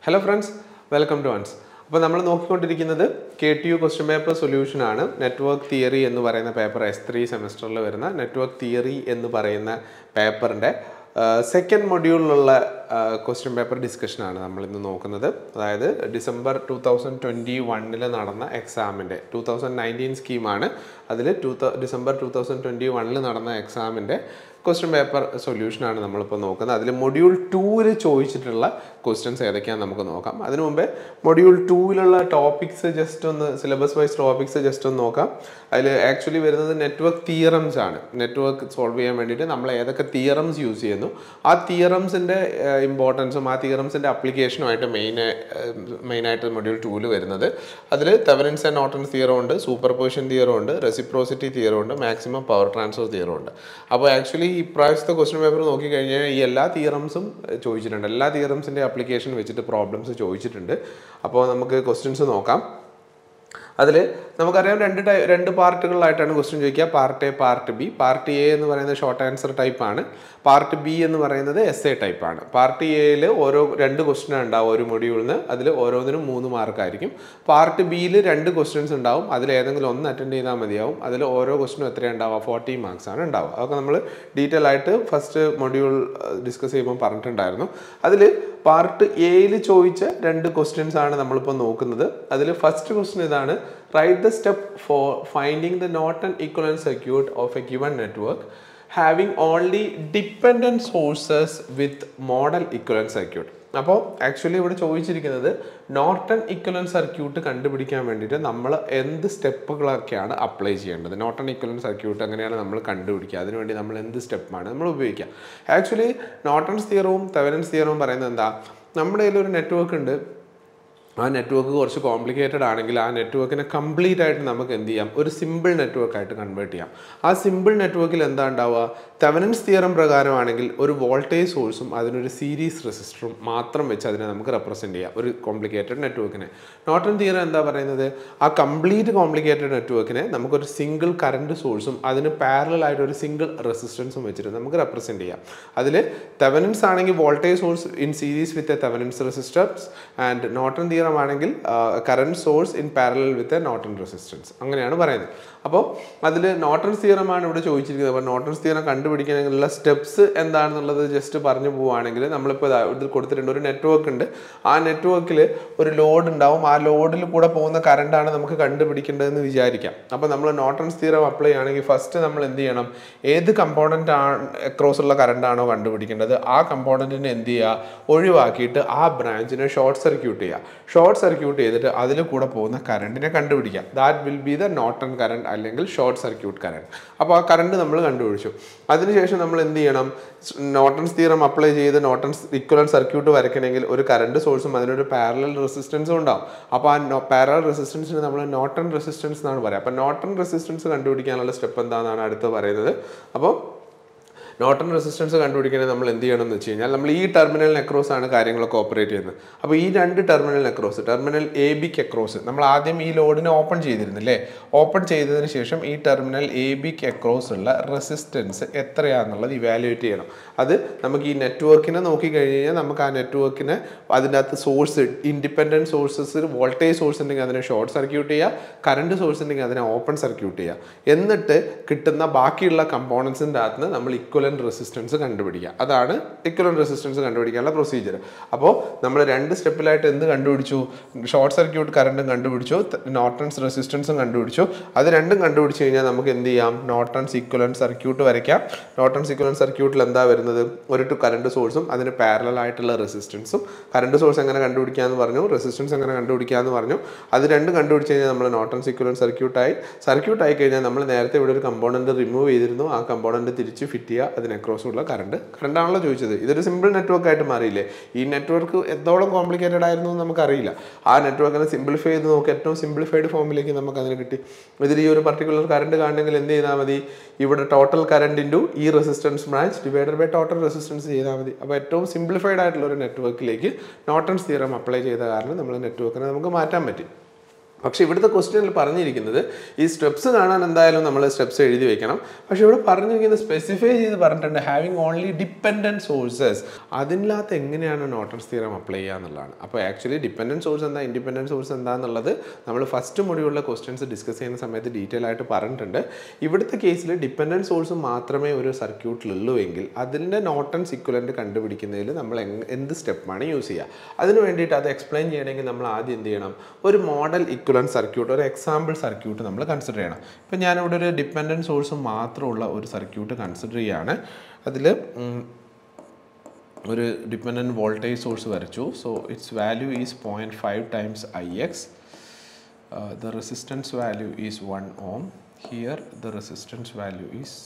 Hello friends welcome to ones അപ്പോൾ നമ്മൾ നോക്കിക്കൊണ്ടിരിക്കുന്നത് K T U question paper solution ആണ് നെറ്റ്വർക്ക് തിയറി എന്ന് പറയുന്ന പേപ്പർ എസ് ത്രീ സെമിസ്റ്ററിൽ വരുന്ന നെറ്റ്വർക്ക് തിയറി എന്ന് പറയുന്ന പേപ്പറിൻ്റെ സെക്കൻഡ് മൊഡ്യൂളിലുള്ള ക്വസ്റ്റ്യൻ പേപ്പർ ഡിസ്കഷനാണ് നമ്മൾ ഇന്ന് നോക്കുന്നത് അതായത് ഡിസംബർ ടു തൗസൻഡ് ട്വൻറ്റി വണ്ണിൽ നടന്ന എക്സാമിൻ്റെ ടു തൗസൻഡ് നയൻറ്റീൻ സ്കീമാണ് അതിൽ two December two thousand twenty വണ്ണിൽ നടന്ന എക്സാമിൻ്റെ ക്വസ്റ്റ്യൻ പേപ്പർ സൊല്യൂഷനാണ് നമ്മളിപ്പോൾ നോക്കുന്നത് അതിൽ മൊഡ്യൂൾ ടൂവിൽ ചോദിച്ചിട്ടുള്ള ക്വസ്റ്റ്യൻസ് ഏതൊക്കെയാണെന്ന് നമുക്ക് നോക്കാം അതിനു മുമ്പേ മൊഡ്യൂൾ ടൂവിലുള്ള ടോപ്പിക്സ് ജസ്റ്റ് ഒന്ന് സിലബസ് വൈസ് ടോപ്പിക്സ് ജസ്റ്റ് ഒന്ന് നോക്കാം അതിൽ ആക്ച്വലി വരുന്നത് നെറ്റ്വർക്ക് തിയറംസ് ആണ് നെറ്റ്വർക്ക് സോൾവ് ചെയ്യാൻ വേണ്ടിയിട്ട് നമ്മൾ ഏതൊക്കെ തിയറംസ് യൂസ് ചെയ്യുന്നു ആ തിയറംസിൻ്റെ ഇമ്പോർട്ടൻസും ആ തിയറംസിൻ്റെ അപ്ലിക്കേഷനുമായിട്ട് മെയിൻ മെയിനായിട്ട് മൊഡ്യൂൾ ടൂവിൽ വരുന്നത് അതിൽ തെവനൻസ് ആൻഡ് നോട്ടൻസ് തിയറം ഉണ്ട് സൂപ്പർ പൊസിഷൻ തിയറം ഉണ്ട് റെസിപ്രോസിറ്റി തിയറം ഉണ്ട് മാക്സിമം പവർ ട്രാൻസ്ഫർ തിയറം ഉണ്ട് അപ്പോൾ ആക്ച്വലി ഈ പ്രാവശ്യത്തെ ക്വസ്റ്റ്യൻ പേപ്പർ നോക്കിക്കഴിഞ്ഞാൽ ഈ എല്ലാ തിയറംസും ചോദിച്ചിട്ടുണ്ട് എല്ലാ തിയറംസിൻ്റെ അപ്ലിക്കേഷൻ വെച്ചിട്ട് പ്രോബ്ലംസ് ചോദിച്ചിട്ടുണ്ട് അപ്പോൾ നമുക്ക് ക്വസ്റ്റ്യൻസ് നോക്കാം അതിൽ നമുക്കറിയാം രണ്ട് ടൈ രണ്ട് പാർട്ടുകളിലായിട്ടാണ് ക്വസ്റ്റ്യൻ ചോദിക്കുക part A part B part A എന്ന് പറയുന്നത് ഷോർട്ട് ആൻസർ ടൈപ്പാണ് പാർട്ട് ബി എന്ന് പറയുന്നത് എസ് എ ടൈപ്പാണ് പാർട്ട് എയിൽ ഓരോ രണ്ട് ക്വസ്റ്റ്യൻ ഉണ്ടാവും ഒരു മൊഡ്യൂളിന് അതിൽ ഓരോന്നിനും മൂന്ന് മാർക്കായിരിക്കും പാർട്ട് ബിയിൽ രണ്ട് ക്വസ്റ്റ്യൻസ് ഉണ്ടാവും അതിൽ ഏതെങ്കിലും ഒന്ന് അറ്റൻഡ് ചെയ്താൽ മതിയാവും അതിൽ ഓരോ ക്വസ്റ്റ്യനും എത്രയാണ് ഉണ്ടാവുക ഫോർട്ടി മാർക്സ് ആണ് ഉണ്ടാവുക അതൊക്കെ നമ്മൾ ഡീറ്റെയിൽ ആയിട്ട് ഫസ്റ്റ് മൊഡ്യൂൾ ഡിസ്കസ് ചെയ്യുമ്പോൾ പറഞ്ഞിട്ടുണ്ടായിരുന്നു അതിൽ പാർട്ട് എയിൽ ചോദിച്ച രണ്ട് ക്വസ്റ്റ്യൻസ് ആണ് നമ്മളിപ്പോൾ നോക്കുന്നത് അതിൽ ഫസ്റ്റ് ക്വസ്റ്റ്യൻ ഇതാണ് write the step for finding the Norton equivalent circuit of a given network having only dependent sources with model equivalent circuit അപ്പോൾ ആക്ച്വലി ഇവിടെ ചോദിച്ചിരിക്കുന്നത് നോർട്ടൺ ഇക്വലൻ സർക്യൂട്ട് കണ്ടുപിടിക്കാൻ വേണ്ടിയിട്ട് നമ്മൾ എന്ത് സ്റ്റെപ്പുകളൊക്കെയാണ് അപ്ലൈ ചെയ്യേണ്ടത് നോർട്ടൺ ഇക്വലൻ സർക്യൂട്ട് എങ്ങനെയാണ് നമ്മൾ കണ്ടുപിടിക്കുക അതിനുവേണ്ടി നമ്മൾ എന്ത് സ്റ്റെപ്പാണ് നമ്മൾ ഉപയോഗിക്കുക ആക്ച്വലി നോർട്ടൺസ് തിയറവും തെവനൻസ് തിയറവും പറയുന്നത് എന്താ നമ്മുടെ കയ്യിൽ ഒരു നെറ്റ്വർക്ക് ഉണ്ട് ആ നെറ്റ്വർക്ക് കുറച്ച് കോംപ്ലിക്കേറ്റഡ് ആണെങ്കിൽ ആ നെറ്റ്വർക്കിനെ കംപ്ലീറ്റ് ആയിട്ട് നമുക്ക് എന്ത് ചെയ്യാം ഒരു സിമ്പിൾ നെറ്റ്വർക്ക് ആയിട്ട് കൺവേർട്ട് ചെയ്യാം ആ സിമ്പിൾ നെറ്റ്വർക്കിൽ എന്താ ഉണ്ടാവുക തെവനൻസ് തിയറം പ്രകാരമാണെങ്കിൽ ഒരു വോൾട്ടേജ് സോഴ്സും അതിനൊരു സീരീസ് റെസിസ്റ്ററും മാത്രം വെച്ച് അതിനെ നമുക്ക് റെപ്രസെൻറ്റ് ചെയ്യാം ഒരു കോംപ്ലിക്കേറ്റഡ് നെറ്റ്വർക്കിനെ നോട്ടൺ തിയറം എന്താ പറയുന്നത് ആ കംപ്ലീറ്റ് കോംപ്ലിക്കേറ്റഡ് നെറ്റ്വർക്കിനെ നമുക്കൊരു സിംഗിൾ കറണ്ട് സോഴ്സും അതിന് പാരലൽ ആയിട്ട് ഒരു സിംഗിൾ റെസിസ്റ്റൻസും വെച്ചിട്ട് നമുക്ക് റെപ്രസെൻറ്റ് ചെയ്യാം അതിൽ തെവനൻസ് ആണെങ്കിൽ voltage source in series with a Thevenin's resistors and Norton theorem ആണെങ്കിൽ current source in parallel with a Norton resistance അങ്ങനെയാണ് പറയുന്നത് അപ്പോൾ അതിൽ നോട്ടൺസ് തിയറമാണ് ഇവിടെ ചോദിച്ചിരിക്കുന്നത് അപ്പോൾ നോട്ടൺസ് തിയറം കണ്ടുപിടിക്കാനുള്ള സ്റ്റെപ്സ് എന്താണെന്നുള്ളത് ജസ്റ്റ് പറഞ്ഞു പോവുകയാണെങ്കിൽ നമ്മളിപ്പോൾ ഇതിൽ കൊടുത്തിട്ടുണ്ട് ഒരു നെറ്റ്വർക്ക് ഉണ്ട് ആ നെറ്റ്വർക്കിൽ ഒരു ലോഡ് ഉണ്ടാവും ആ ലോഡിൽ കൂടെ പോകുന്ന കറണ്ടാണ് നമുക്ക് കണ്ടുപിടിക്കേണ്ടതെന്ന് വിചാരിക്കാം അപ്പോൾ നമ്മൾ നോട്ടൺസ് തിയറം അപ്ലൈ ആണെങ്കിൽ ഫസ്റ്റ് നമ്മൾ എന്ത് ചെയ്യണം ഏത് കമ്പോണൻ്റ് ആണ് അക്രോസ് ഉള്ള കറണ്ടാണോ കണ്ടുപിടിക്കേണ്ടത് ആ കമ്പോണൻറ്റിനെ എന്ത് ചെയ്യുക ഒഴിവാക്കിയിട്ട് ആ ബ്രാഞ്ചിനെ ഷോർട്ട് സർക്യൂട്ട് ചെയ്യുക ഷോർട്ട് സർക്യൂട്ട് ചെയ്തിട്ട് അതിൽ കൂടെ പോകുന്ന കറണ്ടിനെ കണ്ടുപിടിക്കാം that will be the Norton current അല്ലെങ്കിൽ ഷോർട്ട് സർക്യൂട്ട് കറണ്ട് അപ്പോൾ ആ കറണ്ട് നമ്മൾ കണ്ടുപിടിച്ചു അതിനുശേഷം നമ്മൾ എന്ത് ചെയ്യണം നോട്ടൺസ് തിയറം അപ്ലൈ ചെയ്ത് നോട്ടൺസ് ഇക്വലൻ സർക്യൂട്ട് വരയ്ക്കണമെങ്കിൽ ഒരു കറണ്ട് സോഴ്സും അതിനൊരു പാരലൽ റെസിസ്റ്റൻസും ഉണ്ടാവും അപ്പോൾ ആ പാരലൽ റെസിസ്റ്റൻസിന് നമ്മൾ നോട്ടൺ റെസിസ്റ്റൻസ് എന്നാണ് പറയുക അപ്പോൾ നോട്ടൺ റെസിസ്റ്റൻസ് കണ്ടുപിടിക്കാനുള്ള സ്റ്റെപ്പ് എന്താണെന്നാണ് അടുത്ത് പറയുന്നത് അപ്പോൾ നോട്ടൺ റെസിസ്റ്റൻസ് കണ്ടുപിടിക്കണമെങ്കിൽ നമ്മൾ എന്ത് ചെയ്യണം എന്ന് വെച്ച് കഴിഞ്ഞാൽ നമ്മൾ ഈ ടെർമിനൽ അക്രോസ് ആണ് കാര്യങ്ങളൊക്കെ ഓപ്പറേറ്റ് ചെയ്യുന്നത് അപ്പോൾ ഈ രണ്ട് ടെർമിനൽ അക്രോസ് ടെർമിനൽ എ ബിക്ക് അക്രോസ് നമ്മൾ ആദ്യം ഈ ലോഡിനെ ഓപ്പൺ ചെയ്തിരുന്നില്ലേ ഓപ്പൺ ചെയ്തതിന് ശേഷം ഈ ടെർമിനൽ എ ബിക്ക് അക്രോസ് ഉള്ള റെസിസ്റ്റൻസ് എത്രയാണെന്നുള്ളത് ഇവാലുവേറ്റ് ചെയ്യണം അത് നമുക്ക് ഈ നെറ്റ്വർക്കിനെ നോക്കിക്കഴിഞ്ഞ് കഴിഞ്ഞാൽ നമുക്ക് ആ നെറ്റ്വർക്കിന് അതിൻ്റെ അകത്ത് source independent sources voltage source ഉണ്ടെങ്കിൽ അതിനെ ഷോർട്ട് സർക്യൂട്ട് ചെയ്യുക കറണ്ട് സോഴ്സ് ഉണ്ടെങ്കിൽ അതിനെ ഓപ്പൺ സർക്യൂട്ട് ചെയ്യുക എന്നിട്ട് കിട്ടുന്ന ബാക്കിയുള്ള കമ്പോണൻസിൻ്റെ അകത്ത് നമ്മൾ ഇക്വൽ ഇക്വലൻ റെസിസ്റ്റൻസ് കണ്ടുപിടിക്കുക അതാണ് ഇക്വലൻ റെസിസ്റ്റൻസ് കണ്ടുപിടിക്കാനുള്ള പ്രൊസീജിയർ അപ്പോൾ നമ്മൾ രണ്ട് സ്റ്റെപ്പിലായിട്ട് എന്ത് കണ്ടുപിടിച്ചു ഷോർട്ട് സർക്യൂട്ട് കറണ്ടും കണ്ടുപിടിച്ചു നോട്ടൺസ് റെസിസ്റ്റൻസും കണ്ടുപിടിച്ചു അത് രണ്ടും കണ്ടുപിടിച്ച് കഴിഞ്ഞാൽ നമുക്ക് എന്ത് ചെയ്യാം നോട്ടൺസ് ഇക്വലൻ സർക്യൂട്ട് വരയ്ക്കാം നോട്ടൺസ് ഇക്വലൻ സർക്യൂട്ടിൽ എന്താ വരുന്നത് ഒരു ടു കറണ്ട് സോഴ്സും അതിന് പാരലൽ ആയിട്ടുള്ള റെസിസ്റ്റൻസും കറണ്ട് സോഴ്സ് എങ്ങനെ കണ്ടുപിടിക്കാമെന്ന് പറഞ്ഞു റെസിസ്റ്റൻസ് എങ്ങനെ കണ്ടുപിടിക്കാമെന്ന് പറഞ്ഞു അത് രണ്ടും കണ്ടുപിടിച്ച് കഴിഞ്ഞാൽ നമ്മൾ നോട്ടൺസ് ഇക്വലൻ സർക്യൂട്ടായി സർക്യൂട്ട് ആയി കഴിഞ്ഞാൽ നമ്മൾ നേരത്തെ ഇവിടെ ഒരു കമ്പോണൻറ്റ് റിമൂവ് ചെയ്തിരുന്നു ആ കമ്പോണൻറ്റ് തിരിച്ച് ഫിറ്റ് ചെയ്യുക അതിന് അക്രോസ് ഉള്ള കറണ്ട് കറണ്ടാണല്ലോ ചോദിച്ചത് ഇതൊരു സിമ്പിൾ നെറ്റ്വർക്ക് ആയിട്ട് മാറിയില്ലേ ഈ നെറ്റ്വർക്ക് എത്തോളം കോംപ്ലിക്കേറ്റഡ് ആയിരുന്നു എന്ന് നമുക്കറിയില്ല ആ നെറ്റ്വർക്കിനെ സിംപ്ലിഫൈ ചെയ്ത് നോക്കി ഏറ്റവും സിംപ്ലിഫൈഡ് ഫോമിലേക്ക് നമുക്ക് അതിന് കിട്ടി ഇതിൽ ഈ ഒരു പർട്ടിക്കുലർ കറണ്ട് കാണണമെങ്കിൽ എന്ത് ചെയ്താൽ മതി ഇവിടെ ടോട്ടൽ കറണ്ട് ഇൻറ്റു ഈ resistance branch divided by total resistance ചെയ്താൽ മതി അപ്പോൾ ഏറ്റവും സിംപ്ലിഫൈഡ് ആയിട്ടുള്ള ഒരു നെറ്റ്വർക്കിലേക്ക് നോട്ടൺസ് തിയറം അപ്ലൈ ചെയ്ത കാരണം നമ്മൾ നെറ്റ്വർക്കിനെ നമുക്ക് മാറ്റാൻ പറ്റി പക്ഷേ ഇവിടുത്തെ ക്വസ്റ്റ്യനിൽ പറഞ്ഞിരിക്കുന്നത് ഈ സ്റ്റെപ്സ് കാണാൻ എന്തായാലും നമ്മൾ സ്റ്റെപ്സ് എഴുതി വെക്കണം പക്ഷേ ഇവിടെ പറഞ്ഞിരിക്കുന്നത് സ്പെസിഫൈ ചെയ്ത് പറഞ്ഞിട്ടുണ്ട് ഹാവിങ് ഓൺലി ഡിപ്പെൻഡൻറ്റ് സോഴ്സസ് അതിനകത്ത് എങ്ങനെയാണ് നോട്ടൺസ് തീരം അപ്ലൈ ചെയ്യുക എന്നുള്ളതാണ് അപ്പോൾ ആക്ച്വലി ഡിപ്പെൻഡൻറ്റ് സോഴ്സ് എന്താ ഇൻഡിപെൻഡൻറ്റ് സോഴ്സ് എന്താണെന്നുള്ളത് നമ്മൾ ഫസ്റ്റ് മൊഴിയുള്ള ക്വസ്റ്റ്യൻസ് ഡിസ്കസ് ചെയ്യുന്ന സമയത്ത് ഡീറ്റെയിൽ ആയിട്ട് പറഞ്ഞിട്ടുണ്ട് ഇവിടുത്തെ കേസിൽ ഡിപ്പെൻഡൻറ്റ് സോഴ്സ് മാത്രമേ ഒരു സർക്യൂട്ടിലുള്ളൂ എങ്കിൽ അതിൻ്റെ നോട്ടൺസ് ഇക്വലൻ്റ് കണ്ടുപിടിക്കുന്നതിൽ നമ്മൾ എങ്- എന്ത് സ്റ്റെപ്പാണ് യൂസ് ചെയ്യുക അതിന് വേണ്ടിയിട്ട് അത് എക്സ്പ്ലെയിൻ ചെയ്യണമെങ്കിൽ നമ്മൾ ആദ്യം എന്ത് ചെയ്യണം ഒരു മോഡൽ ഇക്വലൻറ്റ് സർക്യൂട്ട് ഒരു എക്സാമ്പിൾ സർക്യൂട്ട് നമ്മൾ കൺസിഡർ ചെയ്യണം ഇപ്പം ഞാനിവിടെ ഒരു ഡിപ്പെൻഡൻറ്റ് സോഴ്സ് മാത്രമുള്ള ഒരു സർക്യൂട്ട് കൺസിഡർ ചെയ്യുകയാണ് അതിൽ ഒരു ഡിപ്പെൻഡൻറ്റ് വോൾട്ടേജ് സോഴ്സ് വരച്ചു so its value is point five times I X the resistance value is one ohm here the resistance value is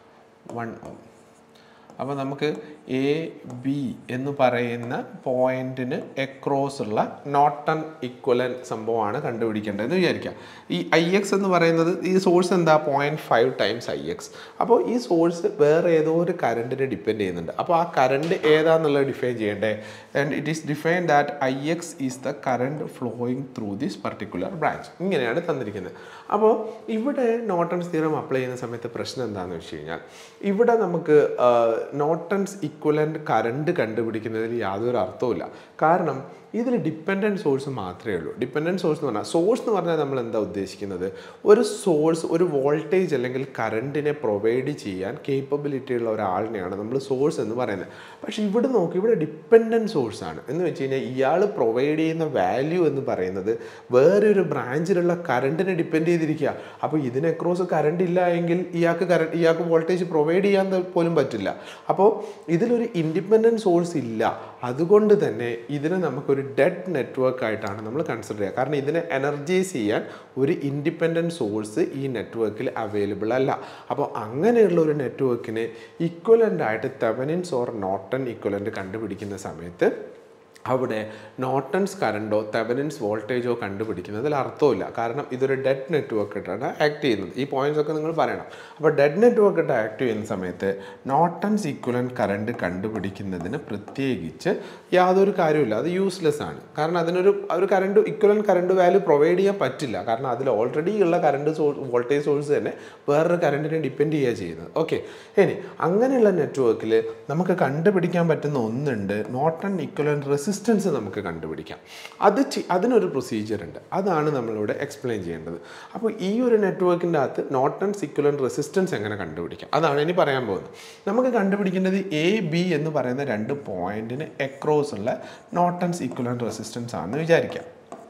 one ohm അപ്പോൾ നമുക്ക് എ ബി എന്ന് പറയുന്ന പോയിന്റിന് എക്രോസ് ഉള്ള നോട്ടൺ ഇക്വലൻ സംഭവമാണ് കണ്ടുപിടിക്കേണ്ടതെന്ന് വിചാരിക്കുക ഈ ഐ എക്സ് എന്ന് പറയുന്നത് ഈ സോഴ്സ് എന്താ point five times I X അപ്പോൾ ഈ സോഴ്സ് വേറെ ഏതോ ഒരു കറണ്ടിനെ ഡിപ്പെൻഡ് ചെയ്യുന്നുണ്ട് അപ്പോൾ ആ കറണ്ട് ഏതാന്നുള്ളത് ഡിഫൈൻ ചെയ്യണ്ടേ and it is define that I X is the current flowing through this particular branch ഇങ്ങനെയാണ് തന്നിരിക്കുന്നത് അപ്പോൾ ഇവിടെ നോട്ടൺസ് തീരം അപ്ലൈ ചെയ്യുന്ന സമയത്ത് പ്രശ്നം എന്താണെന്ന് വെച്ച് കഴിഞ്ഞാൽ ഇവിടെ നമുക്ക് നോട്ടൺസ് ഇക്വലൻ്റ് കറണ്ട് കണ്ടുപിടിക്കുന്നതിൽ യാതൊരു അർത്ഥവുമില്ല കാരണം ഇതിൽ ഡിപ്പെൻഡൻറ്റ് സോഴ്സ് മാത്രമേ ഉള്ളൂ ഡിപ്പെൻഡൻറ്റ് സോഴ്സ് എന്ന് പറഞ്ഞാൽ സോഴ്സ് എന്ന് പറഞ്ഞാൽ നമ്മൾ എന്താ ഉദ്ദേശിക്കുന്നത് ഒരു സോഴ്സ് ഒരു വോൾട്ടേജ് അല്ലെങ്കിൽ കറണ്ടിനെ പ്രൊവൈഡ് ചെയ്യാൻ കേപ്പബിലിറ്റി ഉള്ള ഒരാളിനെയാണ് നമ്മൾ സോഴ്സ് എന്ന് പറയുന്നത് പക്ഷേ ഇവിടെ നോക്കി ഇവിടെ ഡിപ്പെൻഡൻറ്റ് സോഴ്സ് ആണ് എന്ന് വെച്ച് കഴിഞ്ഞാൽ ഇയാൾ പ്രൊവൈഡ് ചെയ്യുന്ന വാല്യൂ എന്ന് പറയുന്നത് വേറൊരു ബ്രാഞ്ചിലുള്ള കറണ്ടിനെ ഡിപ്പെൻഡ് ചെയ്തിരിക്കുക അപ്പോൾ ഇതിന് അക്രോസ് കറണ്ട് ഇല്ല എങ്കിൽ ഇയാൾക്ക് കറണ്ട് ഇയാൾക്ക് വോൾട്ടേജ് പ്രൊവൈഡ് ചെയ്യാൻ ത- പോലും പറ്റില്ല അപ്പോൾ ഇതിലൊരു ഇൻഡിപെൻഡൻറ്റ് സോഴ്സ് ഇല്ല അതുകൊണ്ട് തന്നെ ഇതിനെ നമുക്കൊരു ഡെഡ് നെറ്റ്വർക്ക് ആയിട്ടാണ് നമ്മൾ കൺസിഡർ ചെയ്യുക കാരണം ഇതിനെ എനർജൈസ് ചെയ്യാൻ ഒരു ഇൻഡിപെൻഡൻറ്റ് സോഴ്സ് ഈ നെറ്റ്വർക്കിൽ അവൈലബിൾ അല്ല അപ്പോൾ അങ്ങനെയുള്ള ഒരു നെറ്റ്വർക്കിന് ഇക്വലൻ്റ് ആയിട്ട് തെവനിൻസ് ഓർ നോട്ടൺ ഇക്വലൻ്റ് കണ്ടുപിടിക്കുന്ന സമയത്ത് അവിടെ നോട്ടൺസ് കറണ്ടോ തെവനിൻസ് വോൾട്ടേജോ കണ്ടുപിടിക്കുന്നതിൽ അർത്ഥമില്ല കാരണം ഇതൊരു ഡെഡ് നെറ്റ്വർക്ക് ആയിട്ടാണ് ആക്ട് ചെയ്യുന്നത് ഈ പോയിന്റ്സ് ഒക്കെ നിങ്ങൾ പറയണം അപ്പോൾ ഡെഡ് നെറ്റ്വർക്ക് ആയിട്ട് ആക്ട് ചെയ്യുന്ന സമയത്ത് നോട്ടൺസ് ഈക്വലൻ കറണ്ട് കണ്ടുപിടിക്കുന്നതിന് പ്രത്യേകിച്ച് യാതൊരു കാര്യമില്ല അത് യൂസ്ലെസ് ആണ് കാരണം അതിനൊരു ഒരു current equivalent current value provide ചെയ്യാൻ പറ്റില്ല കാരണം അതിൽ ഓൾറെഡി ഉള്ള കറണ്ട് സോഴ്സ് വോൾട്ടേജ് സോഴ്സ് തന്നെ വേറൊരു കറണ്ടിനെ ഡിപ്പെൻഡ് ചെയ്യുക ചെയ്യുന്നത് ഓക്കെ ഇനി അങ്ങനെയുള്ള നെറ്റ്വർക്കിൽ നമുക്ക് കണ്ടുപിടിക്കാൻ പറ്റുന്ന ഒന്നുണ്ട് നോട്ടൺ ഇക്വലൻ റെസിസ്റ്റൻസ് നമുക്ക് കണ്ടുപിടിക്കാം അത് ചെ- അതിനൊരു പ്രൊസീജിയർ ഉണ്ട് അതാണ് നമ്മളിവിടെ എക്സ്പ്ലെയിൻ ചെയ്യേണ്ടത് അപ്പോൾ ഈ ഒരു നെറ്റ്വർക്കിൻ്റെ അകത്ത് നോട്ടൺ ഇക്വലൻ റെസിസ്റ്റൻസ് എങ്ങനെ കണ്ടുപിടിക്കാം അതാണ് ഇനി പറയാൻ പോകുന്നത് നമുക്ക് കണ്ടുപിടിക്കേണ്ടത് എ ബി എന്ന് പറയുന്ന രണ്ട് പോയിന്റിന് എക്രോസ് ഉള്ള നോട്ടൺസ് ഇക്വലൻ റെസിസ്റ്റൻസ് ആണെന്ന് വിചാരിക്കാം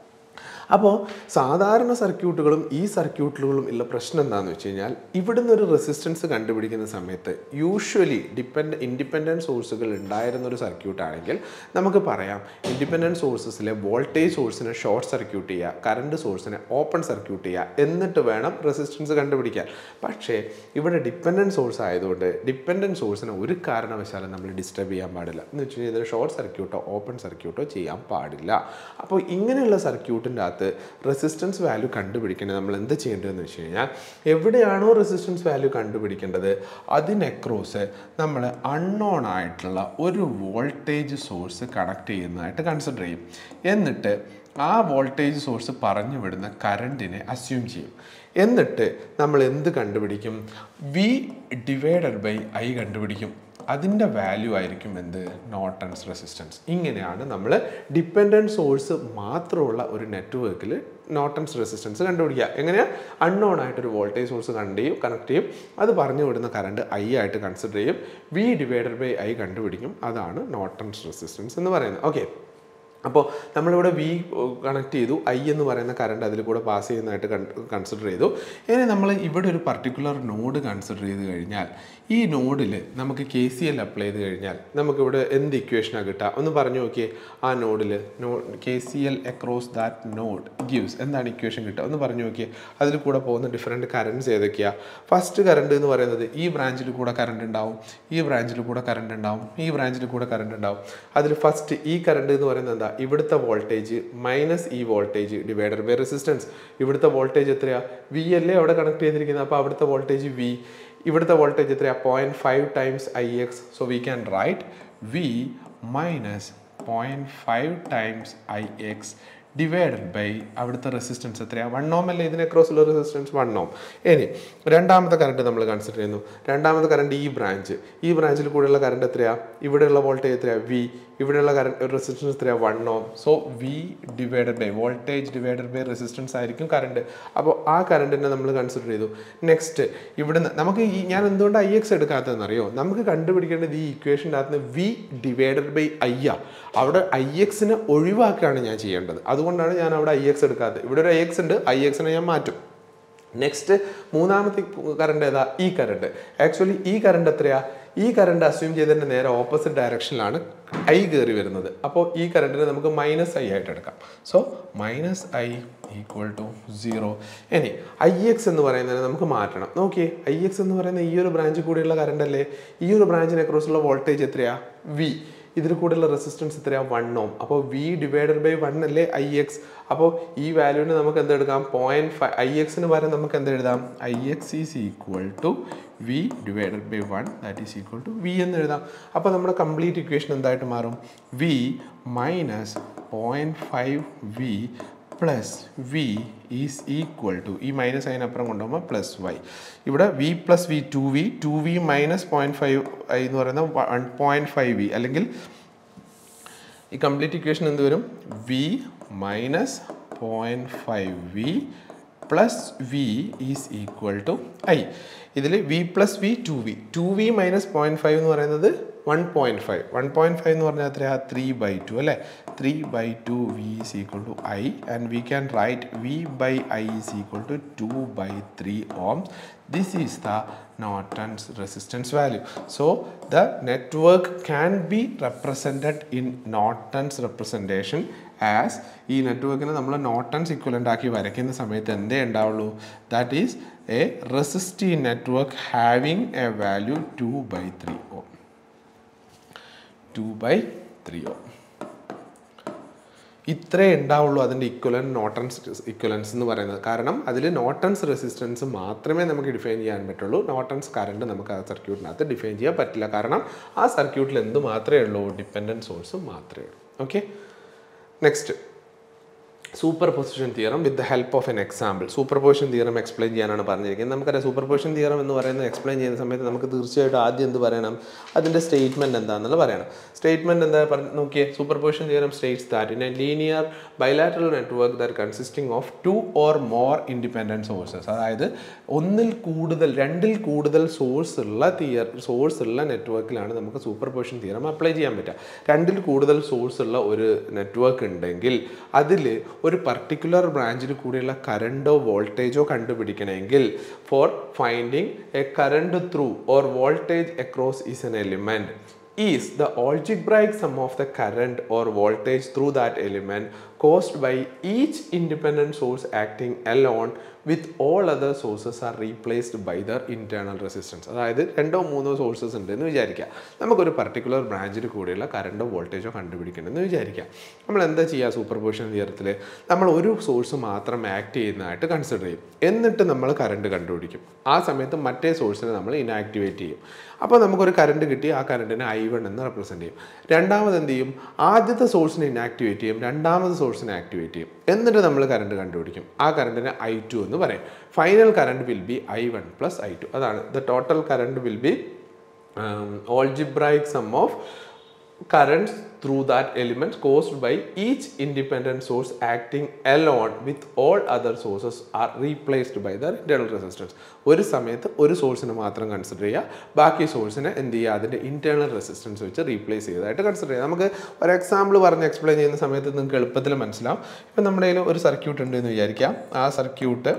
അപ്പോൾ സാധാരണ സർക്യൂട്ടുകളും ഈ സർക്യൂട്ടുകളും ഉള്ള പ്രശ്നം എന്താണെന്ന് വെച്ച് കഴിഞ്ഞാൽ ഇവിടുന്ന് ഒരു റെസിസ്റ്റൻസ് കണ്ടുപിടിക്കുന്ന സമയത്ത് യൂഷ്വലി ഡിപ്പെൻഡ് ഇൻഡിപെൻഡൻറ്റ് സോഴ്സുകൾ ഉണ്ടായിരുന്ന ഒരു സർക്യൂട്ട് ആണെങ്കിൽ നമുക്ക് പറയാം ഇൻഡിപെൻഡൻറ്റ് സോഴ്സസിലെ വോൾട്ടേജ് സോഴ്സിനെ ഷോർട്ട് സർക്യൂട്ട് ചെയ്യുക കറണ്ട് സോഴ്സിനെ ഓപ്പൺ സർക്യൂട്ട് ചെയ്യുക എന്നിട്ട് വേണം റെസിസ്റ്റൻസ് കണ്ടുപിടിക്കാൻ പക്ഷേ ഇവിടെ ഡിപ്പെൻഡൻറ്റ് സോഴ്സ് ആയതുകൊണ്ട് ഡിപ്പെൻഡൻറ്റ് സോഴ്സിനെ ഒരു കാരണവശാലും നമ്മൾ ഡിസ്റ്റർബ് ചെയ്യാൻ പാടില്ല എന്ന് വെച്ച് കഴിഞ്ഞാൽ ഇത് ഷോർട്ട് സർക്യൂട്ടോ ഓപ്പൺ സർക്യൂട്ടോ ചെയ്യാൻ പാടില്ല അപ്പോൾ ഇങ്ങനെയുള്ള സർക്യൂട്ടിൻ്റെ അകത്ത് റെസിസ്റ്റൻസ് വാല്യൂ കണ്ടുപിടിക്കേണ്ടത് നമ്മൾ എന്ത് ചെയ്യേണ്ടതെന്ന് വെച്ച് കഴിഞ്ഞാൽ എവിടെയാണോ റെസിസ്റ്റൻസ് വാല്യൂ കണ്ടുപിടിക്കേണ്ടത് അതിനെക്രോസ് നമ്മൾ അൺനോൺ ആയിട്ടുള്ള ഒരു വോൾട്ടേജ് സോഴ്സ് കണക്ട് ചെയ്യുന്നതായിട്ട് കൺസിഡർ ചെയ്യും എന്നിട്ട് ആ വോൾട്ടേജ് സോഴ്സ് പറഞ്ഞു വിടുന്ന കറണ്ടിനെ അസ്യൂം ചെയ്യും എന്നിട്ട് നമ്മൾ എന്ത് കണ്ടുപിടിക്കും വി ഡിവൈഡഡ് ബൈ ഐ കണ്ടുപിടിക്കും അതിൻ്റെ വാല്യൂ ആയിരിക്കും എന്ത് നോട്ടൺസ് റെസിസ്റ്റൻസ് ഇങ്ങനെയാണ് നമ്മൾ ഡിപ്പെൻഡൻറ്റ് സോഴ്സ് മാത്രമുള്ള ഒരു നെറ്റ്വർക്കിൽ നോട്ടൺസ് റെസിസ്റ്റൻസ് കണ്ടുപിടിക്കുക എങ്ങനെയാണ് അൺനോൺ ആയിട്ടൊരു വോൾട്ടേജ് സോഴ്സ് കണ്ട് ചെയ്യും കണക്ട് ചെയ്യും അത് പറഞ്ഞു വിടുന്ന കറണ്ട് ഐ ആയിട്ട് കൺസിഡർ ചെയ്യും വി ഡിവൈഡഡ് ബൈ ഐ കണ്ടുപിടിക്കും അതാണ് നോട്ടൺസ് റെസിസ്റ്റൻസ് എന്ന് പറയുന്നത് ഓക്കെ അപ്പോൾ നമ്മളിവിടെ വി കണക്ട് ചെയ്തു ഐ എന്ന് പറയുന്ന കറണ്ട് അതിൽ കൂടെ പാസ് ചെയ്യുന്നതായിട്ട് കൺസിഡർ ചെയ്തു ഇനി നമ്മൾ ഇവിടെ ഒരു പർട്ടിക്കുലർ നോഡ് കൺസിഡർ ചെയ്ത് കഴിഞ്ഞാൽ ഈ നോഡിൽ നമുക്ക് കെ സി എൽ അപ്ലൈ ചെയ്ത് കഴിഞ്ഞാൽ നമുക്കിവിടെ എന്ത് ഇക്വേഷനാണ് കിട്ടുക ഒന്ന് പറഞ്ഞു നോക്കിയേ ആ നോഡിൽ no K C L across that node gives എന്താണ് ഇക്വേഷൻ കിട്ടുക ഒന്ന് പറഞ്ഞു നോക്കിയേ അതിൽ കൂടെ പോകുന്ന ഡിഫറെൻറ്റ് കറണ്ട്സ് ഏതൊക്കെയാണ് ഫസ്റ്റ് കറണ്ട് എന്ന് പറയുന്നത് ഈ ബ്രാഞ്ചിൽ കൂടെ കറണ്ട് ഉണ്ടാവും ഈ ബ്രാഞ്ചിൽ കൂടെ കറണ്ട് ഉണ്ടാവും ഈ ബ്രാഞ്ചിൽ കൂടെ കറണ്ട് ഉണ്ടാവും അതിൽ ഫസ്റ്റ് ഈ കറണ്ട് എന്ന് പറയുന്നത് എന്താ ഇവിടുത്തെ വോൾട്ടേജ് മൈനസ് ഈ വോൾട്ടേജ് ഡിവൈഡർ ബൈ റെസിസ്റ്റൻസ് ഇവിടുത്തെ വോൾട്ടേജ് എത്രയാ വി അല്ലേ അവിടെ കണക്ട് ചെയ്തിരിക്കുന്നത് അപ്പോൾ അവിടുത്തെ വോൾട്ടേജ് വി ഇവിടുത്തെ വോൾട്ടേജ് എത്രയാ point five times I X so we can write V minus point five times I X divided by അവിടുത്തെ റെസിസ്റ്റൻസ് എത്രയാണ് വൺ ഓം അല്ലേ ഇതിനെ ക്രോസുള്ള റെസിസ്റ്റൻസ് വൺ ഓം ഇനി രണ്ടാമത്തെ കറണ്ട് നമ്മൾ കൺസിഡർ ചെയ്യുന്നു രണ്ടാമത്തെ കറണ്ട് ഈ ബ്രാഞ്ച് ഈ ബ്രാഞ്ചിൽ കൂടെയുള്ള കറണ്ട് എത്രയാണ് ഇവിടെയുള്ള വോൾട്ടേജ് എത്രയാണ് വി ഇവിടെയുള്ള കറണ്ട് റെസിസ്റ്റൻസ് എത്രയാണ് one ohm so V divided by voltage divided by resistance ആയിരിക്കും കറണ്ട് അപ്പോൾ ആ കറണ്ടിനെ നമ്മൾ കൺസിഡർ ചെയ്തു നെക്സ്റ്റ് ഇവിടുന്ന് നമുക്ക് ഈ ഞാൻ എന്തുകൊണ്ട് ഐ എക്സ് എടുക്കാത്തതെന്ന് അറിയോ നമുക്ക് കണ്ടുപിടിക്കേണ്ടത് ഈ ഇക്വേഷൻ്റെ അകത്ത് വി ഡിവൈഡഡ് ബൈ ഐ ആ അവിടെ ഐ എക്സിനെ ഒഴിവാക്കുകയാണ് ഞാൻ ചെയ്യേണ്ടത് അതുകൊണ്ടാണ് ഞാൻ അവിടെ ഐ എക്സ് എടുക്കാത്തത് ഇവിടെ ഒരു ഐ എക്സ് ഉണ്ട് ഐ എക്സിനെ ഞാൻ മാറ്റും നെക്സ്റ്റ് മൂന്നാമത്തെ കറണ്ട് ഏതാ ഈ കറണ്ട് ആക്ച്വലി ഈ കറണ്ട് എത്രയാ ഈ കറണ്ട് അസ്യൂം ചെയ്തതിൻ്റെ നേരെ ഓപ്പോസിറ്റ് ഡയറക്ഷനിലാണ് ഐ കയറി വരുന്നത് അപ്പോൾ ഈ കറണ്ടിനെ നമുക്ക് മൈനസ് ഐ ആയിട്ട് എടുക്കാം so minus I equal to zero ഇനി ഐ എക്സ് എന്ന് പറയുന്നതിനെ നമുക്ക് മാറ്റണം നോക്കിയേ ഐ എക്സ് എന്ന് പറയുന്ന ഈ ഒരു ബ്രാഞ്ചിൽ കൂടിയുള്ള കറണ്ട് അല്ലേ ഈ ഒരു ബ്രാഞ്ചിനെ കുറിച്ചുള്ള വോൾട്ടേജ് എത്രയാ വി ഇതിൽ കൂടുതലുള്ള റെസിസ്റ്റൻസ് എത്രയാണ് വൺ ഓം അപ്പോൾ വി ഡിവൈഡഡ് ബൈ വൺ അല്ലേ ഐ എക്സ് അപ്പോൾ ഈ വാല്യൂവിന് നമുക്ക് എന്ത് എടുക്കാം പോയിന്റ് ഫൈവ് ഐ എക്സിന് പകരം നമുക്ക് എന്ത് എഴുതാം I X is equal to V divided by one that is equal to V എന്ന് എഴുതാം അപ്പോൾ നമ്മുടെ കംപ്ലീറ്റ് ഇക്വേഷൻ എന്തായിട്ട് മാറും V minus point five V plus V is equal to ഈ മൈനസ് അതിനപ്പുറം കൊണ്ടുപോകുമ്പോൾ പ്ലസ് വൈ ഇവിടെ V plus V two V two V minus point five I എന്ന് പറയുന്നത് വൺ പോയിന്റ് ഫൈവ് വി അല്ലെങ്കിൽ ഈ കംപ്ലീറ്റ് ഇക്വേഷൻ എന്ത് വരും V minus point five V plus V is equal to I ഇതിൽ V plus V two V two V minus point five എന്ന് പറയുന്നത് one point five one point five എന്ന് പറഞ്ഞാൽ എത്രയാ ത്രീ ബൈ ടു അല്ലേ three by two V is equal to I and we can write V by I is equal to two by three ohms this is the Norton's resistance value. So the network can be represented in Norton's representation as ഈ നെറ്റ്വർക്കിനെ നമ്മൾ Norton's equivalent ആക്കി വരയ്ക്കുന്ന സമയത്ത് എന്തേ ഉണ്ടാവുള്ളൂ that is a resistive network having a value two by three ohm two by three ohm ഇത്രേ ഉണ്ടാവുള്ളൂ അതിൻ്റെ ഇക്വലൻ നോട്ടൺസ് ഇക്വലൻസ് എന്ന് പറയുന്നത് കാരണം അതിൽ നോട്ടൺസ് റെസിസ്റ്റൻസ് മാത്രമേ നമുക്ക് ഡിഫൈൻ ചെയ്യാൻ പറ്റുള്ളൂ നോട്ടൺസ് കറണ്ട് നമുക്ക് ആ സർക്യൂട്ടിനകത്ത് ഡിഫൈൻ ചെയ്യാൻ പറ്റില്ല കാരണം ആ സർക്യൂട്ടിൽ എന്ത് മാത്രമേ ഉള്ളൂ ഡിപ്പെൻഡൻറ്റ് സോഴ്സ് മാത്രമേ ഉള്ളൂ okay next superposition theorem with the help of an example superposition theorem explain ചെയ്യാനാണ് പറഞ്ഞിരിക്കുന്നത് നമുക്കറിയാം സൂപ്പർ പൊസിഷൻ തിയറം എന്ന് പറയുന്നത് എക്സ്പ്ലെയിൻ ചെയ്യുന്ന സമയത്ത് നമുക്ക് തീർച്ചയായിട്ടും ആദ്യം എന്ത് പറയണം അതിൻ്റെ സ്റ്റേറ്റ്മെൻറ്റ് എന്താണെന്നുള്ളത് പറയണം സ്റ്റേറ്റ്മെൻറ്റ് എന്താ പറഞ്ഞ് നോക്കിയേ superposition theorem states that in a linear bilateral network there consisting of two or more independent sources അതായത് ഒന്നിൽ കൂടുതൽ രണ്ടിൽ കൂടുതൽ സോഴ്സ് ഉള്ള തിയർ സോഴ്സ് ഉള്ള നെറ്റ്വർക്കിലാണ് നമുക്ക് സൂപ്പർ പൊസിഷൻ തിയറം അപ്ലൈ ചെയ്യാൻ പറ്റുക രണ്ടിൽ കൂടുതൽ സോഴ്സ് ഉള്ള ഒരു നെറ്റ്വർക്ക് ഉണ്ടെങ്കിൽ അതിൽ ഒരു പർട്ടിക്കുലർ ബ്രാഞ്ചിൽ കൂടിയുള്ള കറണ്ടോ വോൾട്ടേജോ കണ്ടുപിടിക്കണമെങ്കിൽ for finding a current through or voltage across is an element is the algebraic sum of the current or voltage through that element caused by each independent source acting alone with all other sources are replaced by their internal resistance അതായത് രണ്ടോ മൂന്നോ sources ഉണ്ട് എന്ന് വിചാരിക്കുക നമുക്കൊരു particular ബ്രാഞ്ചിൽ കൂടിയുള്ള കറണ്ടോ വോൾട്ടേജോ കണ്ടുപിടിക്കണമെന്ന് വിചാരിക്കുക നമ്മൾ എന്താ ചെയ്യുക സൂപ്പർ പൊസിഷൻ തിയറത്തിൽ നമ്മൾ ഒരു സോഴ്സ് മാത്രം ആക്ട് ചെയ്യുന്നതായിട്ട് കൺസിഡർ ചെയ്യും എന്നിട്ട് നമ്മൾ കറണ്ട് കണ്ടുപിടിക്കും ആ സമയത്ത് മറ്റേ സോഴ്സിനെ നമ്മൾ ഇനാക്ടിവേറ്റ് ചെയ്യും അപ്പോൾ നമുക്കൊരു കറണ്ട് കിട്ടി ആ കറണ്ടിനെ ഐ വൺ എന്ന് റെപ്രസെൻറ്റ് ചെയ്യും രണ്ടാമത് എന്ത് ചെയ്യും ആദ്യത്തെ സോഴ്സിനെ ഇനാക്ടിവേറ്റ് ചെയ്യും രണ്ടാമത് സോഴ്സിനെ ആക്ടിവേറ്റ് ചെയ്യും എന്നിട്ട് നമ്മൾ കറണ്ട് കണ്ടുപിടിക്കും ആ കറണ്ടിനെ ഐ ടു എന്ന് പറയും final current will be I one plus I two അതാണ് the total current will be algebraic sum of currents through that element caused by each independent source acting alone with all other sources are replaced by their internal resistance ഒരു സമയത്ത് ഒരു സോഴ്സിനെ മാത്രം consider ചെയ്യുക ബാക്കി സോഴ്സിനെ എന്ത് ചെയ്യുക അതിൻ്റെ ഇൻറ്റേർണൽ റെസിസ്റ്റൻസ് വെച്ച് റീപ്ലേസ് ചെയ്തതായിട്ട് കൺസിഡർ ചെയ്യുക നമുക്ക് ഒരു എക്സാമ്പിൾ പറഞ്ഞ് എക്സ്പ്ലെയിൻ ചെയ്യുന്ന സമയത്ത് നിങ്ങൾക്ക് എളുപ്പത്തിൽ മനസ്സിലാവും ഇപ്പം നമ്മുടെ കയ്യിൽ ഒരു സർക്യൂട്ട് ഉണ്ട് എന്ന് വിചാരിക്കാം ആ സർക്യൂട്ട്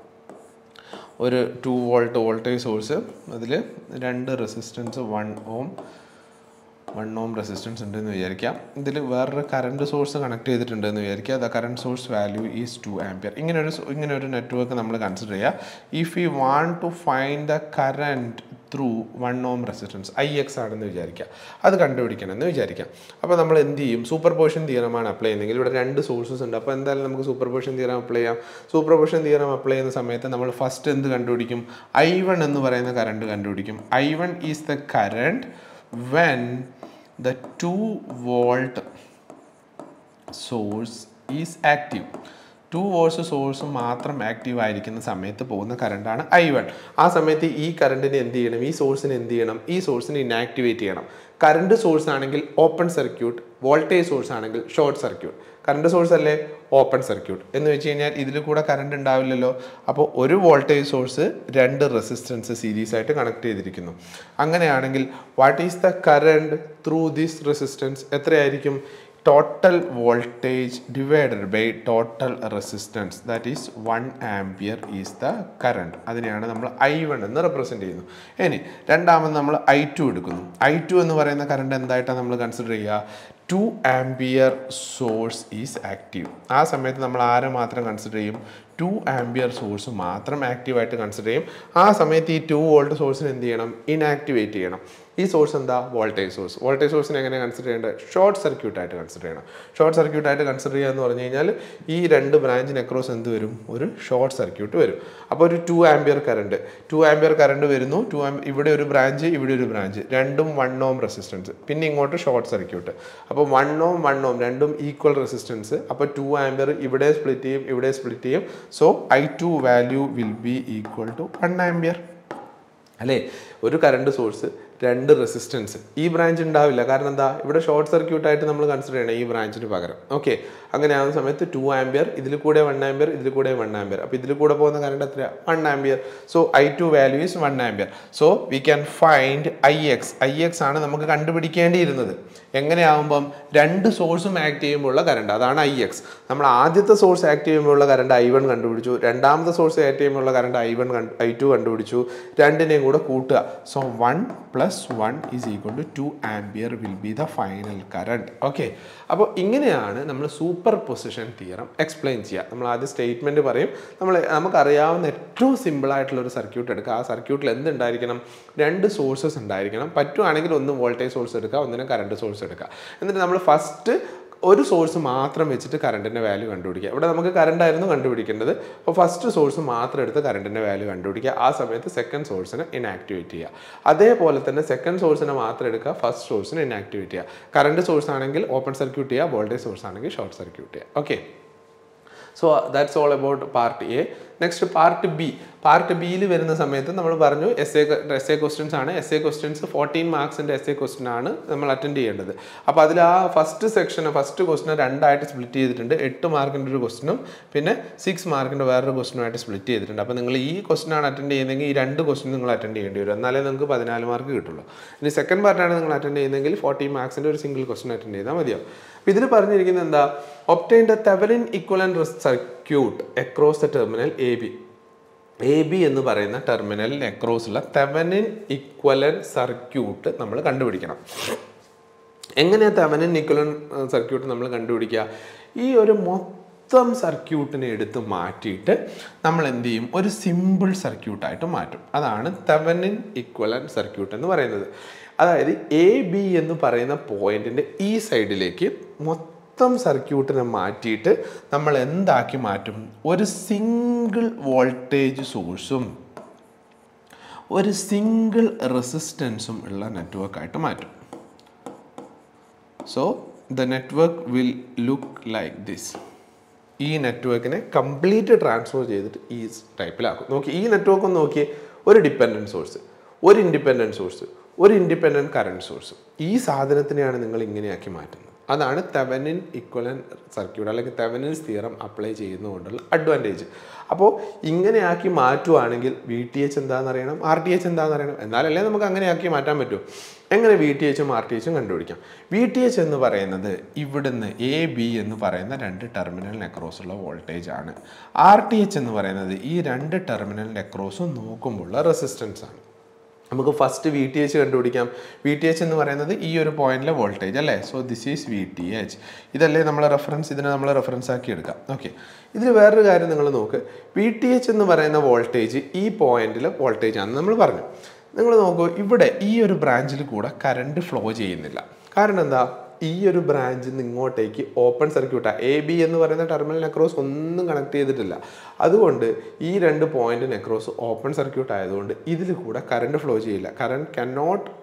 ഒരു ടു വോൾട്ട് വോൾട്ടേജ് സോഴ്സ് അതിൽ രണ്ട് resistance one ohm one ohm resistance ഉണ്ടെന്ന് വിചാരിക്കാം ഇതിൽ വേറൊരു കറണ്ട് സോഴ്സ് കണക്ട് ചെയ്തിട്ടുണ്ടെന്ന് വിചാരിക്കുക the current source value is two ampere ഇങ്ങനെ ഒരു ഇങ്ങനെ ഒരു നെറ്റ്വർക്ക് നമ്മൾ കൺസിഡർ ചെയ്യുക if you want to find the current through one ohm resistance I X ആണെന്ന് വിചാരിക്കുക അത് കണ്ടുപിടിക്കണം എന്ന് വിചാരിക്കാം അപ്പോൾ നമ്മൾ എന്ത് ചെയ്യും സൂപ്പർ പൊസിഷൻ തിയറമാണ് അപ്ലൈ ചെയ്യുന്നതെങ്കിൽ ഇവിടെ രണ്ട് സോഴ്സസ് ഉണ്ട് അപ്പോൾ എന്തായാലും നമുക്ക് സൂപ്പർ പൊസിഷൻ തിയറം അപ്ലൈ ചെയ്യാം സൂപ്പർ പൊസിഷൻ തിയറം അപ്ലൈ ചെയ്യുന്ന സമയത്ത് നമ്മൾ ഫസ്റ്റ് എന്ത് കണ്ടുപിടിക്കും ഐ വൺ എന്ന് പറയുന്ന കറണ്ട് കണ്ടുപിടിക്കും I one is the current when the 2 volt source is active two volts source മാത്രം ആക്റ്റീവ് ആയിരിക്കുന്ന സമയത്ത് പോകുന്ന കറണ്ടാണ് ഐ വൺ ആ സമയത്ത് ഈ കറണ്ടിന് എന്ത് ചെയ്യണം ഈ സോഴ്സിന് എന്ത് ചെയ്യണം ഈ സോഴ്സിന് ഇനാക്ടിവേറ്റ് ചെയ്യണം കറണ്ട് സോഴ്സ് ആണെങ്കിൽ ഓപ്പൺ സർക്യൂട്ട് വോൾട്ടേജ് സോഴ്സ് ആണെങ്കിൽ ഷോർട്ട് സർക്യൂട്ട് കറണ്ട് സോഴ്സ് അല്ലേ ഓപ്പൺ സർക്യൂട്ട് എന്ന് വെച്ച് കഴിഞ്ഞാൽ ഇതിൽ കൂടെ കറണ്ട് ഉണ്ടാവില്ലല്ലോ അപ്പോൾ ഒരു വോൾട്ടേജ് സോഴ്സ് രണ്ട് റെസിസ്റ്റൻസ് സീരീസ് ആയിട്ട് കണക്ട് ചെയ്തിരിക്കുന്നു അങ്ങനെയാണെങ്കിൽ what is the current through this resistance എത്രയായിരിക്കും total voltage divided by total resistance that is one ampere is the current അതിനെയാണ് നമ്മൾ ഐ വൺ എന്ന് റെപ്രസെൻറ്റ് ചെയ്യുന്നു ഇനി രണ്ടാമത് നമ്മൾ ഐ ടു എടുക്കുന്നു ഐ ടു എന്ന് പറയുന്ന കറണ്ട് എന്തായിട്ടാണ് നമ്മൾ കൺസിഡർ ചെയ്യുക two ampere source is active ആ സമയത്ത് നമ്മൾ ആരെ മാത്രം കൺസിഡർ ചെയ്യും ടു ആംപിയർ സോഴ്സ് മാത്രം ആക്റ്റീവായിട്ട് കൺസിഡർ ചെയ്യും ആ സമയത്ത് ഈ ടു വോൾട്ട് സോഴ്സിന് എന്ത് ചെയ്യണം ഇനാക്ടിവേറ്റ് ചെയ്യണം ഈ സോഴ്സ് എന്താ വോൾട്ടേജ് സോഴ്സ് വോൾട്ടേജ് സോഴ്സിനെ എങ്ങനെ കൺസിഡർ ചെയ്യേണ്ടത് ഷോർട്ട് സർക്യൂട്ട് ആയിട്ട് കൺസിഡർ ചെയ്യണം ഷോർട്ട് സർക്യൂട്ട് ആയിട്ട് കൺസിഡർ ചെയ്യുക എന്ന് പറഞ്ഞു കഴിഞ്ഞാൽ ഈ രണ്ട് ബ്രാഞ്ചിന് അക്രോസ് എന്ത് വരും ഒരു ഷോർട്ട് സർക്യൂട്ട് വരും അപ്പോൾ ഒരു two ampere current two ampere current വരുന്നു ടു ഇവിടെ ഒരു ബ്രാഞ്ച് ഇവിടെ ഒരു ബ്രാഞ്ച് രണ്ടും വൺ ഓം റെസിസ്റ്റൻസ് പിന്നെ ഇങ്ങോട്ട് ഷോർട്ട് സർക്യൂട്ട് അപ്പോൾ വൺ ഓം വൺ ഓം രണ്ടും ഈക്വൽ റെസിസ്റ്റൻസ് അപ്പോൾ ടു ആംബിയർ ഇവിടെ സ്പ്ലിറ്റ് ചെയ്യും ഇവിടെ സ്പ്ലിറ്റ് ചെയ്യും so I two value will be equal to one ampere അല്ലേ ഒരു കറണ്ട് സോഴ്സ് രണ്ട് റെസിസ്റ്റൻസ് ഈ ബ്രാഞ്ച് ഉണ്ടാവില്ല കാരണം എന്താ ഇവിടെ ഷോർട്ട് സർക്യൂട്ട് ആയിട്ട് നമ്മൾ കൺസിഡർ ചെയ്യണം ഈ ബ്രാഞ്ചിന് പകരം ഓക്കെ അങ്ങനെ ആവുന്ന സമയത്ത് ടു ആംബിയർ ഇതിൽ കൂടെ വൺ ആംബിയർ ഇതിൽ കൂടെ വൺ ആംബിയർ അപ്പോൾ ഇതിൽ കൂടെ പോകുന്ന കറണ്ട് എത്ര one ampere so I two value is one ampere so we can find I X I X ആണ് നമുക്ക് കണ്ടുപിടിക്കേണ്ടിയിരുന്നത് എങ്ങനെയാവുമ്പം രണ്ട് സോഴ്സും ആക്ട് ചെയ്യുമ്പോഴുള്ള കറണ്ട് അതാണ് ഐ എക്സ് നമ്മൾ ആദ്യത്തെ സോഴ്സ് ആക്ട് ചെയ്യുമ്പോഴുള്ള കറണ്ട് ഐ വൺ കണ്ടുപിടിച്ചു രണ്ടാമത്തെ സോഴ്സ് ആക്ട് ചെയ്യുമ്പോഴുള്ള current I one I two കണ്ടുപിടിച്ചു രണ്ടിനെയും കൂടെ കൂട്ടുക so one plus one is equal to two ampere will be the final current okay അപ്പോൾ ഇങ്ങനെയാണ് നമ്മൾ സൂപ്പർ പൊസിഷൻ തിയറം എക്സ്പ്ലെയിൻ ചെയ്യുക നമ്മൾ ആദ്യം സ്റ്റേറ്റ്മെൻറ്റ് പറയും നമ്മൾ നമുക്കറിയാവുന്ന ഏറ്റവും സിമ്പിൾ ആയിട്ടുള്ള ഒരു സർക്യൂട്ട് എടുക്കുക ആ സർക്യൂട്ടിൽ എന്തുണ്ടായിരിക്കണം രണ്ട് സോഴ്സസ് ഉണ്ടായിരിക്കണം പറ്റുവാണെങ്കിൽ ഒന്ന് വോൾട്ടേജ് സോഴ്സ് എടുക്കുക ഒന്നിനും കറണ്ട് സോഴ്സ് എടുക്കുക എന്നിട്ട് നമ്മൾ ഫസ്റ്റ് ഒരു സോഴ്സ് മാത്രം വെച്ചിട്ട് കറണ്ടിൻ്റെ വാല്യൂ കണ്ടുപിടിക്കുക ഇവിടെ നമുക്ക് കറണ്ട് ആയിരുന്നു കണ്ടുപിടിക്കേണ്ടത് അപ്പോൾ ഫസ്റ്റ് സോഴ്സ് മാത്രം എടുത്ത് കറണ്ടിൻ്റെ വാല്യൂ കണ്ടുപിടിക്കുക ആ സമയത്ത് സെക്കൻഡ് സോഴ്സിനെ ഇനാക്ടിവേറ്റ് ചെയ്യുക അതേപോലെ തന്നെ സെക്കൻഡ് സോഴ്സിനെ മാത്രം എടുക്കുക ഫസ്റ്റ് സോഴ്സിനെ ഇനാക്ടിവേറ്റ് ചെയ്യുക കറണ്ട് സോഴ്സ് ആണെങ്കിൽ ഓപ്പൺ സർക്യൂട്ട് ചെയ്യുക വോൾട്ടേജ് സോഴ്സ് ആണെങ്കിൽ ഷോർട്ട് സർക്യൂട്ട് ചെയ്യുക okay so that's all about part A next part B part ബിയിൽ വരുന്ന സമയത്ത് നമ്മൾ പറഞ്ഞു S A S A questions ആണ് എസ് എ ക്വസ്റ്റ്യൻസ് ഫോർട്ടീൻ മാർക്സിൻ്റെ എസ് എ ക്വസ്റ്റ്യൻ ആണ് നമ്മൾ അറ്റൻഡ് ചെയ്യേണ്ടത് അപ്പോൾ അതിൽ ആ ഫസ്റ്റ് സെക്ഷൻ ഫസ്റ്റ് ക്വസ്റ്റിനെ രണ്ടായിട്ട് സ്പ്ലിറ്റ് ചെയ്തിട്ടുണ്ട് എട്ട് മാർക്കിൻ്റെ ഒരു ക്വസ്റ്റിനും പിന്നെ സിക്സ് മാർക്കിൻ്റെ വേറൊരു ക്വസ്റ്റിനുമായിട്ട് സ്പ്ലിറ്റ് ചെയ്തിട്ടുണ്ട് അപ്പോൾ നിങ്ങൾ ഈ ക്വസ്റ്റൻ ആണ് അറ്റൻഡ് ചെയ്യുന്നതെങ്കിൽ ഈ രണ്ട് ക്വസ്റ്റൻ നിങ്ങൾ അറ്റൻഡ് ചെയ്യേണ്ടി വരും എന്നാലേ നിങ്ങൾക്ക് പതിനാല് മാർക്ക് കിട്ടുള്ളൂ ഇനി സെക്കൻഡ് പാർട്ടാണ് നിങ്ങൾ അറ്റൻഡ് ചെയ്യുന്നതെങ്കിൽ ഫോർട്ടീൻ മാർക്സിൻ്റെ ഒരു സിംഗിൾ ക്വസ്റ്റൻ അറ്റൻഡ് ചെയ്താൽ മതിയാവും അപ്പോൾ ഇതിൽ പറഞ്ഞിരിക്കുന്നത് എന്താ obtain the Thevenin equivalent circuit across the terminal A B A B എന്ന് പറയുന്ന ടെർമിനലിന് അക്രോസ് ഉള്ള തെവനിൻ ഇക്വലൻ സർക്യൂട്ട് നമ്മൾ കണ്ടുപിടിക്കണം എങ്ങനെയാണ് തെവനിൻ ഇക്വലൻ സർക്യൂട്ട് നമ്മൾ കണ്ടുപിടിക്കുക ഈ ഒരു മൊത്തം സർക്യൂട്ടിനെ എടുത്ത് മാറ്റിയിട്ട് നമ്മൾ എന്ത് ചെയ്യും ഒരു സിമ്പിൾ സർക്യൂട്ടായിട്ട് മാറ്റും അതാണ് തെവനിൻ ഇക്വലൻ സർക്യൂട്ട് എന്ന് പറയുന്നത് അതായത് എ ബി എന്ന് പറയുന്ന പോയിന്റിൻ്റെ ഈ സൈഡിലേക്ക് മൊത്തം സർക്യൂട്ടിനെ മാറ്റിയിട്ട് നമ്മൾ എന്താക്കി മാറ്റും ഒരു സിംഗിൾ വോൾട്ടേജ് സോഴ്സും ഒരു സിംഗിൾ റെസിസ്റ്റൻസും ഉള്ള നെറ്റ്വർക്കായിട്ട് മാറ്റും so the network will look like this ഈ നെറ്റ്വർക്കിനെ കംപ്ലീറ്റ് ട്രാൻസ്ഫർ ചെയ്തിട്ട് ഈ ടൈപ്പിലാക്കും നോക്കി ഈ നെറ്റ്വർക്ക് ഒന്ന് നോക്കിയേ ഒരു ഡിപ്പെൻഡൻറ്റ് സോഴ്സ് ഒരു ഇൻഡിപെൻഡൻറ്റ് സോഴ്സ് ഒരു ഇൻഡിപെൻഡൻറ്റ് കറണ്ട് സോഴ്സ് ഈ സാധനത്തിനെയാണ് നിങ്ങൾ ഇങ്ങനെയാക്കി മാറ്റുന്നത് അതാണ് തെവനിൻ ഇക്വലൻ സർക്യൂട്ട് അല്ലെങ്കിൽ തെവനിൻസ് തിയറം അപ്ലൈ ചെയ്യുന്നതുകൊണ്ടുള്ള അഡ്വാൻറ്റേജ് അപ്പോൾ ഇങ്ങനെയാക്കി മാറ്റുവാണെങ്കിൽ വി ടി എച്ച് എന്താണെന്ന് അറിയണം ആർ ടി എച്ച് എന്താണെന്ന് അറിയണം എന്നാലല്ലേ നമുക്ക് അങ്ങനെയാക്കി മാറ്റാൻ പറ്റൂ എങ്ങനെ വി ടി എച്ചും ആർ ടി എച്ചും കണ്ടുപിടിക്കാം വി ടി എച്ച് എന്ന് പറയുന്നത് ഇവിടുന്ന് എ ബി എന്ന് പറയുന്ന രണ്ട് ടെർമിനലിന് അക്രോസ് ഉള്ള വോൾട്ടേജ് ആണ് ആർ ടി എച്ച് എന്ന് പറയുന്നത് ഈ രണ്ട് ടെർമിനലിന് അക്രോസും നോക്കുമ്പോഴുള്ള റെസിസ്റ്റൻസ് ആണ് നമുക്ക് ഫസ്റ്റ് വി ടി എച്ച് കണ്ടുപിടിക്കാം വി ടി എച്ച് എന്ന് പറയുന്നത് ഈ ഒരു പോയിന്റിലെ വോൾട്ടേജ് അല്ലേ so this is V T H ഇതല്ലേ നമ്മൾ റെഫറൻസ് ഇതിനെ നമ്മൾ റെഫറൻസ് ആക്കി എടുക്കാം ഓക്കെ ഇതിൽ വേറൊരു കാര്യം നിങ്ങൾ നോക്ക് വി ടി എച്ച് എന്ന് പറയുന്ന വോൾട്ടേജ് ഈ പോയിന്റിലെ വോൾട്ടേജ് ആണെന്ന് നമ്മൾ പറഞ്ഞു നിങ്ങൾ നോക്കൂ ഇവിടെ ഈ ഒരു ബ്രാഞ്ചിൽ കൂടെ കറണ്ട് ഫ്ലോ ചെയ്യുന്നില്ല കാരണം എന്താ ഈ ഒരു ബ്രാഞ്ചിൽ നിന്ന് ഇങ്ങോട്ടേക്ക് ഓപ്പൺ സർക്യൂട്ടാണ് എ ബി എന്ന് പറയുന്ന ടെർമിനൽ നെക്രോസ് ഒന്നും കണക്ട് ചെയ്തിട്ടില്ല അതുകൊണ്ട് ഈ രണ്ട് പോയിന്റ് നെക്രോസ് ഓപ്പൺ സർക്യൂട്ട് ആയതുകൊണ്ട് ഇതിൽ കൂടെ കറണ്ട് ഫ്ലോ ചെയ്യില്ല current cannot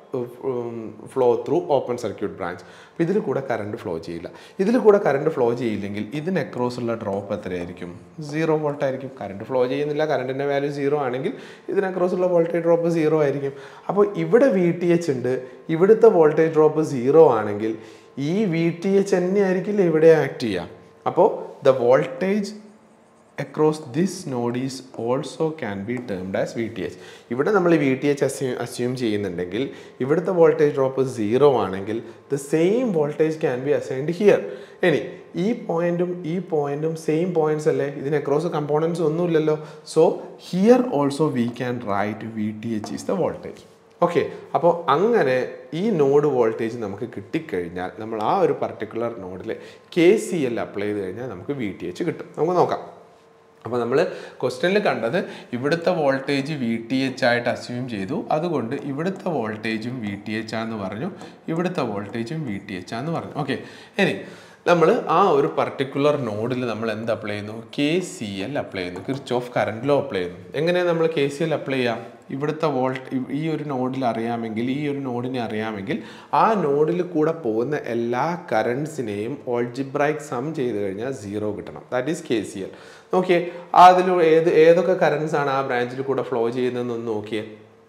flow through open circuit branch അപ്പോൾ ഇതിൽ കൂടെ കറണ്ട് ഫ്ലോ ചെയ്യില്ല ഇതിൽ കൂടെ കറണ്ട് ഫ്ലോ ചെയ്യില്ലെങ്കിൽ ഇതിന് അക്രോസ് ഉള്ള ഡ്രോപ്പ് എത്രയായിരിക്കും സീറോ വോൾട്ട് ആയിരിക്കും കറണ്ട് ഫ്ലോ ചെയ്യുന്നില്ല കറണ്ടിൻ്റെ വാല്യൂ സീറോ ആണെങ്കിൽ ഇതിന് അക്രോസ് ഉള്ള വോൾട്ടേജ് ഡ്രോപ്പ് സീറോ ആയിരിക്കും അപ്പോൾ ഇവിടെ വി ടി എച്ച് ഉണ്ട് ഇവിടുത്തെ വോൾട്ടേജ് ഡ്രോപ്പ് സീറോ ആണെങ്കിൽ ഈ വി ടി എച്ച് തന്നെ ആയിരിക്കില്ല ഇവിടെ ആക്ട് ചെയ്യുക അപ്പോൾ the voltage across this node is also can be termed as V T H ഇവിടെ നമ്മൾ V T H assume assume ചെയ്യുന്നുണ്ടെങ്കിൽ ഇവിടുത്തെ വോൾട്ടേജ് ഡ്രോപ്പ് സീറോ ആണെങ്കിൽ the same voltage can be assigned here ഇനി ഈ പോയിന്റും ഈ പോയിന്റും സെയിം പോയിന്റ്സ് അല്ലേ ഇതിന് അക്രോസ് കമ്പോണൻസ് ഒന്നുമില്ലല്ലോ so here also we can write V T H is the voltage okay അപ്പോൾ അങ്ങനെ ഈ നോഡ് വോൾട്ടേജ് നമുക്ക് കിട്ടിക്കഴിഞ്ഞാൽ നമ്മൾ ആ ഒരു പർട്ടിക്കുലർ നോഡിൽ കെ സി എൽ അപ്ലൈ ചെയ്ത് കഴിഞ്ഞാൽ നമുക്ക് വി ടി എച്ച് കിട്ടും നമുക്ക് നോക്കാം അപ്പോൾ നമ്മൾ ക്വസ്റ്റ്യനിൽ കണ്ടത് ഇവിടുത്തെ വോൾട്ടേജ് വി ടി എച്ച് ആയിട്ട് അസ്യൂം ചെയ്തു അതുകൊണ്ട് ഇവിടുത്തെ വോൾട്ടേജും വി ടി എച്ച് ആന്ന് പറഞ്ഞു ഇവിടുത്തെ വോൾട്ടേജും വി ടി എച്ച് ആന്ന് പറഞ്ഞു ഓക്കെ ഇനി നമ്മൾ ആ ഒരു പർട്ടിക്കുലർ നോഡിൽ നമ്മൾ എന്ത് അപ്ലൈ ചെയ്യുന്നു കെ സി എൽ അപ്ലൈ ചെയ്യുന്നു Kirchhoff current law apply ചെയ്യുന്നു എങ്ങനെയാണ് നമ്മൾ കെ സി എൽ അപ്ലൈ ചെയ്യാം ഇവിടുത്തെ വോൾട്ട് ഈ ഒരു നോഡിൽ അറിയാമെങ്കിൽ ഈ ഒരു നോഡിനെ അറിയാമെങ്കിൽ ആ നോഡിൽ കൂടെ പോകുന്ന എല്ലാ കറണ്ട്സിനെയും ഓൾജിബ്രൈക്ക് സം ചെയ്ത് കഴിഞ്ഞാൽ സീറോ കിട്ടണം that is K C L നോക്കിയേ അതിൽ ഏത് ഏതൊക്കെ കറണ്ട്സ് ആണ് ആ ബ്രാഞ്ചിൽ കൂടെ ഫ്ലോ ചെയ്യുന്നതെന്നൊന്ന് നോക്കിയേ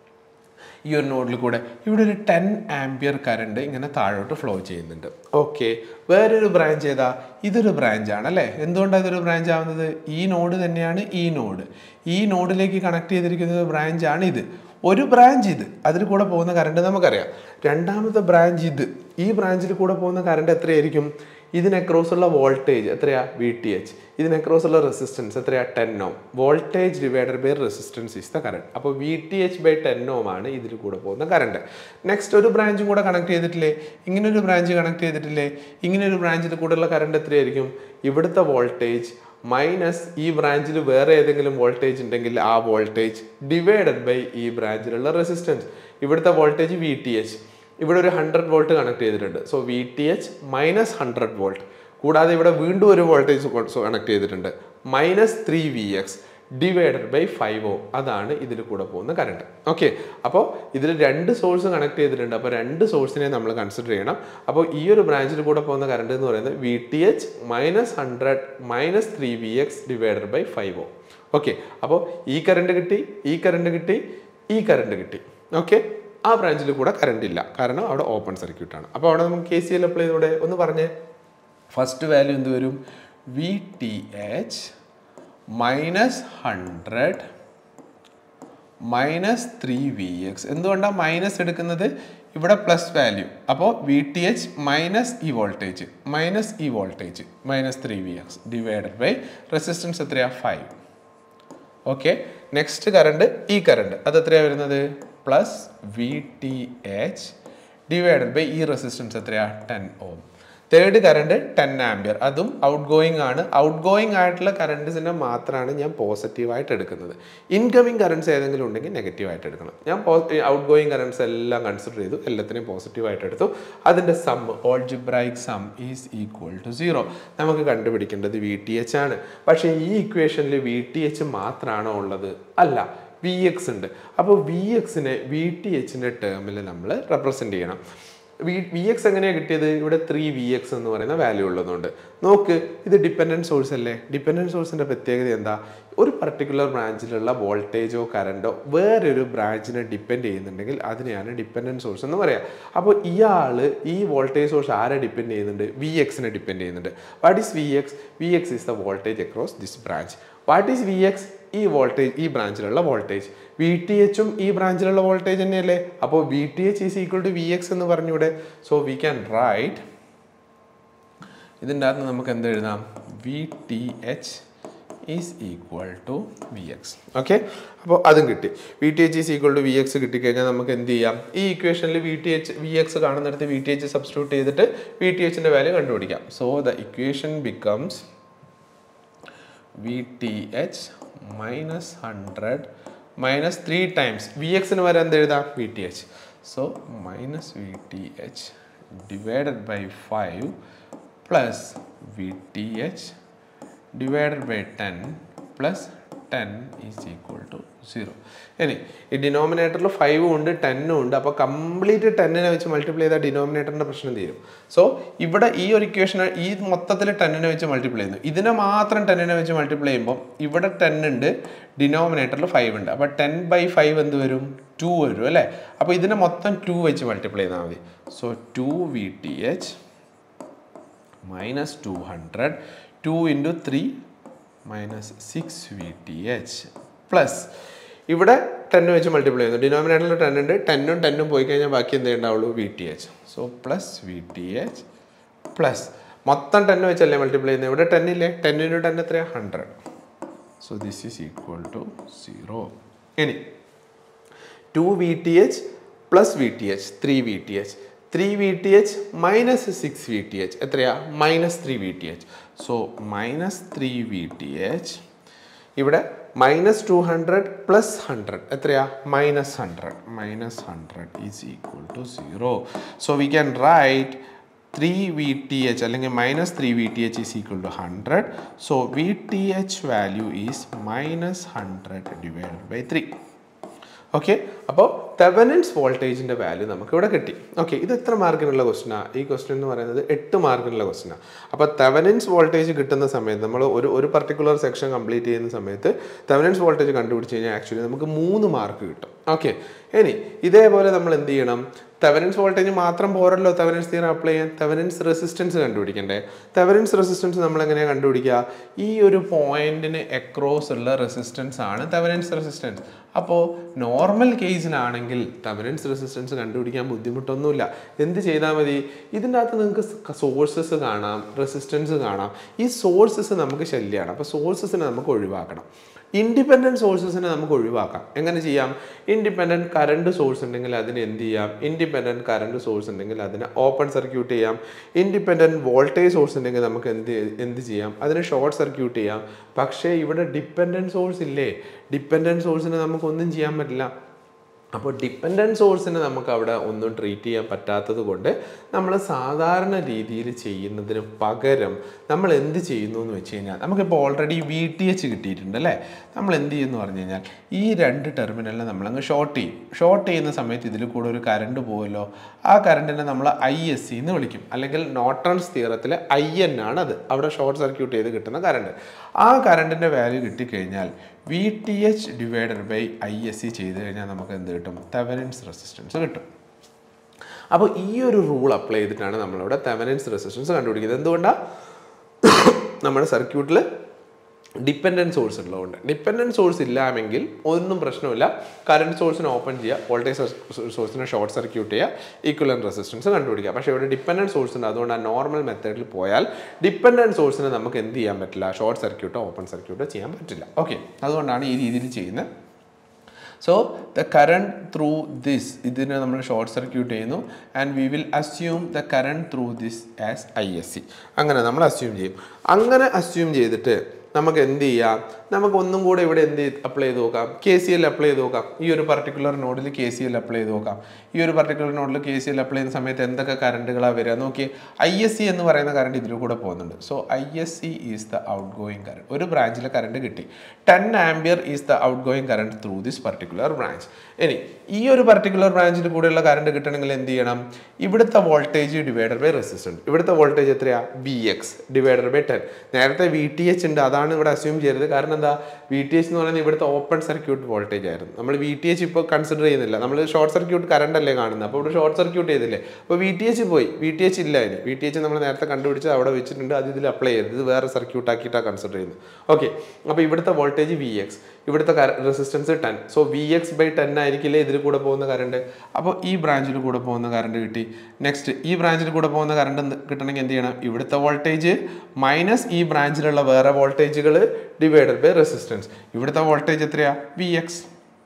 ഈ ഒരു നോഡിൽ കൂടെ ഇവിടെ ഒരു ടെൻ ആംപിയർ കറണ്ട് ഇങ്ങനെ താഴോട്ട് ഫ്ലോ ചെയ്യുന്നുണ്ട് ഓക്കെ വേറൊരു ബ്രാഞ്ച് ഏതാ ഇതൊരു ബ്രാഞ്ചാണ് അല്ലേ എന്തുകൊണ്ടാണ് ഇതൊരു ബ്രാഞ്ച് ആവുന്നത് ഈ നോഡ് തന്നെയാണ് ഈ നോഡ് ഈ നോഡിലേക്ക് കണക്ട് ചെയ്തിരിക്കുന്ന ബ്രാഞ്ചാണ് ഇത് ഒരു ബ്രാഞ്ച് ഇത് അതിൽ കൂടെ പോകുന്ന കറണ്ട് നമുക്കറിയാം രണ്ടാമത്തെ ബ്രാഞ്ച് ഇത് ഈ ബ്രാഞ്ചിൽ കൂടെ പോകുന്ന കറണ്ട് എത്രയായിരിക്കും ഇതിന് across ഉള്ള വോൾട്ടേജ് എത്രയാ വി ടി എച്ച് ഇതിന് across ഉള്ള റെസിസ്റ്റൻസ് എത്രയാ ten ohm voltage divided by resistance is the current അപ്പോൾ V T H by ten ohm ആണ് ഇതിൽ കൂടെ പോകുന്ന കറണ്ട് നെക്സ്റ്റ് ഒരു ബ്രാഞ്ചും കൂടെ കണക്ട് ചെയ്തിട്ടില്ലേ ഇങ്ങനെ ഒരു ബ്രാഞ്ച് കണക്ട് ചെയ്തിട്ടില്ലേ ഇങ്ങനെ ഒരു ബ്രാഞ്ചിൽ കൂടെയുള്ള കറണ്ട് എത്രയായിരിക്കും ഇവിടുത്തെ വോൾട്ടേജ് മൈനസ് ഈ ബ്രാഞ്ചിൽ വേറെ ഏതെങ്കിലും വോൾട്ടേജ് ഉണ്ടെങ്കിൽ ആ വോൾട്ടേജ് ഡിവൈഡഡ് ബൈ ഈ ബ്രാഞ്ചിലുള്ള റെസിസ്റ്റൻസ് ഇവിടുത്തെ വോൾട്ടേജ് വി ടി എച്ച് ഇവിടെ ഒരു ഹൺഡ്രഡ് വോൾട്ട് കണക്ട് ചെയ്തിട്ടുണ്ട് so V T H minus hundred volt കൂടാതെ ഇവിടെ വീണ്ടും ഒരു വോൾട്ടേജ് കണക്ട് ചെയ്തിട്ടുണ്ട് minus three V X divided by five ohm അതാണ് ഇതിൽ കൂടെ പോകുന്ന കറണ്ട് ഓക്കെ അപ്പോൾ ഇതിൽ രണ്ട് സോഴ്സ് കണക്ട് ചെയ്തിട്ടുണ്ട് അപ്പോൾ രണ്ട് സോഴ്സിനെ നമ്മൾ കൺസിഡർ ചെയ്യണം അപ്പോൾ ഈ ഒരു ബ്രാഞ്ചിൽ കൂടെ പോകുന്ന കറണ്ട് എന്ന് പറയുന്നത് V T H minus hundred minus three V X divided by five oh okay അപ്പോൾ ഈ കറണ്ട് കിട്ടി ഈ കറണ്ട് കിട്ടി ഈ കറണ്ട് കിട്ടി ഓക്കെ ആ ബ്രാഞ്ചിൽ കൂടെ കറണ്ട് ഇല്ല കാരണം അവിടെ ഓപ്പൺ സർക്യൂട്ട് ആണ് അപ്പോൾ അവിടെ നമുക്ക് കെ സി എൽ അപ്ലൈ ചെയ്തൂടെ ഒന്ന് പറഞ്ഞേ ഫസ്റ്റ് വാല്യൂ എന്ത് വരും V T H minus hundred minus three V X എന്തുകൊണ്ടാണ് മൈനസ് എടുക്കുന്നത് ഇവിടെ പ്ലസ് വാല്യൂ അപ്പോൾ വി ടി എച്ച് മൈനസ് ഈ വോൾട്ടേജ് മൈനസ് ഈ voltage minus three V X divided by resistance എത്രയാ ഫൈവ് ഓക്കെ നെക്സ്റ്റ് കറണ്ട് ഈ കറണ്ട് അത് എത്രയാണ് വരുന്നത് plus V T H divided by ഈ റെസിസ്റ്റൻസ് എത്രയാ ten ohm third current ten ampere അതും ഔട്ട് ഗോയിങ് ആണ് ഔട്ട് ഗോയിങ് ആയിട്ടുള്ള കറണ്ട്സിനെ മാത്രമാണ് ഞാൻ പോസിറ്റീവായിട്ട് എടുക്കുന്നത് ഇൻകമിങ് കറണ്ട്സ് ഏതെങ്കിലും ഉണ്ടെങ്കിൽ നെഗറ്റീവായിട്ട് എടുക്കണം ഞാൻ ഔട്ട് ഗോയിങ് കറണ്ട്സ് എല്ലാം കൺസിഡർ ചെയ്തു എല്ലാത്തിനെയും പോസിറ്റീവായിട്ട് എടുത്തു അതിൻ്റെ sum algebraic sum is equal to zero നമുക്ക് കണ്ടുപിടിക്കേണ്ടത് വി ടി എച്ച് ആണ് പക്ഷേ ഈ ഇക്വേഷനിൽ വി ടി എച്ച് മാത്രമാണോ ഉള്ളത് അല്ല വി എക്സ് ഉണ്ട് അപ്പോൾ വി എക്സിനെ വി ടി എച്ചിൻ്റെ ടേമിൽ നമ്മൾ റെപ്രസെൻ്റ് ചെയ്യണം വി വി എക്സ് എങ്ങനെയാണ് കിട്ടിയത് ഇവിടെ ത്രീ വി എക്സ് എന്ന് പറയുന്ന വാല്യൂ ഉള്ളതുകൊണ്ട് നോക്ക് ഇത് ഡിപ്പെൻഡൻറ്റ് സോഴ്സ് അല്ലേ ഡിപ്പെൻഡൻറ്റ് സോഴ്സിൻ്റെ പ്രത്യേകത എന്താ ഒരു പർട്ടിക്കുലർ ബ്രാഞ്ചിലുള്ള വോൾട്ടേജോ കറണ്ടോ വേറൊരു ബ്രാഞ്ചിനെ ഡിപ്പെൻഡ് ചെയ്യുന്നുണ്ടെങ്കിൽ അതിനെയാണ് ഡിപ്പെൻഡൻറ്റ് സോഴ്സ് എന്ന് പറയാം അപ്പോൾ ഇയാൾ ഈ വോൾട്ടേജ് സോഴ്സ് ആരെ ഡിപ്പെൻഡ് ചെയ്യുന്നുണ്ട് വി എക്സിനെ ഡിപ്പെൻഡ് ചെയ്യുന്നുണ്ട് what is V X V X is the voltage across this branch what is V X ഈ വോൾട്ടേജ് ഈ ബ്രാഞ്ചിലുള്ള വോൾട്ടേജ് വി ടി എച്ചും ഈ ബ്രാഞ്ചിലുള്ള വോൾട്ടേജ് തന്നെയല്ലേ അപ്പോൾ V T H is equal to V X എന്ന് പറഞ്ഞൂടെ സോ വി ക്യാൻ റൈറ്റ് ഇതിൻ്റെ അകത്ത് നമുക്ക് എന്ത് എഴുതാം V T H is equal to V X okay അപ്പോൾ അതും കിട്ടി V T H is equal to V X കിട്ടിക്കഴിഞ്ഞാൽ നമുക്ക് എന്ത് ചെയ്യാം ഈ ഇക്വേഷനിൽ V T H V X കാണുന്നിടത്ത് വി ടി എച്ച് സബ്സ്റ്റിറ്റ്യൂട്ട് ചെയ്തിട്ട് വി ടി എച്ചിൻ്റെ വാല്യൂ കണ്ടുപിടിക്കാം so the equation becomes V T H minus hundred minus three times V എക്സിന് വരെ എന്ത് എഴുതാം V T H so minus V T H divided by five plus V T H divided by ten plus ten is equal to zero ഇനി ഈ ഡിനോമിനേറ്ററിൽ ഫൈവും ഉണ്ട് ടെന്നും ഉണ്ട് അപ്പോൾ കംപ്ലീറ്റ് ടെന്നിനെ വെച്ച് മൾട്ടിപ്ലൈ ചെയ്താൽ ഡിനോമിനേറ്ററിൻ്റെ പ്രശ്നം തീരും സോ ഇവിടെ ഈ ഒരു ഇക്വേഷൻ ഈ മൊത്തത്തിൽ ടെന്നിനെ വെച്ച് മൾട്ടിപ്ലൈ ചെയ്യുന്നു ഇതിനെ മാത്രം ടെന്നിനെ വെച്ച് മൾട്ടിപ്ലൈ ചെയ്യുമ്പോൾ ഇവിടെ ടെൻ ഉണ്ട് ഡിനോമിനേറ്ററിൽ ഫൈവ് ഉണ്ട് അപ്പോൾ ടെൻ ബൈ ഫൈവ് എന്ത് വരും ടു വരും അല്ലേ അപ്പോൾ ഇതിനെ മൊത്തം ടു വെച്ച് മൾട്ടിപ്ലൈ ചെയ്താൽ മതി so two V T H minus two hundred two into three minus six V T H plus ഇവിടെ ടെന്ന് വെച്ച് മൾട്ടിപ്ലൈ ചെയ്യുന്നു ഡിനോമിനേറ്ററിൽ ടെൻ ഉണ്ട് ടെന്നും ടെന്നും പോയി കഴിഞ്ഞാൽ ബാക്കി എന്തേ ഉണ്ടാവുള്ളൂ V T H so plus V T H plus മൊത്തം ടെന്ന് വെച്ചല്ലേ മൾട്ടിപ്ലൈ ചെയ്യുന്നത് ഇവിടെ ടെൻ ഇല്ലേ ടെൻ ഇൻറ്റു ടെൻ എത്രയാണ് hundred so this is equal to zero ഇനി two V T H plus V T H three V T H three V T H minus six V T H എത്രയാ minus three V T H so minus three V T H ഇവിടെ minus two hundred plus hundred എത്രയാ minus hundred minus hundred is equal to zero so we can write three V T H അല്ലെങ്കിൽ minus three V T H is equal to hundred so V T H value is minus hundred divided by three okay അപ്പോൾ Thevenin's വോൾട്ടേജിൻ്റെ value നമുക്ക് ഇവിടെ കിട്ടി okay ഇത് എത്ര മാർക്കിനുള്ള ക്വസ്റ്റിനാണ് ഈ question എന്ന് പറയുന്നത് എട്ട് മാർക്കിനുള്ള ക്വസ്റ്റിനാണ് അപ്പോൾ തെവനൻസ് വോൾട്ടേജ് കിട്ടുന്ന സമയത്ത് നമ്മൾ ഒരു ഒരു പർട്ടിക്കുലർ സെക്ഷൻ കംപ്ലീറ്റ് ചെയ്യുന്ന സമയത്ത് തെവനൻസ് വോൾട്ടേജ് കണ്ടുപിടിച്ച് കഴിഞ്ഞാൽ ആക്ച്വലി നമുക്ക് മൂന്ന് മാർക്ക് കിട്ടും ഓക്കെ ഇനി ഇതേപോലെ നമ്മൾ എന്ത് ചെയ്യണം തെവനൻസ് വോൾട്ടേജ് മാത്രം പോരല്ലോ തെവനൻസ് തീരം അപ്ലൈ ചെയ്യാൻ തെവനൻസ് റെസിസ്റ്റൻസ് കണ്ടുപിടിക്കണ്ടേ തെവനൻസ് റെസിസ്റ്റൻസ് നമ്മൾ എങ്ങനെയാണ് കണ്ടുപിടിക്കുക ഈ ഒരു പോയിന്റിന് എക്രോസ് ഉള്ള റെസിസ്റ്റൻസ് ആണ് തെവനൻസ് റെസിസ്റ്റൻസ് അപ്പോൾ നോർമൽ കേസിലാണെങ്കിൽ തെവനൻസ് റെസിസ്റ്റൻസ് കണ്ടുപിടിക്കാൻ ബുദ്ധിമുട്ടൊന്നുമില്ല എന്ത് ചെയ്താൽ മതി ഇതിൻ്റെ അകത്ത് നിങ്ങൾക്ക് സോഴ്സസ് കാണാം റെസിസ്റ്റൻസ് കാണാം ഈ സോഴ്സസ് നമുക്ക് ശല്യമാണ് അപ്പോൾ സോഴ്സസിനെ നമുക്ക് ഒഴിവാക്കണം ഇൻഡിപെൻഡൻറ്റ് സോഴ്സസിനെ നമുക്ക് ഒഴിവാക്കാം എങ്ങനെ ചെയ്യാം ഇൻഡിപെൻഡൻറ്റ് കറണ്ട് സോഴ്സ് ഉണ്ടെങ്കിൽ അതിന് എന്ത് ചെയ്യാം ഇൻഡിപെൻഡൻറ്റ് കറണ്ട് സോഴ്സ് ഉണ്ടെങ്കിൽ അതിനെ ഓപ്പൺ സർക്യൂട്ട് ചെയ്യാം ഇൻഡിപെൻഡൻറ്റ് വോൾട്ടേജ് സോഴ്സ് ഉണ്ടെങ്കിൽ നമുക്ക് എന്ത് എന്ത് ചെയ്യാം അതിനെ ഷോർട്ട് സർക്യൂട്ട് ചെയ്യാം പക്ഷേ ഇവിടെ ഡിപ്പെൻഡൻറ്റ് സോഴ്സ് ഇല്ലേ ഡിപ്പെൻഡൻറ്റ് സോഴ്സിന് നമുക്കൊന്നും ചെയ്യാൻ പറ്റില്ല അപ്പോൾ ഡിപ്പെൻഡൻറ്റ് സോഴ്സിനെ നമുക്ക് അവിടെ ഒന്നും ട്രീറ്റ് ചെയ്യാൻ പറ്റാത്തത് കൊണ്ട് നമ്മൾ സാധാരണ രീതിയിൽ ചെയ്യുന്നതിന് പകരം നമ്മൾ എന്ത് ചെയ്യുന്നു എന്ന് വെച്ച് കഴിഞ്ഞാൽ നമുക്കിപ്പോൾ ഓൾറെഡി വി ടി എച്ച് കിട്ടിയിട്ടുണ്ട് അല്ലേ നമ്മൾ എന്ത് ചെയ്യുമെന്ന് പറഞ്ഞു കഴിഞ്ഞാൽ ഈ രണ്ട് ടെർമിനലിനെ നമ്മളങ്ങ് ഷോർട്ട് ചെയ്യും ഷോർട്ട് ചെയ്യുന്ന സമയത്ത് ഇതിൽ കൂടെ ഒരു കറണ്ട് പോകുമല്ലോ ആ കറണ്ടിനെ നമ്മൾ ഐ എസ് സി എന്ന് വിളിക്കും അല്ലെങ്കിൽ നോട്ടൺസ് തിയറത്തിൽ ഐ എൻ ആണ് അത് അവിടെ ഷോർട്ട് സർക്യൂട്ട് ചെയ്ത് കിട്ടുന്ന കറണ്ട് ആ കറണ്ടിൻ്റെ വാല്യൂ കിട്ടിക്കഴിഞ്ഞാൽ V T H divided by I S C ചെയ്ത് കഴിഞ്ഞാൽ നമുക്ക് എന്ത് കിട്ടും തെവനൻസ് റെസിസ്റ്റൻസ് കിട്ടും അപ്പോൾ ഈ ഒരു റൂൾ അപ്ലൈ ചെയ്തിട്ടാണ് നമ്മളിവിടെ തെവനൻസ് റെസിസ്റ്റൻസ് കണ്ടുപിടിക്കുന്നത് എന്തുകൊണ്ടാണ് നമ്മുടെ സർക്യൂട്ടിൽ ഡിപ്പെൻഡൻറ്റ് സോഴ്സ് ഉള്ളതുകൊണ്ട് ഡിപ്പെൻഡൻറ്റ് സോഴ്സ് ഇല്ലാമെങ്കിൽ ഒന്നും പ്രശ്നമില്ല കറണ്ട് സോഴ്സിനെ ഓപ്പൺ ചെയ്യുക വോൾട്ടേജ് സോഴ്സിനെ ഷോർട്ട് സർക്യൂട്ട് ചെയ്യുക ഈക്വലൻ റെസിസ്റ്റൻസ് കണ്ടുപിടിക്കുക പക്ഷേ ഇവിടെ ഡിപ്പെൻഡൻറ്റ് സോഴ്സ് ഉണ്ട് അതുകൊണ്ട് ആ നോർമൽ മെത്തേഡിൽ പോയാൽ ഡിപ്പെൻഡൻറ്റ് സോഴ്സിനെ നമുക്ക് എന്ത് ചെയ്യാൻ പറ്റില്ല ഷോർട്ട് സർക്യൂട്ടോ ഓപ്പൺ സർക്യൂട്ടോ ചെയ്യാൻ പറ്റില്ല ഓക്കെ അതുകൊണ്ടാണ് ഈ രീതിയിൽ ചെയ്യുന്നത് so the current through this ഇതിനെ നമ്മൾ ഷോർട്ട് സർക്യൂട്ട് ചെയ്യുന്നു and we will assume the current through this as I S C അങ്ങനെ നമ്മൾ അസ്യൂം ചെയ്യും അങ്ങനെ അസ്യൂം ചെയ്തിട്ട് നമുക്ക് എന്ത് ചെയ്യാം നമുക്ക് ഒന്നും കൂടെ ഇവിടെ എന്ത് അപ്ലൈ ചെയ്ത് നോക്കാം കെ സി എൽ അപ്ലൈ ചെയ്ത് നോക്കാം ഈ ഒരു പർട്ടിക്കുലർ നോഡിൽ കെ സി എൽ അപ്ലൈ ചെയ്ത് നോക്കാം ഈ ഒരു പർട്ടിക്കുലർ നോഡിൽ കെ സി എൽ അപ്ലൈ ചെയ്യുന്ന സമയത്ത് എന്തൊക്കെ കറണ്ടുകളാണ് വരിക നോക്കി ഐ എസ് സി എന്ന് പറയുന്ന കറണ്ട് ഇതിൽ കൂടെ പോകുന്നുണ്ട് so I S C is the out going current ഒരു ബ്രാഞ്ചിലെ കറണ്ട് കിട്ടി ten ampere is the out going current through this particular branch ഇനി ഈ ഒരു പർട്ടിക്കുലർ ബ്രാഞ്ചിൽ കൂടെയുള്ള കറണ്ട് കിട്ടണമെങ്കിൽ എന്ത് ചെയ്യണം ഇവിടുത്തെ വോൾട്ടേജ് ഡിവൈഡർ ബൈ റെസിസ്റ്റൻസ് ഇവിടുത്തെ വോൾട്ടേജ് എത്രയാ V X divider by ten നേരത്തെ വി ടി എച്ച് ഉണ്ട് അതാണ് ഇവിടെ അസ്യൂം ചെയ്തത് കാരണം എന്താ വി ടി എച്ച് എന്ന് പറയുന്നത് ഇവിടുത്തെ ഓപ്പൺ സർക്യൂട്ട് വോൾട്ടേജ് ആയിരുന്നു നമ്മൾ വി ടി എച്ച് ഇപ്പോൾ കൺസിഡർ ചെയ്യുന്നില്ല നമ്മൾ ഷോർട്ട് സർക്യൂട്ട് കറണ്ട് അല്ലേ കാണുന്നത് അപ്പോൾ ഇവിടെ ഷോർട്ട് സർക്യൂട്ട് ചെയ്തില്ലേ അപ്പോൾ വി ടി എച്ച് പോയി വി ടി എച്ച് ഇല്ല അതിന് വി ടി എച്ച് നമ്മൾ നേരത്തെ കണ്ടുപിടിച്ച് അവിടെ വെച്ചിട്ടുണ്ട് അത് ഇതിൽ അപ്ലൈ ചെയ്തത് ഇത് വേറെ സർക്യൂട്ട് ആക്കിയിട്ടാണ് കൺസിഡർ ചെയ്യുന്നത് ഓക്കെ അപ്പോൾ ഇവിടുത്തെ വോൾട്ടേജ് വി എക്സ് ഇവിടുത്തെ resistance ten so V X by ten ആയിരിക്കില്ലേ ഇതിൽ കൂടെ പോകുന്ന കറണ്ട് അപ്പോൾ ഈ ബ്രാഞ്ചിൽ കൂടെ പോകുന്ന കറണ്ട് കിട്ടി നെക്സ്റ്റ് ഈ ബ്രാഞ്ചിൽ കൂടെ പോകുന്ന കറണ്ട് കിട്ടണമെങ്കിൽ എന്ത് ചെയ്യണം ഇവിടുത്തെ വോൾട്ടേജ് മൈനസ് ഈ ബ്രാഞ്ചിലുള്ള വേറെ വോൾട്ടേജുകൾ ഡിവൈഡഡ് ബൈ റെസിസ്റ്റൻസ് ഇവിടുത്തെ വോൾട്ടേജ് എത്രയാ വി എക്സ്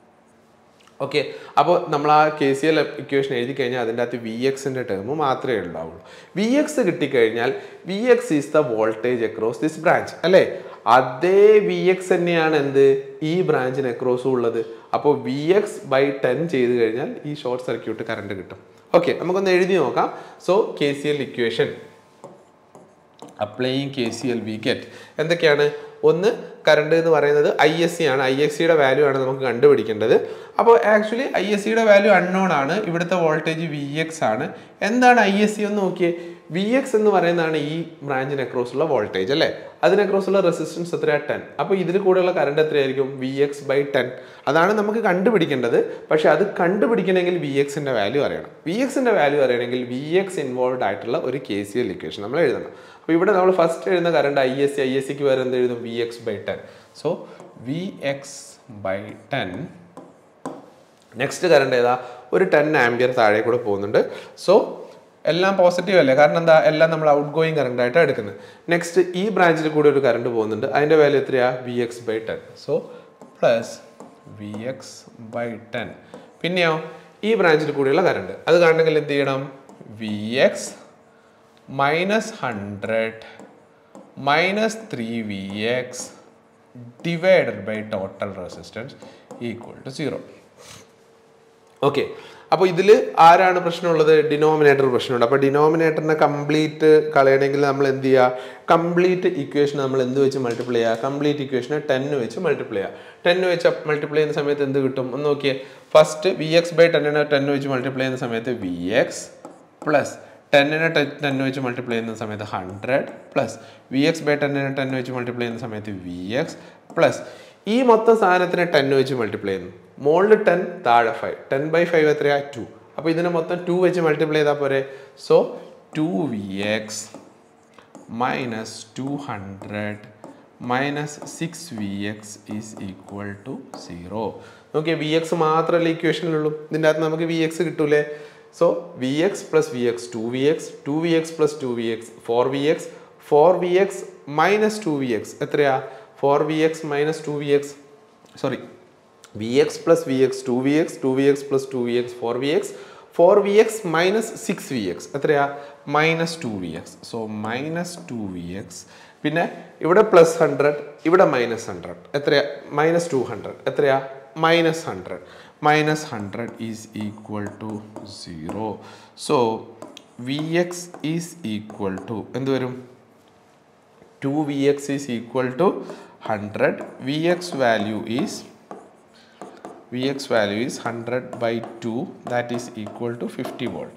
ഓക്കെ അപ്പോൾ നമ്മൾ ആ കെ സി എൽ ഇക്വേഷൻ എഴുതി കഴിഞ്ഞാൽ അതിൻ്റെ അകത്ത് വി എക്സിൻ്റെ ടേം മാത്രമേ ഉണ്ടാവുള്ളൂ വി എക്സ് കിട്ടിക്കഴിഞ്ഞാൽ V X is the voltage across this branch അല്ലേ അതേ വി എക്സ് തന്നെയാണ് എന്ത് ഈ ബ്രാഞ്ചിന് അക്രോസും ഉള്ളത് അപ്പോൾ വി എക്സ് ബൈ ടെൻ ചെയ്ത് കഴിഞ്ഞാൽ ഈ ഷോർട്ട് സർക്യൂട്ട് കറണ്ട് കിട്ടും ഓക്കെ നമുക്കൊന്ന് എഴുതി നോക്കാം so K C L equation applying K C L we get എന്തൊക്കെയാണ് ഒന്ന് കറണ്ട് എന്ന് പറയുന്നത് ഐ എസ് സി ആണ് ഐ എസ് സിയുടെ വാല്യൂ ആണ് നമുക്ക് കണ്ടുപിടിക്കേണ്ടത് അപ്പോൾ ആക്ച്വലി ഐ എസ് സിയുടെ വാല്യൂ അൺനോൺ ആണ് ഇവിടുത്തെ വോൾട്ടേജ് വി എക്സ് ആണ് എന്താണ് ഐ എസ് സി എന്ന് നോക്കിയേ വി എക്സ് എന്ന് പറയുന്നതാണ് ഈ ബ്രാഞ്ചിന് അക്രോസ് ഉള്ള വോൾട്ടേജ് അല്ലേ അതിന് അക്രോസ് ഉള്ള റെസിസ്റ്റൻസ് എത്രയാണ് ടെൻ അപ്പോൾ ഇതിൽ കൂടെയുള്ള കറണ്ട് എത്രയായിരിക്കും വി എക്സ് ബൈ ടെൻ അതാണ് നമുക്ക് കണ്ടുപിടിക്കേണ്ടത് പക്ഷെ അത് കണ്ടുപിടിക്കണമെങ്കിൽ വി എക്സിൻ്റെ വാല്യൂ അറിയണം വി എക്സിൻ്റെ വാല്യൂ അറിയണമെങ്കിൽ വി എക്സ് ഇൻവോൾവ് ആയിട്ടുള്ള ഒരു കെ സി എൽ ഇക്വേഷൻ നമ്മൾ എഴുതണം അപ്പോൾ ഇവിടെ നമ്മൾ ഫസ്റ്റ് എഴുതുന്ന current I S C I S സിക്ക് വേറെ എന്ത് എഴുതും V X by ten so V X by ten next current ഏതാ ഒരു ടെൻ ആംബിയർ താഴെ കൂടെ പോകുന്നുണ്ട് സോ എല്ലാം പോസിറ്റീവ് അല്ലേ കാരണം എന്താ എല്ലാം നമ്മൾ ഔട്ട് ഗോയിങ് കറണ്ട് ആയിട്ടാണ് എടുക്കുന്നത് നെക്സ്റ്റ് ഈ ബ്രാഞ്ചിൽ കൂടെ ഒരു കറണ്ട് പോകുന്നുണ്ട് അതിൻ്റെ വാല്യൂ എത്രയാ V X by ten so plus V X by ten പിന്നെയോ ഈ ബ്രാഞ്ചിൽ കൂടെയുള്ള കറണ്ട് അത് കാണണമെങ്കിൽ എന്ത് ചെയ്യണം V X minus hundred minus three V X divided by total resistance equal to zero okay അപ്പോൾ ഇതിൽ ആരാണ് പ്രശ്നമുള്ളത് ഡിനോമിനേറ്റർ പ്രശ്നമുണ്ട് അപ്പോൾ ഡിനോമിനേറ്ററിനെ കംപ്ലീറ്റ് കളയണമെങ്കിൽ നമ്മൾ എന്ത് ചെയ്യുക കംപ്ലീറ്റ് ഇക്വേഷൻ നമ്മൾ എന്ത് വെച്ച് മൾട്ടിപ്ലൈ ചെയ്യുക കംപ്ലീറ്റ് ഇക്വേഷനെ ടെന്ന് വെച്ച് മൾട്ടിപ്ലൈ ചെയ്യുക ടെന്ന് വെച്ച് മൾട്ടിപ്ലൈ ചെയ്യുന്ന സമയത്ത് എന്ത് കിട്ടും ഒന്ന് നോക്കിയേ ഫസ്റ്റ് വി എക്സ് ബൈ ടെന്നിനെ ടെന്ന് വെച്ച് മൾട്ടിപ്ലൈ ചെയ്യുന്ന സമയത്ത് വി എക്സ് പ്ലസ് ടെന്നിനെ ടെൻ വെച്ച് മൾട്ടിപ്ലൈ ചെയ്യുന്ന സമയത്ത് hundred plus V X by ടെന്നിനെ ടെൻ വെച്ച് മൾട്ടിപ്ലൈ ചെയ്യുന്ന സമയത്ത് വി എക്സ് പ്ലസ് ഈ മൊത്തം സാധനത്തിനെ ടെൻ വെച്ച് മൾട്ടിപ്ലൈ ചെയ്യുന്നു മുകളിൽ ടെൻ താഴെ ഫൈവ് ടെൻ ബൈ ഫൈവ് എത്രയാ ടു അപ്പോൾ ഇതിനെ മൊത്തം ടു വെച്ച് മൾട്ടിപ്ലൈ ചെയ്താൽ പോരെ so two V X minus two hundred minus six V X is equal to zero നോക്കിയാൽ വി എക്സ് മാത്രമല്ല ഇക്വേഷനിലുള്ളൂ ഇതിൻ്റെ അകത്ത് നമുക്ക് വി എക്സ് കിട്ടൂലേ so V X plus V X two V X two V X plus two V X four V X four V X minus two V X എത്രയാ four V X minus two V X sorry V X plus V X two V X two V X plus two V X four V X four V X minus six V X എത്രയാ minus two V X so minus two V X പിന്നെ ഇവിടെ plus hundred ഇവിടെ minus hundred എത്രയാ minus two hundred എത്രയാ minus hundred minus hundred is equal to zero so V X is equal to എന്ത് വരും two V X is equal to hundred V X value is V X value is hundred by two that is equal to fifty volt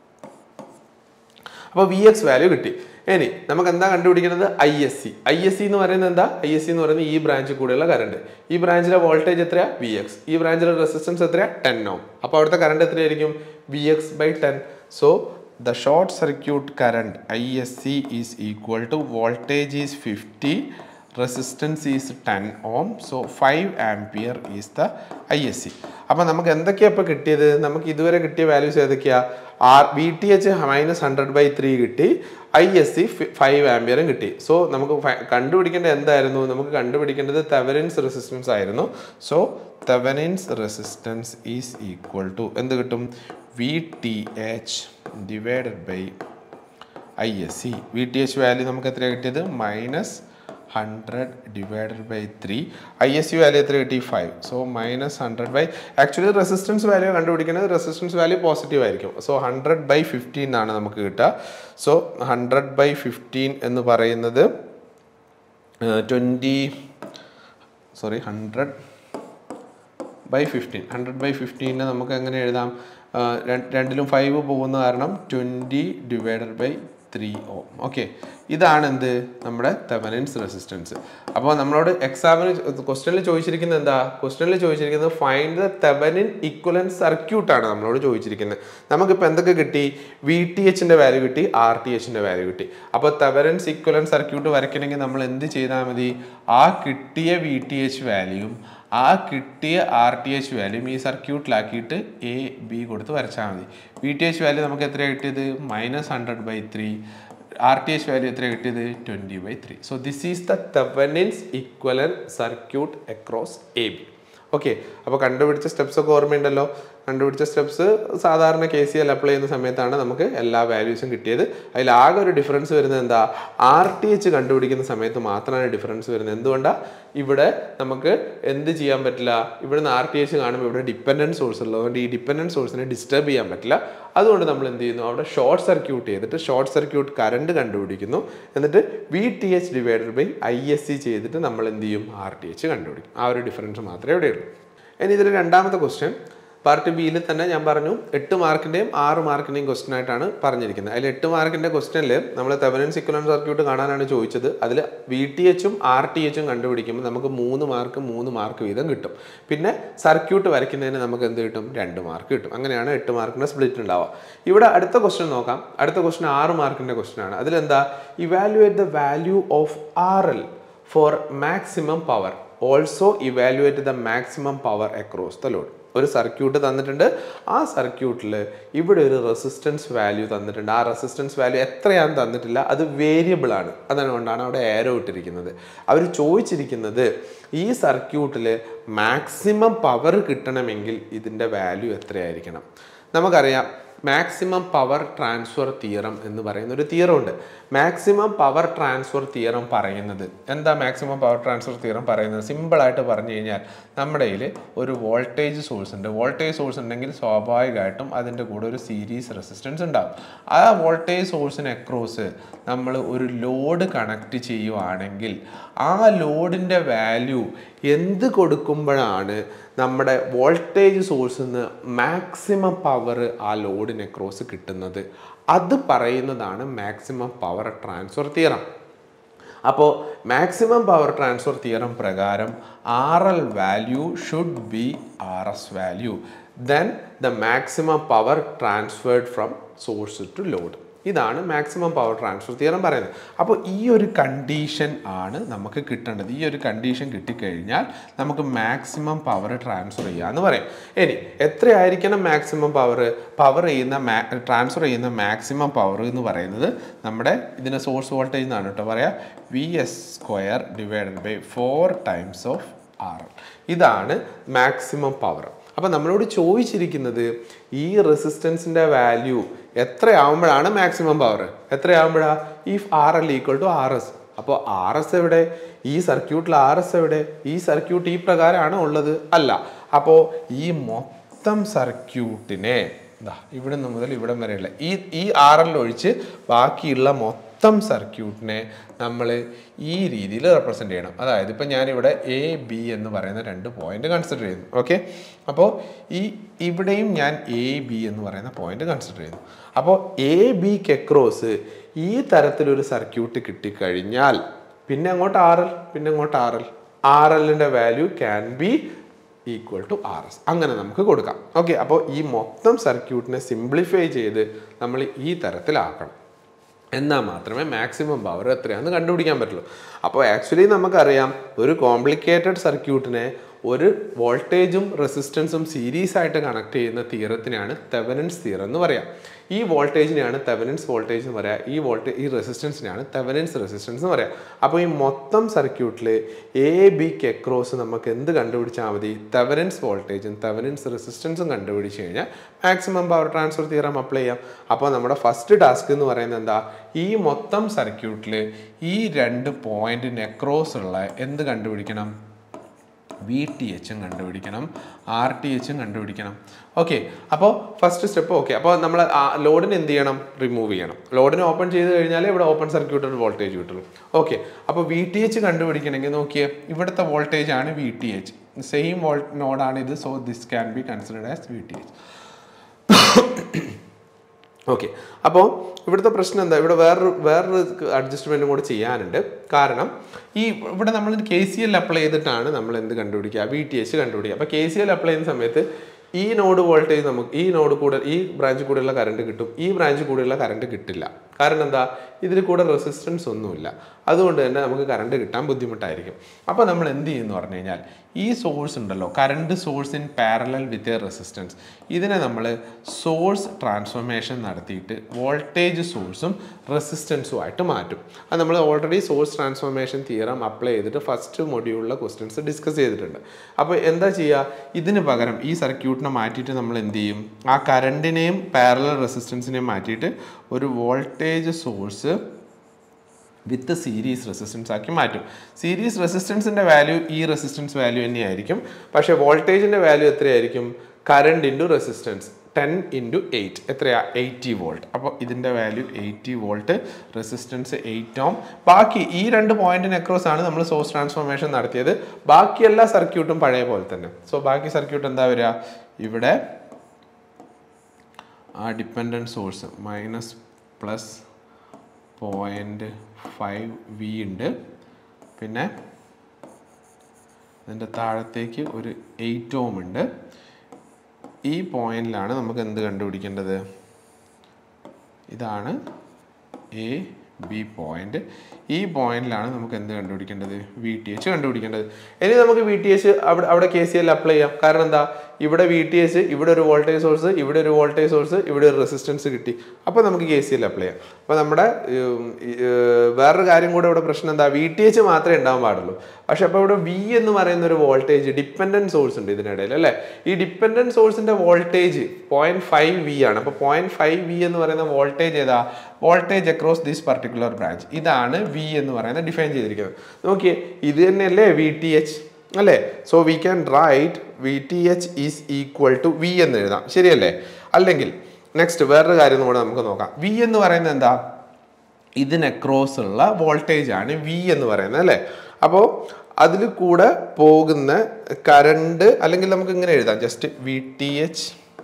അപ്പോൾ V X value കിട്ടി ഇനി നമുക്ക് എന്താ കണ്ടുപിടിക്കുന്നത് I S C I S C എന്ന് പറയുന്നത് എന്താ I S C എന്ന് പറയുന്നത് ഈ ബ്രാഞ്ചിൽ കൂടെയുള്ള കറണ്ട് ഈ ബ്രാഞ്ചിലെ വോൾട്ടേജ് എത്രയാ വി എക്സ് ഈ ബ്രാഞ്ചിലെ റെസിസ്റ്റൻസ് എത്രയാ ടെൻ ഓം അപ്പോൾ അവിടുത്തെ കറണ്ട് എത്രയായിരിക്കും V X by ten so the short circuit current ISC is equal to voltage is 50 resistance is 10 ohm so 5 ampere is the ISC അപ്പോൾ നമുക്ക് എന്തൊക്കെയാണ് ഇപ്പോൾ കിട്ടിയത് നമുക്ക് ഇതുവരെ കിട്ടിയ വാല്യൂസ് ഏതൊക്കെയാ R V T H minus hundred by three കിട്ടി ഐ എസ് സി ഫൈവ് ആംബിയറും കിട്ടി സോ നമുക്ക് ഫ- കണ്ടുപിടിക്കേണ്ടത് എന്തായിരുന്നു നമുക്ക് കണ്ടുപിടിക്കേണ്ടത് തെവനിൻസ് റെസിസ്റ്റൻസ് ആയിരുന്നു so Thevenin's resistance is equal to എന്ത് കിട്ടും V T H divided by I S C V T H value നമുക്ക് എത്ര കിട്ടിയത് minus hundred divided by three I S C value എത്ര കിട്ടി five so minus hundred by actually resistance value കണ്ടുപിടിക്കുന്നത് resistance value positive ആയിരിക്കും so hundred by fifteen ആണ് നമുക്ക് കിട്ടുക സോ ഹൺഡ്രഡ് ബൈ ഫിഫ്റ്റീൻ എന്ന് പറയുന്നത് twenty sorry hundred by fifteen hundred by ഫിഫ്റ്റീനെ നമുക്ക് എങ്ങനെ എഴുതാം ആ, രണ്ട്- രണ്ടിലും ഫൈവ് പോകുന്ന കാരണം twenty divided by three oh okay ഇതാണ് എന്ത് നമ്മുടെ തെവനൻസ് റെസിസ്റ്റൻസ് അപ്പോൾ നമ്മളോട് എക്സാമിന് ക്വസ്റ്റനിൽ ചോദിച്ചിരിക്കുന്നത് എന്താ ക്വസ്റ്റനിൽ ചോദിച്ചിരിക്കുന്നത് ഫൈൻഡ് ദ തെവനിൻ ഇക്വലൻ സർക്യൂട്ടാണ് നമ്മളോട് ചോദിച്ചിരിക്കുന്നത് നമുക്കിപ്പോൾ എന്തൊക്കെ കിട്ടി വി ടി എച്ചിൻ്റെ വാല്യൂ കിട്ടി ആർ ടി എച്ചിൻ്റെ വാല്യൂ കിട്ടി അപ്പോൾ തെവനൻസ് ഇക്വലൻ സർക്യൂട്ട് വരയ്ക്കണമെങ്കിൽ നമ്മൾ എന്ത് ചെയ്താൽ മതി ആ കിട്ടിയ വി ടി എച്ച് വാല്യൂയും ആ കിട്ടിയ ആർ ടി എച്ച് വാല്യൂം ഈ സർക്യൂട്ടിലാക്കിയിട്ട് എ ബി കൊടുത്ത് വരച്ചാൽ മതി വി ടി എച്ച് വാല്യൂ നമുക്ക് എത്ര കിട്ടിയത് minus hundred by three R T H value എത്ര കിട്ടിയത് twenty by three so this is the Thevenin's equivalent circuit across A B okay അപ്പോൾ കണ്ടുപിടിച്ച സ്റ്റെപ്സ് ഒക്കെ ഓർമ്മയുണ്ടല്ലോ കണ്ടുപിടിച്ച സ്റ്റെപ്സ് സാധാരണ കെ സി എൽ അപ്ലൈ ചെയ്യുന്ന സമയത്താണ് നമുക്ക് എല്ലാ വാല്യൂസും കിട്ടിയത് അതിൽ ആകെ ഒരു ഡിഫറൻസ് വരുന്നത് എന്താ ആർ ടി എച്ച് കണ്ടുപിടിക്കുന്ന സമയത്ത് മാത്രമാണ് ഡിഫറൻസ് വരുന്നത് എന്തുകൊണ്ടാണ് ഇവിടെ നമുക്ക് എന്ത് ചെയ്യാൻ പറ്റില്ല ഇവിടുന്ന് ആർ ടി എച്ച് കാണുമ്പോൾ ഇവിടെ ഡിപ്പെൻഡൻറ്റ് സോഴ്സ് ഉള്ളതുകൊണ്ട് ഈ ഡിപ്പെൻഡൻറ്റ് സോഴ്സിനെ ഡിസ്റ്റർബ് ചെയ്യാൻ പറ്റില്ല അതുകൊണ്ട് നമ്മൾ എന്ത് ചെയ്യുന്നു അവിടെ ഷോർട്ട് സർക്യൂട്ട് ചെയ്തിട്ട് ഷോർട്ട് സർക്യൂട്ട് കറണ്ട് കണ്ടുപിടിക്കുന്നു എന്നിട്ട് V T H divided by I S C ചെയ്തിട്ട് നമ്മൾ എന്ത് ചെയ്യും ആർ ടി എച്ച് കണ്ടുപിടിക്കും ആ ഒരു ഡിഫറൻസ് മാത്രമേ ഇവിടെയുള്ളൂ ഇനി ഇതിൽ രണ്ടാമത്തെ ക്വസ്റ്റ്യൻ പാർട്ട് ബിയിൽ തന്നെ ഞാൻ പറഞ്ഞു എട്ട് മാർക്കിൻ്റെയും ആറ് മാർക്കിൻ്റെയും ക്വസ്റ്റ്യൻ ആയിട്ടാണ് പറഞ്ഞിരിക്കുന്നത് അതിൽ എട്ട് മാർക്കിൻ്റെ ക്വസ്റ്റ്യനിൽ നമ്മൾ തെവനൻ സിക്കുലൻ സർക്യൂട്ട് കാണാനാണ് ചോദിച്ചത് അതിൽ വി ടി എച്ചും ആർ ടി എച്ചും കണ്ടുപിടിക്കുമ്പോൾ നമുക്ക് മൂന്ന് മാർക്ക് മൂന്ന് മാർക്ക് വീതം കിട്ടും പിന്നെ സർക്യൂട്ട് വരയ്ക്കുന്നതിന് നമുക്ക് എന്ത് കിട്ടും രണ്ട് മാർക്ക് കിട്ടും അങ്ങനെയാണ് എട്ട് മാർക്കിൻ്റെ സ്പ്ലിറ്റ് ഉണ്ടാവുക ഇവിടെ അടുത്ത ക്വസ്റ്റ്യൻ നോക്കാം അടുത്ത ക്വസ്റ്റ്യൻ ആറ് മാർക്കിൻ്റെ ക്വസ്റ്റ്യൻ ആണ് അതിലെന്താ evaluate the value of R L for maximum power also evaluate the maximum power across the load ഒരു സർക്യൂട്ട് തന്നിട്ടുണ്ട് ആ സർക്യൂട്ടിൽ ഇവിടെ ഒരു റെസിസ്റ്റൻസ് വാല്യൂ തന്നിട്ടുണ്ട് ആ റെസിസ്റ്റൻസ് വാല്യൂ എത്രയാണെന്ന് തന്നിട്ടില്ല അത് വേരിയബിൾ ആണ് അതുകൊണ്ടാണ് അവിടെ ഏരോ ഇട്ടിരിക്കുന്നത് അവർ ചോദിച്ചിരിക്കുന്നത് ഈ സർക്യൂട്ടിൽ മാക്സിമം പവർ കിട്ടണമെങ്കിൽ ഇതിൻ്റെ വാല്യൂ എത്രയായിരിക്കണം നമുക്കറിയാം മാക്സിമം പവർ ട്രാൻസ്ഫർ തിയറം എന്ന് പറയുന്ന ഒരു തിയറം ഉണ്ട് മാക്സിമം പവർ ട്രാൻസ്ഫർ തിയറം പറയുന്നത് എന്താ മാക്സിമം പവർ ട്രാൻസ്ഫർ തിയറം പറയുന്നത് സിമ്പിളായിട്ട് പറഞ്ഞു കഴിഞ്ഞാൽ നമ്മുടെ കയ്യിൽ ഒരു വോൾട്ടേജ് സോഴ്സ് ഉണ്ട് വോൾട്ടേജ് സോഴ്സ് ഉണ്ടെങ്കിൽ സ്വാഭാവികമായിട്ടും അതിൻ്റെ കൂടെ ഒരു സീരീസ് റെസിസ്റ്റൻസ് ഉണ്ടാകും ആ വോൾട്ടേജ് സോഴ്സിന് അക്രോസ് നമ്മൾ ഒരു ലോഡ് കണക്ട് ചെയ്യുവാണെങ്കിൽ ആ ലോഡിൻ്റെ വാല്യൂ എന്ത് കൊടുക്കുമ്പോഴാണ് നമ്മുടെ വോൾട്ടേജ് സോഴ്സിൽ നിന്ന് മാക്സിമം പവർ ആ ലോഡിന് അക്രോസ് കിട്ടുന്നത് അത് പറയുന്നതാണ് മാക്സിമം പവർ ട്രാൻസ്ഫർ തിയറം അപ്പോൾ മാക്സിമം പവർ ട്രാൻസ്ഫർ തിയറം പ്രകാരം R L value should be R S value then the maximum power transferred from source to load ഇതാണ് മാക്സിമം പവർ ട്രാൻസ്ഫർ തിയറം പറയുന്നത് അപ്പോൾ ഈ ഒരു കണ്ടീഷൻ ആണ് നമുക്ക് കിട്ടേണ്ടത് ഈ ഒരു കണ്ടീഷൻ കിട്ടിക്കഴിഞ്ഞാൽ നമുക്ക് മാക്സിമം പവർ ട്രാൻസ്ഫർ ചെയ്യാമെന്ന് പറയും ഇനി എത്രയായിരിക്കണം മാക്സിമം പവർ പവർ ചെയ്യുന്ന ട്രാൻസ്ഫർ ചെയ്യുന്ന മാക്സിമം പവർ എന്ന് പറയുന്നത് നമ്മുടെ ഇതിൻ്റെ സോഴ്സ് വോൾട്ടേജ് എന്നാണ് കേട്ടോ പറയാം V S square divided by four times of R ഇതാണ് മാക്സിമം പവർ അപ്പോൾ നമ്മളോട് ചോദിച്ചിരിക്കുന്നത് ഈ റെസിസ്റ്റൻസിൻ്റെ വാല്യൂ എത്രയാവുമ്പോഴാണ് മാക്സിമം പവർ എത്രയാവുമ്പോഴാണ് if R L equal to R S അപ്പോൾ ആർ എസ് എവിടെ ഈ സർക്യൂട്ടിൽ ആർ എസ് എവിടെ ഈ സർക്യൂട്ട് ഈ പ്രകാരമാണ് ഉള്ളത് അല്ല അപ്പോൾ ഈ മൊത്തം സർക്യൂട്ടിനെ ഇതാ ഇവിടെ നിന്ന് മുതൽ ഇവിടം വരെയുള്ള ഈ ഈ ആർ എൽ ഒഴിച്ച് ബാക്കിയുള്ള മൊത്തം സർക്യൂട്ടിനെ നമ്മൾ ഈ രീതിയിൽ റെപ്രസെൻ്റ് ചെയ്യണം അതായത് ഇപ്പം ഞാനിവിടെ എ ബി എന്ന് പറയുന്ന രണ്ട് പോയിന്റ് കൺസിഡർ ചെയ്യുന്നു ഓക്കെ അപ്പോൾ ഈ ഇവിടെയും ഞാൻ എ ബി എന്ന് പറയുന്ന പോയിന്റ് കൺസിഡർ ചെയ്യുന്നു അപ്പോൾ എ ബിക്ക് എക്രോസ് ഈ തരത്തിലൊരു സർക്യൂട്ട് കിട്ടിക്കഴിഞ്ഞാൽ പിന്നെ അങ്ങോട്ട് ആർ എൽ പിന്നെ അങ്ങോട്ട് ആർ എൽ ആർ എല്ലിൻ്റെ value can be equal to R S അങ്ങനെ നമുക്ക് കൊടുക്കാം ഓക്കെ അപ്പോൾ ഈ മൊത്തം സർക്യൂട്ടിനെ സിംപ്ലിഫൈ ചെയ്ത് നമ്മൾ ഈ തരത്തിലാക്കണം എന്നാൽ മാത്രമേ മാക്സിമം പവർ എത്രയാണെന്ന് കണ്ടുപിടിക്കാൻ പറ്റുള്ളൂ അപ്പോൾ ആക്ച്വലി നമുക്കറിയാം ഒരു കോംപ്ലിക്കേറ്റഡ് സർക്യൂട്ടിനെ ഒരു വോൾട്ടേജും റെസിസ്റ്റൻസും സീരീസ് ആയിട്ട് കണക്ട് ചെയ്യുന്ന തിയറത്തിനാണ് തെവനൻസ് തിയറം എന്ന് പറയാം ഈ വോൾട്ടേജിനെയാണ് തെവനൻസ് വോൾട്ടേജ് എന്ന് പറയാം ഈ വോൾട്ടേജ് ഈ റെസിസ്റ്റൻസിനെയാണ് തെവനൻസ് റെസിസ്റ്റൻസ് എന്ന് പറയാം അപ്പോൾ ഈ മൊത്തം സർക്യൂട്ടിൽ എ ബിക്ക് എക്രോസ് നമുക്ക് എന്ത് കണ്ടുപിടിച്ചാൽ മതി തെവനൻസ് വോൾട്ടേജും തെവനൻസ് റെസിസ്റ്റൻസും കണ്ടുപിടിച്ച് കഴിഞ്ഞാൽ maximum power transfer theorem apply ചെയ്യാം അപ്പോൾ നമ്മുടെ ഫസ്റ്റ് ടാസ്ക് എന്ന് പറയുന്നത് എന്താ ഈ മൊത്തം സർക്യൂട്ടിൽ ഈ രണ്ട് പോയിന്റിന് എക്രോസ് ഉള്ള എന്ത് കണ്ടുപിടിക്കണം വി ടി എച്ചും കണ്ടുപിടിക്കണം ആർ ടി എച്ചും കണ്ടുപിടിക്കണം ഓക്കെ അപ്പോൾ ഫസ്റ്റ് സ്റ്റെപ്പ് ഓക്കെ അപ്പോൾ നമ്മൾ ലോഡിന് എന്ത് ചെയ്യണം റിമൂവ് ചെയ്യണം ലോഡിന് ഓപ്പൺ ചെയ്ത് കഴിഞ്ഞാൽ ഇവിടെ ഓപ്പൺ സർക്യൂട്ട് വോൾട്ടേജ് കിട്ടുള്ളൂ ഓക്കെ അപ്പോൾ വി ടി എച്ച് കണ്ടുപിടിക്കണമെങ്കിൽ നോക്കിയേ ഇവിടുത്തെ വോൾട്ടേജ് ആണ് V T H same volt നോഡാണ് ഇത് so this can be considered as V T H okay അപ്പോൾ ഇവിടുത്തെ പ്രശ്നം എന്താ ഇവിടെ വേറൊരു വേറൊരു അഡ്ജസ്റ്റ്മെൻറ്റും കൂടെ ചെയ്യാനുണ്ട് കാരണം ഈ ഇവിടെ നമ്മൾ കെ സി എൽ അപ്ലൈ ചെയ്തിട്ടാണ് നമ്മൾ എന്ത് കണ്ടുപിടിക്കുക വി ടി എച്ച് കണ്ടുപിടിക്കുക അപ്പോൾ കെ സി എൽ അപ്ലൈ ചെയ്യുന്ന സമയത്ത് ഈ നോഡ് വോൾട്ടേജ് നമുക്ക് ഈ നോഡ് കൂടെ ഈ ബ്രാഞ്ചിൽ കൂടെയുള്ള കറണ്ട് കിട്ടും ഈ ബ്രാഞ്ചിൽ കൂടെയുള്ള കറണ്ട് കിട്ടില്ല കാരണം എന്താ ഇതിൽ കൂടെ റെസിസ്റ്റൻസ് ഒന്നുമില്ല അതുകൊണ്ട് തന്നെ നമുക്ക് കറണ്ട് കിട്ടാൻ ബുദ്ധിമുട്ടായിരിക്കും അപ്പോൾ നമ്മൾ എന്ത് ചെയ്യുമെന്ന് പറഞ്ഞു കഴിഞ്ഞാൽ ഈ സോഴ്സ് ഉണ്ടല്ലോ current source in parallel with a resistance ഇതിനെ നമ്മൾ സോഴ്സ് ട്രാൻസ്ഫോർമേഷൻ നടത്തിയിട്ട് വോൾട്ടേജ് സോഴ്സും റെസിസ്റ്റൻസും ആയിട്ട് മാറ്റും അത് നമ്മൾ already source transformation theorem apply ചെയ്തിട്ട് ഫസ്റ്റ് മൊഡ്യൂളിലെ ക്വസ്റ്റ്യൻസ് ഡിസ്കസ് ചെയ്തിട്ടുണ്ട് അപ്പോൾ എന്താ ചെയ്യുക ഇതിന് പകരം ഈ സർക്യൂട്ടിനെ മാറ്റിയിട്ട് നമ്മൾ എന്ത് ചെയ്യും ആ കറണ്ടിനെയും പാരലൽ റെസിസ്റ്റൻസിനെയും മാറ്റിയിട്ട് ഒരു voltage source with series resistance ആക്കി മാറ്റും സീരീസ് റെസിസ്റ്റൻസിൻ്റെ വാല്യൂ ഈ റെസിസ്റ്റൻസ് വാല്യൂ തന്നെയായിരിക്കും പക്ഷേ വോൾട്ടേജിൻ്റെ വാല്യൂ എത്രയായിരിക്കും current into resistance ten into eight എത്രയാ എയ്റ്റി വോൾട്ട് അപ്പോൾ ഇതിൻ്റെ value eighty volt resistance eight ohm ബാക്കി ഈ രണ്ട് പോയിന്റിന് അക്രോസ് ആണ് നമ്മൾ സോഴ്സ് ട്രാൻസ്ഫോർമേഷൻ നടത്തിയത് ബാക്കി എല്ലാ സർക്യൂട്ടും പഴയ പോലെ തന്നെ സോ ബാക്കി സർക്യൂട്ട് എന്താ വരിക ഇവിടെ ആ dependent source minus plus point five V ഉണ്ട് പിന്നെ ഇതിൻ്റെ താഴത്തേക്ക് ഒരു എയ്റ്റ് ഓം ഉണ്ട് ഈ പോയിന്റിലാണ് നമുക്ക് എന്ത് കണ്ടുപിടിക്കേണ്ടത് ഇതാണ് എ ബി പോയിന്റ് ഈ പോയിന്റിലാണ് നമുക്ക് എന്ത് കണ്ടുപിടിക്കേണ്ടത് വി ടി എച്ച് കണ്ടുപിടിക്കേണ്ടത് ഇനി നമുക്ക് വി ടി എച്ച് അവിടെ അവിടെ കെ സി എൽ അപ്ലൈ ചെയ്യാം കാരണം എന്താ ഇവിടെ വി ടി എച്ച് ഇവിടെ ഒരു വോൾട്ടേജ് സോഴ്സ് ഇവിടെ ഒരു വോൾട്ടേജ് സോഴ്സ് ഇവിടെ ഒരു റെസിസ്റ്റൻസ് കിട്ടി അപ്പോൾ നമുക്ക് കെ സി എൽ അപ്ലൈ ചെയ്യാം അപ്പോൾ നമ്മുടെ ഉം, ഈ, ഏർ, വേറൊരു കാര്യം കൂടെ ഇവിടെ പ്രശ്നം എന്താ വി ടി എച്ച് മാത്രമേ ഉണ്ടാവാൻ പാടുള്ളൂ പക്ഷെ അപ്പോൾ ഇവിടെ വി എന്ന് പറയുന്ന ഒരു വോൾട്ടേജ് ഡിപ്പെൻഡൻറ്റ് സോഴ്സ് ഉണ്ട് ഇതിനിടയിൽ അല്ലേ ഈ ഡിപ്പെൻഡൻറ്റ് സോഴ്സിന്റെ വോൾട്ടേജ് പോയിന്റ് ഫൈവ് വി ആണ് അപ്പോൾ പോയിന്റ് ഫൈവ് വി എന്ന് പറയുന്ന വോൾട്ടേജ് ഏതാ voltage across this particular branch ഇതാണ് വി എന്ന് പറയുന്നത് ഡിഫൈൻ ചെയ്തിരിക്കുന്നത് നോക്കിയേ ഇത് തന്നെയല്ലേ വി ടി എച്ച് അല്ലേ so we can write V T H is equal to V എന്ന് എഴുതാം ശരിയല്ലേ അല്ലെങ്കിൽ നെക്സ്റ്റ് വേറൊരു കാര്യം കൂടെ നമുക്ക് നോക്കാം വി എന്ന് പറയുന്നത് എന്താ ഇതിന് അക്രോസ് ഉള്ള വോൾട്ടേജ് ആണ് വി എന്ന് പറയുന്നത് അല്ലേ അപ്പോൾ അതിൽ കൂടെ പോകുന്ന കറണ്ട് അല്ലെങ്കിൽ നമുക്ക് ഇങ്ങനെ എഴുതാം just V T H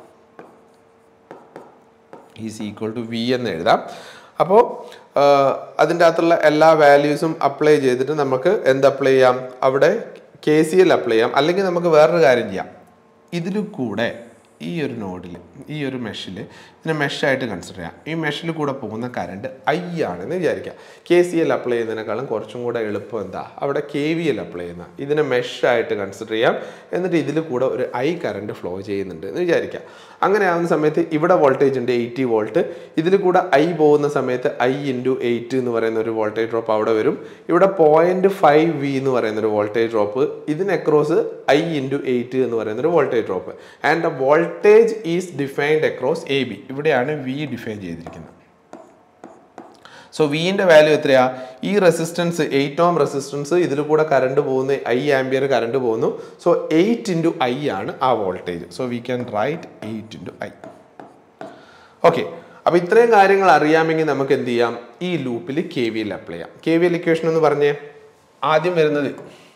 is equal to V എന്ന് എഴുതാം അപ്പോൾ അതിൻ്റെ അകത്തുള്ള എല്ലാ വാല്യൂസും അപ്ലൈ ചെയ്തിട്ട് നമുക്ക് എന്ത് അപ്ലൈ ചെയ്യാം അവിടെ കെ സി എൽ അപ്ലൈ ചെയ്യാം അല്ലെങ്കിൽ നമുക്ക് വേറൊരു കാര്യം ചെയ്യാം ഇതിൽ കൂടെ ഈ ഒരു നോഡിൽ ഈ ഒരു മെഷിൽ ഇതിനെ മെഷായിട്ട് കൺസിഡർ ചെയ്യാം ഈ മെഷിൽ കൂടെ പോകുന്ന കറണ്ട് ഐ ആണെന്ന് വിചാരിക്കാം കെ സി എൽ അപ്ലൈ ചെയ്യുന്നതിനേക്കാളും കുറച്ചും കൂടെ എളുപ്പം എന്താ അവിടെ കെ വി എൽ അപ്ലൈ ചെയ്യുന്ന ഇതിനെ മെഷായിട്ട് കൺസിഡർ ചെയ്യാം എന്നിട്ട് ഇതിൽ കൂടെ ഒരു ഐ കറണ്ട് ഫ്ലോ ചെയ്യുന്നുണ്ട് എന്ന് വിചാരിക്കാം അങ്ങനെ ആവുന്ന സമയത്ത് ഇവിടെ വോൾട്ടേജ് ഉണ്ട് എയ്റ്റി വോൾട്ട് ഇതിൽ കൂടെ ഐ പോകുന്ന സമയത്ത് ഐ ഇൻറ്റു എയ്റ്റ് എന്ന് പറയുന്ന ഒരു വോൾട്ടേജ് ഡ്രോപ്പ് അവിടെ വരും ഇവിടെ പോയിന്റ് ഫൈവ് വി എന്ന് പറയുന്ന ഒരു വോൾട്ടേജ് ഡ്രോപ്പ് ഇതിന് അക്രോസ് ഐ ഇൻറ്റു എയ്റ്റ് എന്ന് പറയുന്ന ഒരു voltage drop and the voltage is defined across A B ഇവിടെയാണ് വി ഡിഫൈൻ ചെയ്തിരിക്കുന്നത് സോ വിന്റെ വാല്യൂ എത്രയാ ഈ റെസിസ്റ്റൻസ് എയ്റ്റ് ഓം റെസിസ്റ്റൻസ് ഇതിൽ കൂടെ കറണ്ട് പോകുന്ന ഐ ആംബിയർ കറണ്ട് പോകുന്നു സോ എയ്റ്റ് ഇൻറ്റു ഐ ആണ് ആ voltage so we can write eight into I okay അപ്പോൾ ഇത്രയും കാര്യങ്ങൾ അറിയാമെങ്കിൽ നമുക്ക് എന്ത് ചെയ്യാം ഈ ലൂപ്പിൽ കെ വി എൽ അപ്ലൈ ചെയ്യാം കെ വി എൽ ഇക്വേഷൻ എന്ന് പറഞ്ഞേ ആദ്യം വരുന്നത്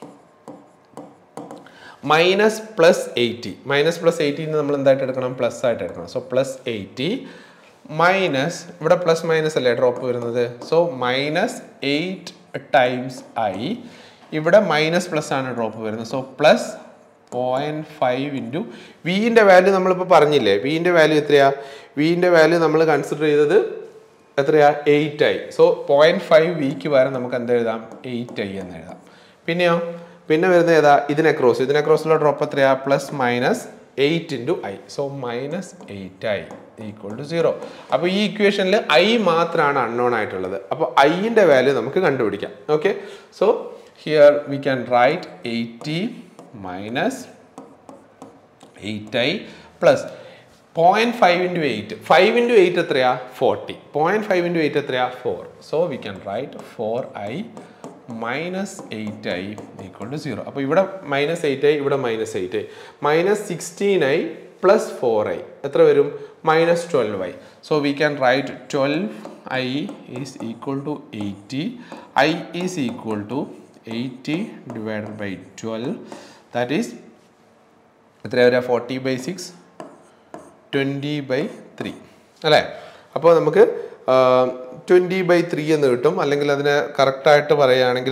minus plus eighty minus plus eighty നമ്മൾ എന്തായിട്ട് എടുക്കണം പ്ലസ് ആയിട്ട് എടുക്കണം സോ പ്ലസ് എയ്റ്റി മൈനസ് ഇവിടെ പ്ലസ് മൈനസ് അല്ലേ ഡ്രോപ്പ് വരുന്നത് so minus eight times I ഇവിടെ മൈനസ് പ്ലസ് ആണ് ഡ്രോപ്പ് വരുന്നത് so plus point five into വിൻ്റെ വാല്യൂ നമ്മളിപ്പോൾ പറഞ്ഞില്ലേ വിൻ്റെ വാല്യൂ എത്രയാ വിൻ്റെ വാല്യൂ നമ്മൾ കൺസിഡർ ചെയ്തത് എത്രയാ eight I so point five വിക്ക് പകരം നമുക്ക് എന്ത് എഴുതാം എയ്റ്റ് ഐ എന്ന് എഴുതാം പിന്നെയോ പിന്നെ വരുന്നത് ഏതാ ഇതിനെ ക്രോസ് ഇതിനെ ക്രോസിലുള്ള ഡ്രോപ്പ് എത്രയാ plus minus eight into I so minus eight I equal to zero അപ്പോൾ ഈ ഇക്വേഷനിൽ ഐ മാത്രമാണ് അൺനോൺ ആയിട്ടുള്ളത് അപ്പോൾ ഐൻ്റെ വാല്യൂ നമുക്ക് കണ്ടുപിടിക്കാം okay so here we can write eighty minus eight I plus point five into eight five into eight എത്രയാ forty point five into eight എത്രയാ four so we can write four I minus eight I equal to zero അപ്പോൾ ഇവിടെ minus eight I ഇവിടെ minus eight I minus sixteen I plus four I എത്ര വരും minus twelve I so we can write twelve I is equal to eighty I is equal to eighty divided by twelve that is എത്ര വരിക forty by six twenty by three അല്ലേ അപ്പോൾ നമുക്ക് twenty by three എന്ന് കിട്ടും അല്ലെങ്കിൽ അതിനെ കറക്റ്റായിട്ട് പറയുകയാണെങ്കിൽ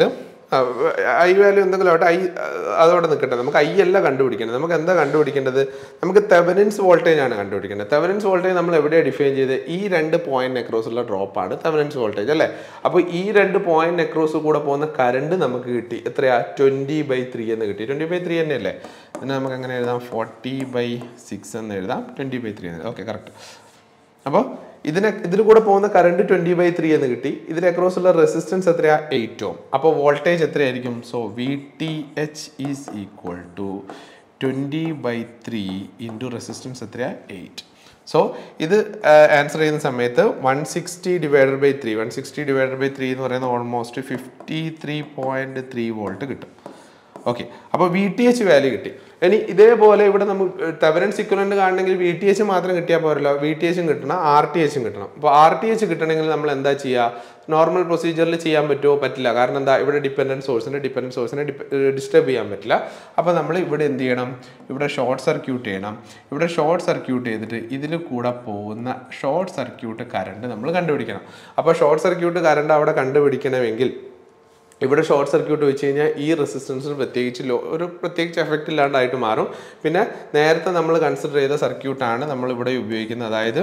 ഐ വാല്യൂ എന്തെങ്കിലും ആവട്ടെ ഐ അതോടെ നിൽക്കട്ടെ നമുക്ക് ഐ അല്ല കണ്ടുപിടിക്കേണ്ടത് നമുക്ക് എന്താ കണ്ടുപിടിക്കേണ്ടത് നമുക്ക് തെവനിൻസ് വോൾട്ടേജ് ആണ് കണ്ടുപിടിക്കേണ്ടത് തെവനിൻസ് വോൾട്ടേജ് നമ്മൾ എവിടെയാണ് ഡിഫൈൻ ചെയ്ത് ഈ രണ്ട് പോയിന്റ് അക്രോസ് ഉള്ള ഡ്രോപ്പാണ് തെവനിൻസ് വോൾട്ടേജ് അല്ലേ അപ്പോൾ ഈ രണ്ട് പോയിന്റ് അക്രോസ് കൂടെ പോകുന്ന കറണ്ട് നമുക്ക് കിട്ടി എത്രയാ ട്വൻറ്റി ബൈ ത്രീ എന്ന് കിട്ടി ട്വൻറ്റി ബൈ ത്രീ തന്നെയല്ലേ പിന്നെ നമുക്ക് എങ്ങനെ എഴുതാം ഫോർട്ടി ബൈ സിക്സ് എന്ന് എഴുതാം ട്വൻറ്റി ബൈ ത്രീ എന്ന് ഓക്കെ കറക്റ്റ് അപ്പോൾ ഇതിനെ ഇതിൽ കൂടെ പോകുന്ന കറണ്ട് ട്വൻറ്റി ബൈ ത്രീ എന്ന് കിട്ടി ഇതിൽ അക്രോസ് ഉള്ള റെസിസ്റ്റൻസ് എത്രയാ എയ്റ്റ് ഓം അപ്പോൾ വോൾട്ടേജ് എത്രയായിരിക്കും so V T H is equal to twenty by three into resistance എത്രയാ എയ്റ്റ് സോ ഇത് ആൻസർ ചെയ്യുന്ന സമയത്ത് one sixty divided by three one sixty divided by three എന്ന് പറയുന്നത് almost fifty three point three volt കിട്ടും okay അപ്പോൾ V T H value കിട്ടി ഇനി ഇതേപോലെ ഇവിടെ നമുക്ക് തെവരൻ സിക്വലന്റ് കാണണമെങ്കിൽ വി ടി എച്ച് മാത്രം കിട്ടിയാൽ പോരല്ലോ വി ടി എച്ചും കിട്ടണം ആർ ടി എച്ചും കിട്ടണം അപ്പോൾ ആർ ടി എച്ച് കിട്ടണമെങ്കിൽ നമ്മൾ എന്താ ചെയ്യുക നോർമൽ പ്രൊസീജിയറിൽ ചെയ്യാൻ പറ്റുമോ പറ്റില്ല കാരണം എന്താ ഇവിടെ ഡിപ്പെൻഡൻറ്റ് സോഴ്സിന് ഡിപ്പെൻഡൻറ്റ് സോഴ്സിനെ ഡിസ്റ്റർബ് ചെയ്യാൻ പറ്റില്ല അപ്പോൾ നമ്മൾ ഇവിടെ എന്ത് ചെയ്യണം ഇവിടെ ഷോർട്ട് സർക്യൂട്ട് ചെയ്യണം ഇവിടെ ഷോർട്ട് സർക്യൂട്ട് ചെയ്തിട്ട് ഇതിൽ കൂടെ പോകുന്ന ഷോർട്ട് സർക്യൂട്ട് കറണ്ട് നമ്മൾ കണ്ടുപിടിക്കണം അപ്പോൾ ഷോർട്ട് സർക്യൂട്ട് കറണ്ട് അവിടെ കണ്ടുപിടിക്കണമെങ്കിൽ ഇവിടെ ഷോർട്ട് സർക്യൂട്ട് വെച്ച് കഴിഞ്ഞാൽ ഈ റെസിസ്റ്റൻസിന് പ്രത്യേകിച്ച് ലോ ഒരു പ്രത്യേകിച്ച് എഫക്റ്റ് ഇല്ലാണ്ടായിട്ട് മാറും പിന്നെ നേരത്തെ നമ്മൾ കൺസിഡർ ചെയ്ത സർക്യൂട്ടാണ് നമ്മൾ ഇവിടെ ഉപയോഗിക്കുന്നത് അതായത്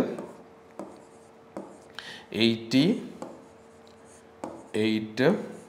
എയ്റ്റി എയ്റ്റ്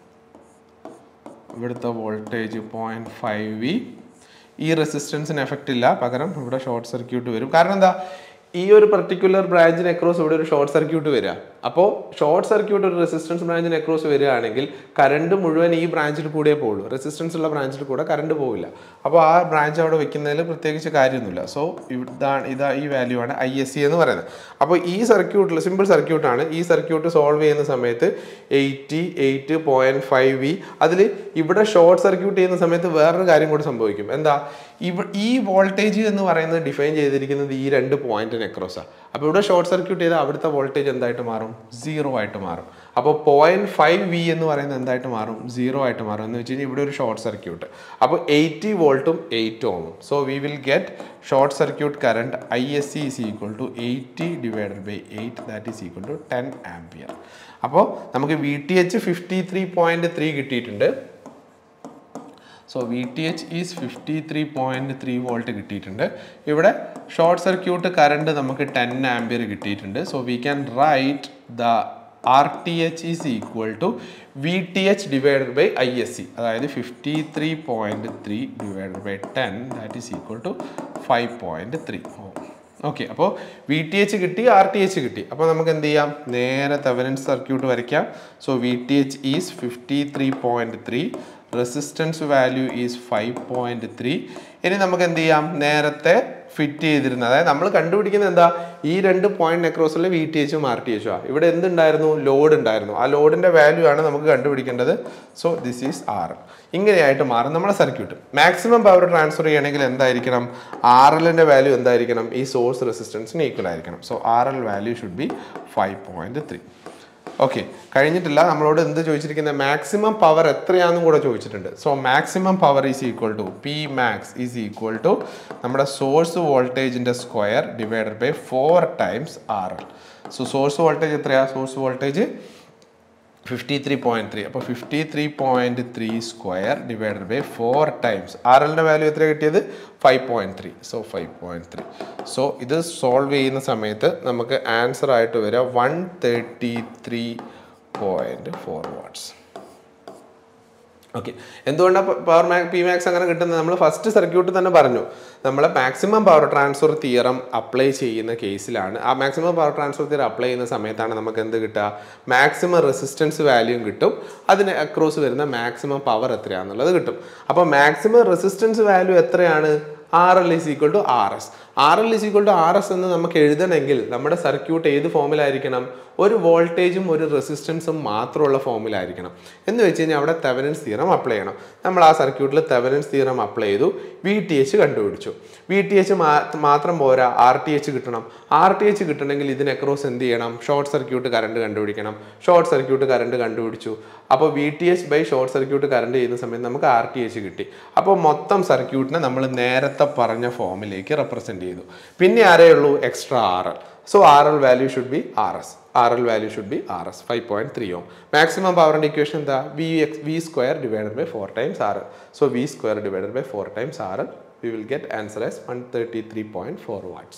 ഇവിടുത്തെ വോൾട്ടേജ് പോയിൻറ്റ് ഫൈവ് വി ഈ റെസിസ്റ്റൻസിന് എഫക്റ്റ് ഇല്ല പകരം ഇവിടെ ഷോർട്ട് സർക്യൂട്ട് വരും കാരണം എന്താ ഈ ഒരു പർട്ടിക്കുലർ ബ്രാഞ്ചിന് അക്രോസ് ഇവിടെ ഒരു ഷോർട്ട് സർക്യൂട്ട് വരിക അപ്പോൾ ഷോർട്ട് സർക്യൂട്ട് ഒരു റെസിസ്റ്റൻസ് ബ്രാഞ്ചിന് അക്രോസ് വരികയാണെങ്കിൽ കറണ്ട് മുഴുവൻ ഈ ബ്രാഞ്ചിൽ കൂടെ പോകുള്ളൂ റെസിസ്റ്റൻസ് ഉള്ള ബ്രാഞ്ചിൽ കൂടെ കറണ്ട് പോവില്ല അപ്പോൾ ആ ബ്രാഞ്ച് അവിടെ വെക്കുന്നതിൽ പ്രത്യേകിച്ച് കാര്യമൊന്നുമില്ല സോ ഇതാണ് ഇതാ ഈ വാല്യൂ ആണ് ഐ എസ് സി എന്ന് പറയുന്നത് അപ്പോൾ ഈ സർക്യൂട്ടിൽ സിമ്പിൾ സർക്യൂട്ടാണ് ഈ സർക്യൂട്ട് സോൾവ് ചെയ്യുന്ന സമയത്ത് eighty eight point five V അതിൽ ഇവിടെ ഷോർട്ട് സർക്യൂട്ട് ചെയ്യുന്ന സമയത്ത് വേറൊരു കാര്യം കൂടി സംഭവിക്കും എന്താ ഇവ ഈ വോൾട്ടേജ് എന്ന് പറയുന്നത് ഡിഫൈൻ ചെയ്തിരിക്കുന്നത് ഈ രണ്ട് പോയിന്റിന് അക്രോസാണ് അപ്പോൾ ഇവിടെ ഷോർട്ട് സർക്യൂട്ട് ചെയ്താൽ അവിടുത്തെ വോൾട്ടേജ് എന്തായിട്ട് മാറും സീറോ ആയിട്ട് മാറും അപ്പോൾ പോയിന്റ് ഫൈവ് വി എന്ന് പറയുന്നത് എന്തായിട്ട് മാറും സീറോ ആയിട്ട് മാറും എന്ന് വെച്ച് കഴിഞ്ഞാൽ ഇവിടെ ഒരു ഷോർട്ട് സർക്യൂട്ട് അപ്പോൾ എയ്റ്റി വോൾട്ടും എയ്റ്റ് ഓമും so we will get short circuit current I S C is equal to eighty divided by eight that is equal to ten ampere അപ്പോൾ നമുക്ക് V T H fifty three point three കിട്ടിയിട്ടുണ്ട് so V T H is fifty three point three volt കിട്ടിയിട്ടുണ്ട് ഇവിടെ short circuit current നമുക്ക് ten ampere കിട്ടിയിട്ടുണ്ട് so we can write the R T H is equal to V T H divided by I S C അതായത് fifty three point three divided by ten that is equal to five point three okay അപ്പോൾ V T H കിട്ടി R T H കിട്ടി അപ്പോൾ നമുക്ക് എന്ത് ചെയ്യാം നേരെ Thevenin's circuit വരയ്ക്കാം so V T H is fifty three point three resistance value is five point three ഇനി നമുക്ക് എന്ത് ചെയ്യാം നേരത്തെ ഫിറ്റ് ചെയ്തിരുന്നത് അതായത് നമ്മൾ കണ്ടുപിടിക്കുന്നത് എന്താ ഈ രണ്ട് പോയിന്റ് അക്രോസിലെ വി ടി എച്ചും ആർ ടി എച്ചും ആ ഇവിടെ എന്തുണ്ടായിരുന്നു ലോഡ് ഉണ്ടായിരുന്നു ആ ലോഡിന്റെ വാല്യൂ ആണ് നമുക്ക് കണ്ടുപിടിക്കേണ്ടത് സോ ദിസ് ഈസ് ആർ ഇങ്ങനെയായിട്ട് മാറും നമ്മുടെ സർക്യൂട്ട് മാക്സിമം പവർ ട്രാൻസ്ഫർ ചെയ്യണമെങ്കിൽ എന്തായിരിക്കണം ആർ എല്ലിന്റെ വാല്യൂ എന്തായിരിക്കണം ഈ സോഴ്സ് റെസിസ്റ്റൻസിന് ഈക്വൽ ആയിരിക്കണം so R L value should be five point three okay കഴിഞ്ഞിട്ടില്ല നമ്മളോട് എന്ത് ചോദിച്ചിരിക്കുന്നത് മാക്സിമം പവർ എത്രയാണെന്നും കൂടെ ചോദിച്ചിട്ടുണ്ട് so maximum power is equal to P max is equal to നമ്മുടെ സോഴ്സ് വോൾട്ടേജിൻ്റെ square divided by four times R L so source voltage എത്രയാണ് source voltage fifty three point three അപ്പോൾ fifty three point three square divided by four times R എല്ലിൻ്റെ value എത്ര കിട്ടിയത് five point three so five point three so ഇത് solve ചെയ്യുന്ന സമയത്ത് നമുക്ക് answer ആയിട്ട് വരിക one thirty three point four watts okay എന്തുകൊണ്ടാണ് പവർ മാക് പി മാക്സ് അങ്ങനെ കിട്ടുന്നത് നമ്മൾ ഫസ്റ്റ് സർക്യൂട്ട് തന്നെ പറഞ്ഞു നമ്മൾ maximum power transfer theorem apply ചെയ്യുന്ന കേസിലാണ് ആ maximum power transfer theorem apply ചെയ്യുന്ന സമയത്താണ് നമുക്ക് എന്ത് കിട്ടുക മാക്സിമം റെസിസ്റ്റൻസ് വാല്യൂം കിട്ടും അതിന് അക്രോസ് വരുന്ന മാക്സിമം പവർ എത്രയാണെന്നുള്ളത് കിട്ടും അപ്പോൾ മാക്സിമം റെസിസ്റ്റൻസ് വാല്യൂ എത്രയാണ് R L is equal to R S R L is equal to R S എന്ന് നമുക്ക് എഴുതണമെങ്കിൽ നമ്മുടെ സർക്യൂട്ട് ഏത് ഫോമിലായിരിക്കണം ഒരു വോൾട്ടേജും ഒരു റെസിസ്റ്റൻസും മാത്രമുള്ള ഫോമിലായിരിക്കണം എന്ന് വെച്ച് കഴിഞ്ഞാൽ അവിടെ തെവനൻസ് തീറം അപ്ലൈ ചെയ്യണം നമ്മൾ ആ സർക്യൂട്ടിൽ തെവനൻസ് തീറം അപ്ലൈ ചെയ്തു വി ടി എച്ച് കണ്ടുപിടിച്ചു വി ടി എച്ച് മാത്രം പോരാ ആർ ടി എച്ച് കിട്ടണം ആർ ടി എച്ച് കിട്ടണമെങ്കിൽ ഇതിന് അക്രോസ് എന്ത് ചെയ്യണം ഷോർട്ട് സർക്യൂട്ട് കറണ്ട് കണ്ടുപിടിക്കണം ഷോർട്ട് സർക്യൂട്ട് കറണ്ട് കണ്ടുപിടിച്ചു അപ്പോൾ V T H by short circuit current ചെയ്യുന്ന സമയത്ത് നമുക്ക് ആർ ടി എച്ച് കിട്ടി അപ്പോൾ മൊത്തം സർക്യൂട്ടിനെ നമ്മൾ നേരത്തെ പറഞ്ഞ ഫോമിലേക്ക് റെപ്രസെൻറ്റ് ചെയ്തു പിന്നെ ആരേ ഉള്ളൂ extra R L so R L value should be R S R L value should be R S five point three ohm maximum പവറിൻ്റെ ഇക്വേഷൻ എന്താ V X V square divided by four times R L so V square divided by four times R L V will get answer as one thirty three point four watts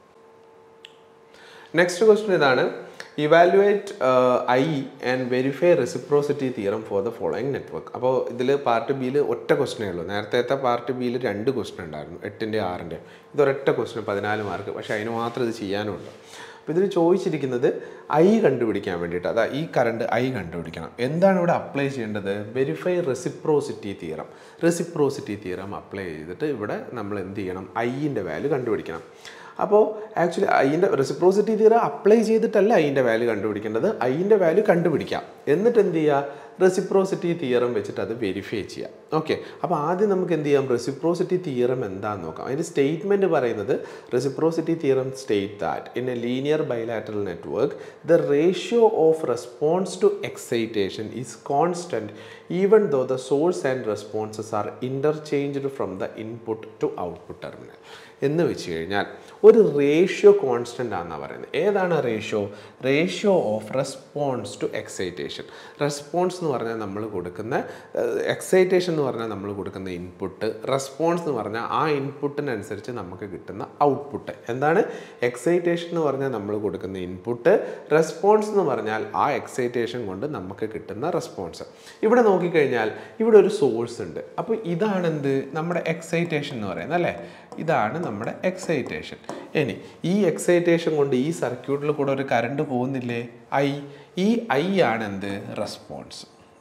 next question ഇതാണ് evaluate I and verify reciprocity theorem for the following network അപ്പോൾ ഇതിൽ part ബിയിൽ ഒറ്റ ക്വസ്റ്റനേ ഉള്ളൂ നേരത്തെ part ബിയിൽ രണ്ട് question ഉണ്ടായിരുന്നു എട്ടിൻ്റെ ആറിൻ്റെ ഇതൊരൊറ്റ ക്വസ്റ്റൻ പതിനാല് മാർക്ക് പക്ഷേ അതിന് മാത്രം ഇത് ചെയ്യാനുണ്ട് അപ്പോൾ ഇതിൽ ചോദിച്ചിരിക്കുന്നത് ഐ കണ്ടുപിടിക്കാൻ വേണ്ടിയിട്ട് അതാ ഈ കറണ്ട് ഐ കണ്ടുപിടിക്കണം എന്താണ് ഇവിടെ അപ്ലൈ ചെയ്യേണ്ടത് verify reciprocity theorem reciprocity theorem apply ചെയ്തിട്ട് ഇവിടെ നമ്മൾ എന്ത് ചെയ്യണം ഐൻ്റെ വാല്യൂ കണ്ടുപിടിക്കണം അപ്പോൾ ആക്ച്വലി അതിൻ്റെ റെസിപ്രോസിറ്റി തിയറം അപ്ലൈ ചെയ്തിട്ടല്ല അതിൻ്റെ വാല്യൂ കണ്ടുപിടിക്കേണ്ടത് അതിൻ്റെ വാല്യൂ കണ്ടുപിടിക്കാം എന്നിട്ട് എന്ത് ചെയ്യുക റെസിപ്രോസിറ്റി തിയറം വെച്ചിട്ട് അത് വെരിഫൈ ചെയ്യാം ഓക്കെ അപ്പോൾ ആദ്യം നമുക്ക് എന്ത് ചെയ്യാം റെസിപ്രോസിറ്റി തിയറം എന്താണെന്ന് നോക്കാം അതിൻ്റെ സ്റ്റേറ്റ്മെൻറ്റ് പറയുന്നത് reciprocity theorem state that in a linear bilateral network the ratio of response to excitation is constant even though the source and responses are interchanged from the input to output terminal എന്ന് വെച്ച് കഴിഞ്ഞാൽ ഒരു ratio constant ആണെന്നാണ് പറയുന്നത് ഏതാണ് ratio ratio of response to excitation response എന്ന് പറഞ്ഞാൽ നമ്മൾ കൊടുക്കുന്ന എക്സൈറ്റേഷൻ എന്ന് പറഞ്ഞാൽ നമ്മൾ കൊടുക്കുന്ന ഇൻപുട്ട് റെസ്പോൺസ് എന്ന് പറഞ്ഞാൽ ആ ഇൻപുട്ടിനനുസരിച്ച് നമുക്ക് കിട്ടുന്ന ഔട്ട്പുട്ട് എന്താണ് എക്സൈറ്റേഷൻ എന്ന് പറഞ്ഞാൽ നമ്മൾ കൊടുക്കുന്ന ഇൻപുട്ട് റെസ്പോൺസ് എന്ന് പറഞ്ഞാൽ ആ എക്സൈറ്റേഷൻ കൊണ്ട് നമുക്ക് കിട്ടുന്ന റെസ്പോൺസ് ഇവിടെ നോക്കിക്കഴിഞ്ഞാൽ ഇവിടെ ഒരു സോഴ്സ് ഉണ്ട് അപ്പോൾ ഇതാണ് എന്ത് നമ്മുടെ എക്സൈറ്റേഷൻ എന്ന് പറയുന്നത് അല്ലേ ഇതാണ് നമ്മുടെ എക്സൈറ്റേഷൻ ഇനി ഈ എക്സൈറ്റേഷൻ കൊണ്ട് ഈ സർക്യൂട്ടിൽ കൂടെ ഒരു കറണ്ട് പോകുന്നില്ലേ ഐ ഈ ഐ ആണ് എന്ത് റെസ്പോൺസ്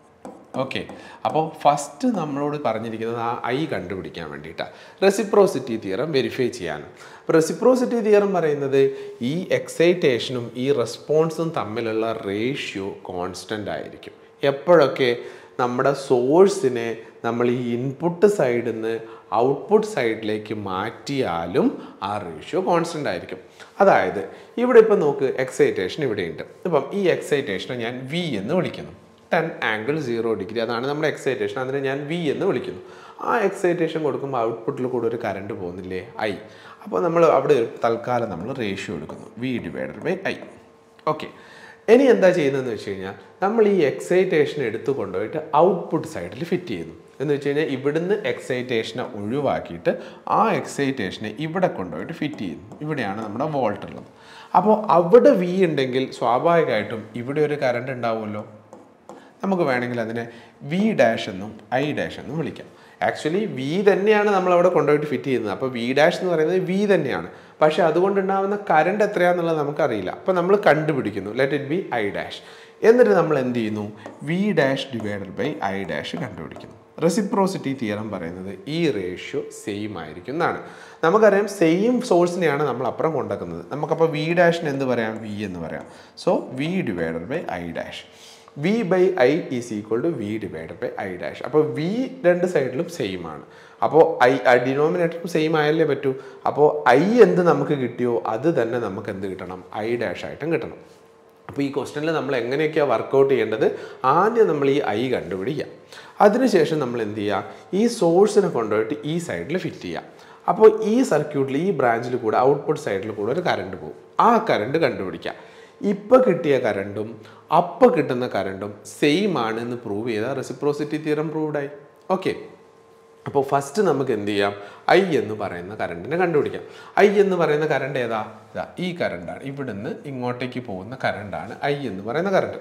ഓക്കെ അപ്പോൾ ഫസ്റ്റ് നമ്മളോട് പറഞ്ഞിരിക്കുന്നത് ആ ഐ കണ്ടുപിടിക്കാൻ വേണ്ടിയിട്ടാണ് റെസിപ്രോസിറ്റി തിയറം വെരിഫൈ ചെയ്യാനും അപ്പോൾ റെസിപ്രോസിറ്റി തിയറം പറയുന്നത് ഈ എക്സൈറ്റേഷനും ഈ റെസ്പോൺസും തമ്മിലുള്ള റേഷ്യോ കോൺസ്റ്റൻ്റ് ആയിരിക്കും എപ്പോഴൊക്കെ നമ്മുടെ സോഴ്സിനെ നമ്മൾ ഈ ഇൻപുട്ട് സൈഡിൽ നിന്ന് ഔട്ട്പുട്ട് സൈഡിലേക്ക് മാറ്റിയാലും ആ റേഷ്യോ കോൺസ്റ്റൻ്റ് ആയിരിക്കും അതായത് ഇവിടെ ഇപ്പം നോക്ക് എക്സൈറ്റേഷൻ ഇവിടെയുണ്ട് ഇപ്പം ഈ എക്സൈറ്റേഷനെ ഞാൻ വി എന്ന് വിളിക്കുന്നു ടെൻ ആംഗിൾ സീറോ ഡിഗ്രി അതാണ് നമ്മുടെ എക്സൈറ്റേഷൻ അതിനെ ഞാൻ വി എന്ന് വിളിക്കുന്നു ആ എക്സൈറ്റേഷൻ കൊടുക്കുമ്പോൾ ഔട്ട്പുട്ടിൽ കൂടെ ഒരു കറണ്ട് പോകുന്നില്ലേ ഐ അപ്പോൾ നമ്മൾ അവിടെ ഒരു തൽക്കാലം നമ്മൾ റേഷ്യോ എടുക്കുന്നു V divided by I okay ഇനി എന്താ ചെയ്യുന്നതെന്ന് വെച്ച് കഴിഞ്ഞാൽ നമ്മൾ ഈ എക്സൈറ്റേഷൻ എടുത്തു കൊണ്ടുപോയിട്ട് ഔട്ട്പുട്ട് സൈഡിൽ ഫിറ്റ് ചെയ്യുന്നു എന്ന് വെച്ച് കഴിഞ്ഞാൽ ഇവിടുന്ന് എക്സൈറ്റേഷനെ ഒഴിവാക്കിയിട്ട് ആ എക്സൈറ്റേഷനെ ഇവിടെ കൊണ്ടുപോയിട്ട് ഫിറ്റ് ചെയ്യുന്നു ഇവിടെയാണ് നമ്മുടെ വോൾട്ട് ഉള്ളത് അപ്പോൾ അവിടെ വി ഉണ്ടെങ്കിൽ സ്വാഭാവികമായിട്ടും ഇവിടെ ഒരു കറണ്ട് ഉണ്ടാവുമല്ലോ നമുക്ക് വേണമെങ്കിൽ അതിനെ വി ഡാഷ് എന്നും ഐ ഡാഷ് എന്നും വിളിക്കാം ആക്ച്വലി വി തന്നെയാണ് നമ്മൾ അവിടെ കൊണ്ടുപോയിട്ട് ഫിറ്റ് ചെയ്യുന്നത് അപ്പോൾ വി ഡാഷ് എന്ന് പറയുന്നത് വി തന്നെയാണ് പക്ഷേ അതുകൊണ്ടുണ്ടാകുന്ന കറണ്ട് എത്രയാണെന്നുള്ളത് നമുക്കറിയില്ല അപ്പോൾ നമ്മൾ കണ്ടുപിടിക്കുന്നു let it be I dash എന്നിട്ട് നമ്മൾ എന്ത് ചെയ്യുന്നു V dash divided by I dash കണ്ടുപിടിക്കുന്നു റെസിപ്രോസിറ്റി തിയറം പറയുന്നത് ഈ റേഷ്യോ സെയിം ആയിരിക്കും എന്നാണ് നമുക്കറിയാം സെയിം സോഴ്സിനെയാണ് നമ്മൾ അപ്പുറം കൊണ്ടുവക്കുന്നത് നമുക്കപ്പോൾ വി ഡാഷിന് എന്ത് പറയാം വി എന്ന് പറയാം so V divided by I dash V by I is equal to V divide by I dash അപ്പോൾ വി രണ്ട് സൈഡിലും സെയിം ആണ് അപ്പോൾ ഐ ഡിനോമിനേറ്ററും സെയിം ആയാലേ പറ്റൂ അപ്പോൾ ഐ എന്ത് നമുക്ക് കിട്ടിയോ അത് തന്നെ നമുക്ക് എന്ത് കിട്ടണം ഐ ഡാഷ് ആയിട്ടും കിട്ടണം അപ്പോൾ ഈ ക്വസ്റ്റനിൽ നമ്മൾ എങ്ങനെയൊക്കെയാണ് വർക്കൗട്ട് ചെയ്യേണ്ടത് ആദ്യം നമ്മൾ ഈ ഐ കണ്ടുപിടിക്കുക അതിനുശേഷം നമ്മൾ എന്ത് ചെയ്യുക ഈ സോഴ്സിനെ കൊണ്ടുപോയിട്ട് ഈ സൈഡിൽ ഫിറ്റ് ചെയ്യുക അപ്പോൾ ഈ സർക്യൂട്ടിൽ ഈ ബ്രാഞ്ചിൽ കൂടെ ഔട്ട്പുട്ട് സൈഡിൽ കൂടെ ഒരു കറണ്ട് പോകും ആ കറണ്ട് കണ്ടുപിടിക്കുക ഇപ്പോൾ കിട്ടിയ കറണ്ടും അപ്പോൾ കിട്ടുന്ന കറണ്ടും സെയിം ആണ് എന്ന് പ്രൂവ് ചെയ്താൽ റെസിപ്രോസിറ്റി തിയറം പ്രൂവ്ഡായി ഓക്കെ അപ്പോൾ ഫസ്റ്റ് നമുക്ക് എന്ത് ചെയ്യാം ഐ എന്ന് പറയുന്ന കറണ്ടിനെ കണ്ടുപിടിക്കാം ഐ എന്ന് പറയുന്ന കറണ്ട് ഏതാ ഇതാ ഈ കറണ്ടാണ് ഇവിടുന്ന് ഇങ്ങോട്ടേക്ക് പോകുന്ന കറണ്ടാണ് ഐ എന്ന് പറയുന്ന കറണ്ട്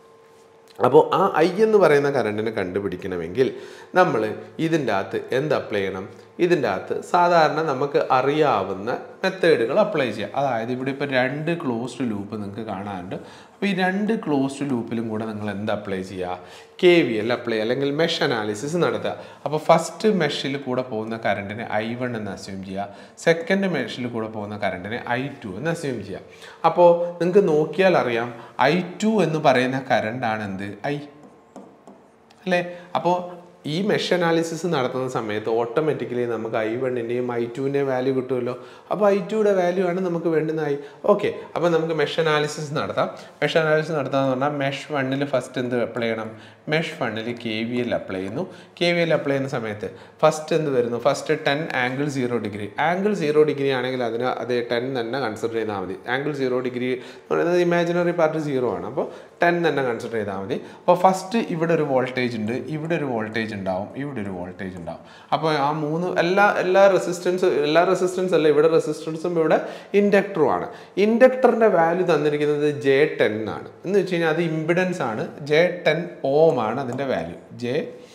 അപ്പോൾ ആ ഐ എന്ന് പറയുന്ന കറണ്ടിനെ കണ്ടുപിടിക്കണമെങ്കിൽ നമ്മൾ ഇതിൻ്റെ അകത്ത് എന്ത് അപ്ലൈ ചെയ്യണം ഇതിൻ്റെ അകത്ത് സാധാരണ നമുക്ക് അറിയാവുന്ന മെത്തേഡുകൾ അപ്ലൈ ചെയ്യാം അതായത് ഇവിടെ ഇപ്പോൾ രണ്ട് ക്ലോസ്ഡ് ലൂപ്പ് നിങ്ങൾക്ക് കാണാനുണ്ട് അപ്പോൾ ഈ രണ്ട് ക്ലോസ്ഡ് ലൂപ്പിലും കൂടെ നിങ്ങൾ എന്ത് അപ്ലൈ ചെയ്യുക കെ വി എൽ അപ്ലൈ അല്ലെങ്കിൽ മെഷ് അനാലിസിസ് നടത്തുക അപ്പോൾ ഫസ്റ്റ് മെഷിൽ കൂടെ പോകുന്ന കറണ്ടിനെ ഐ വൺ എന്ന് അസ്യൂം ചെയ്യുക സെക്കൻഡ് മെഷിൽ കൂടെ പോകുന്ന കറണ്ടിനെ ഐ ടു എന്ന് അസ്യൂം ചെയ്യുക അപ്പോൾ നിങ്ങൾക്ക് നോക്കിയാൽ അറിയാം ഐ ടു എന്ന് പറയുന്ന കറണ്ടാണ് എന്ത് ഐ അല്ലേ അപ്പോൾ ഈ മെഷ് അനാലിസിസ് നടത്തുന്ന സമയത്ത് ഓട്ടോമാറ്റിക്കലി നമുക്ക് ഐ വണ്ണിൻ്റെയും ഐ ടുവിൻ്റെയും വാല്യൂ കിട്ടുമല്ലോ അപ്പോൾ ഐ ടുയുടെ വാല്യൂ ആണ് നമുക്ക് വേണ്ടുന്നതായി ഓക്കെ അപ്പോൾ നമുക്ക് മെഷ് അനാലിസിസ് നടത്താം മെഷ് അനാലിസിസ് നടത്താമെന്ന് പറഞ്ഞാൽ മെഷ് വണ്ണിൽ ഫസ്റ്റ് എന്ത് അപ്ലൈ ചെയ്യണം മെഷ് വണ്ണിൽ കെ വി എൽ അപ്ലൈ ചെയ്യുന്നു കെ വി എൽ അപ്ലൈ ചെയ്യുന്ന സമയത്ത് ഫസ്റ്റ് എന്ത് വരുന്നു first ten angle zero degree angle zero degree ആണെങ്കിൽ അതിന് അത് ടെൻ തന്നെ കൺസിഡർ ചെയ്താൽ മതി ആംഗിൾ സീറോ ഡിഗ്രി എന്ന് പറയുന്നത് ഇമാജിനറി പാർട്ട് സീറോ ആണ് അപ്പോൾ ടെൻ തന്നെ കൺസിഡർ ചെയ്താൽ മതി അപ്പോൾ ഫസ്റ്റ് ഇവിടെ ഒരു വോൾട്ടേജ് ഉണ്ട് ഇവിടെ ഒരു വോൾട്ടേജ് ഉണ്ടാവും ഇവിടെ ഒരു വോൾട്ടേജ് ഉണ്ടാവും അപ്പോൾ ആ മൂന്ന് എല്ലാ എല്ലാ റെസിസ്റ്റൻസ് എല്ലാ റെസിസ്റ്റൻസ് അല്ല ഇവിടെ റെസിസ്റ്റൻസും ഇവിടെ ഇൻഡക്ടറും ആണ് ഇൻഡക്ടറിൻ്റെ വാല്യൂ തന്നിരിക്കുന്നത് ജെ ടെൻ ആണ് എന്ന് വെച്ച് കഴിഞ്ഞാൽ അത് ഇമ്പിഡൻസ് ആണ് ജെ ടെൻ ഓം ആണ് അതിൻ്റെ value J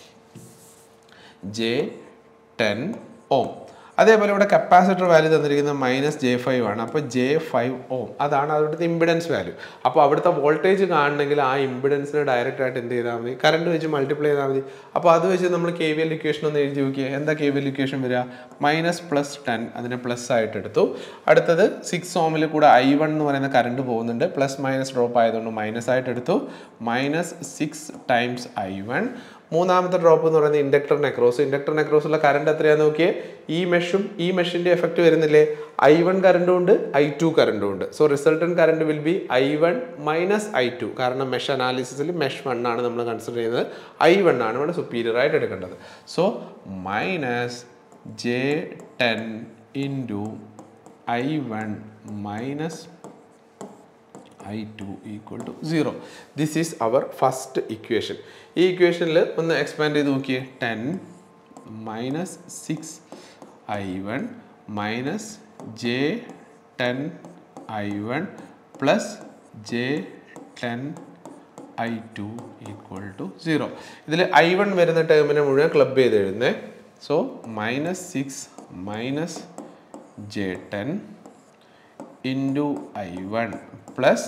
J ten ohm അതേപോലെ ഇവിടെ കപ്പാസിറ്റർ വാല്യൂ തന്നിരിക്കുന്നത് മൈനസ് ജെ ഫൈവ് ആണ് അപ്പോൾ ജെ ഫൈവ് ഓം അതാണ് അവിടുത്തെ ഇമ്പിഡൻസ് വാല്യൂ അപ്പോൾ അവിടുത്തെ വോൾട്ടേജ് കാണണമെങ്കിൽ ആ ഇമ്പിഡൻസിനെ ഡയറക്റ്റ് ആയിട്ട് എന്ത് ചെയ്താൽ മതി കറണ്ട് വെച്ച് മൾട്ടിപ്ലൈ ചെയ്താൽ മതി അപ്പോൾ അത് വെച്ച് നമ്മൾ കെ വി എൽ ഇക്വേഷൻ ഒന്ന് എഴുതി നോക്കിയേ എന്താ കെ വി എൽ ഇക്വേഷൻ വരിക മൈനസ് പ്ലസ് ടെൻ അതിനെ പ്ലസ് ആയിട്ട് എടുത്തു അടുത്തത് സിക്സ് ഓമിൽ കൂടെ ഐ വൺ എന്ന് പറയുന്ന കറണ്ട് പോകുന്നുണ്ട് പ്ലസ് മൈനസ് ഡ്രോപ്പ് ആയതുകൊണ്ട് മൈനസ് ആയിട്ട് എടുത്തു minus six times I one മൂന്നാമത്തെ ഡ്രോപ്പ് എന്ന് പറയുന്നത് ഇൻഡക്ടർ നെക്രോസ് ഇൻഡക്ടർ നെക്രോസുള്ള കറണ്ട് എത്രയാണെന്ന് നോക്കിയേ ഈ മെഷും ഈ മെഷിന്റെ എഫക്റ്റ് വരുന്നില്ലേ ഐ വൺ കറണ്ടും ഉണ്ട് ഐ ടു കറണ്ടും ഉണ്ട് so resultant current will be I one minus I two കാരണം മെഷ് അനാലിസിസിൽ മെഷ് വൺ ആണ് നമ്മൾ കൺസിഡർ ചെയ്യുന്നത് ഐ വൺ ആണ് ഇവിടെ സുപ്പീരിയർ ആയിട്ട് എടുക്കേണ്ടത് so minus J ten into I one minus I two equal to zero this is our first equation ഈ ഇക്വേഷനിൽ ഒന്ന് എക്സ്പാൻഡ് ചെയ്ത് നോക്കിയേ ten minus six I one minus J ten I one plus J ten I two equal to zero ഇതിൽ I one വരുന്ന ടേമിനെ മുഴുവൻ club ചെയ്ത് എഴുതുന്നേ so minus six minus J ten into I one plus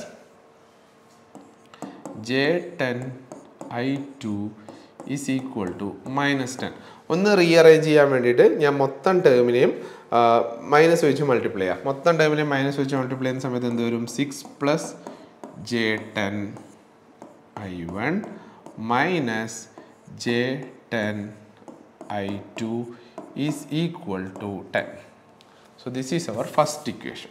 J ten I two is equal to minus ten ഒന്ന് rearrange ചെയ്യാൻ വേണ്ടിയിട്ട് ഞാൻ മൊത്തം ടേമിനെയും മൈനസ് വെച്ച് മൾട്ടിപ്ലൈ ചെയ്യാം മൊത്തം ടേമിനെയും മൈനസ് വെച്ച് മൾട്ടിപ്ലൈ ചെയ്യുന്ന സമയത്ത് എന്ത് വരും six plus J ten I one minus J ten I two is equal to ten so this is our first equation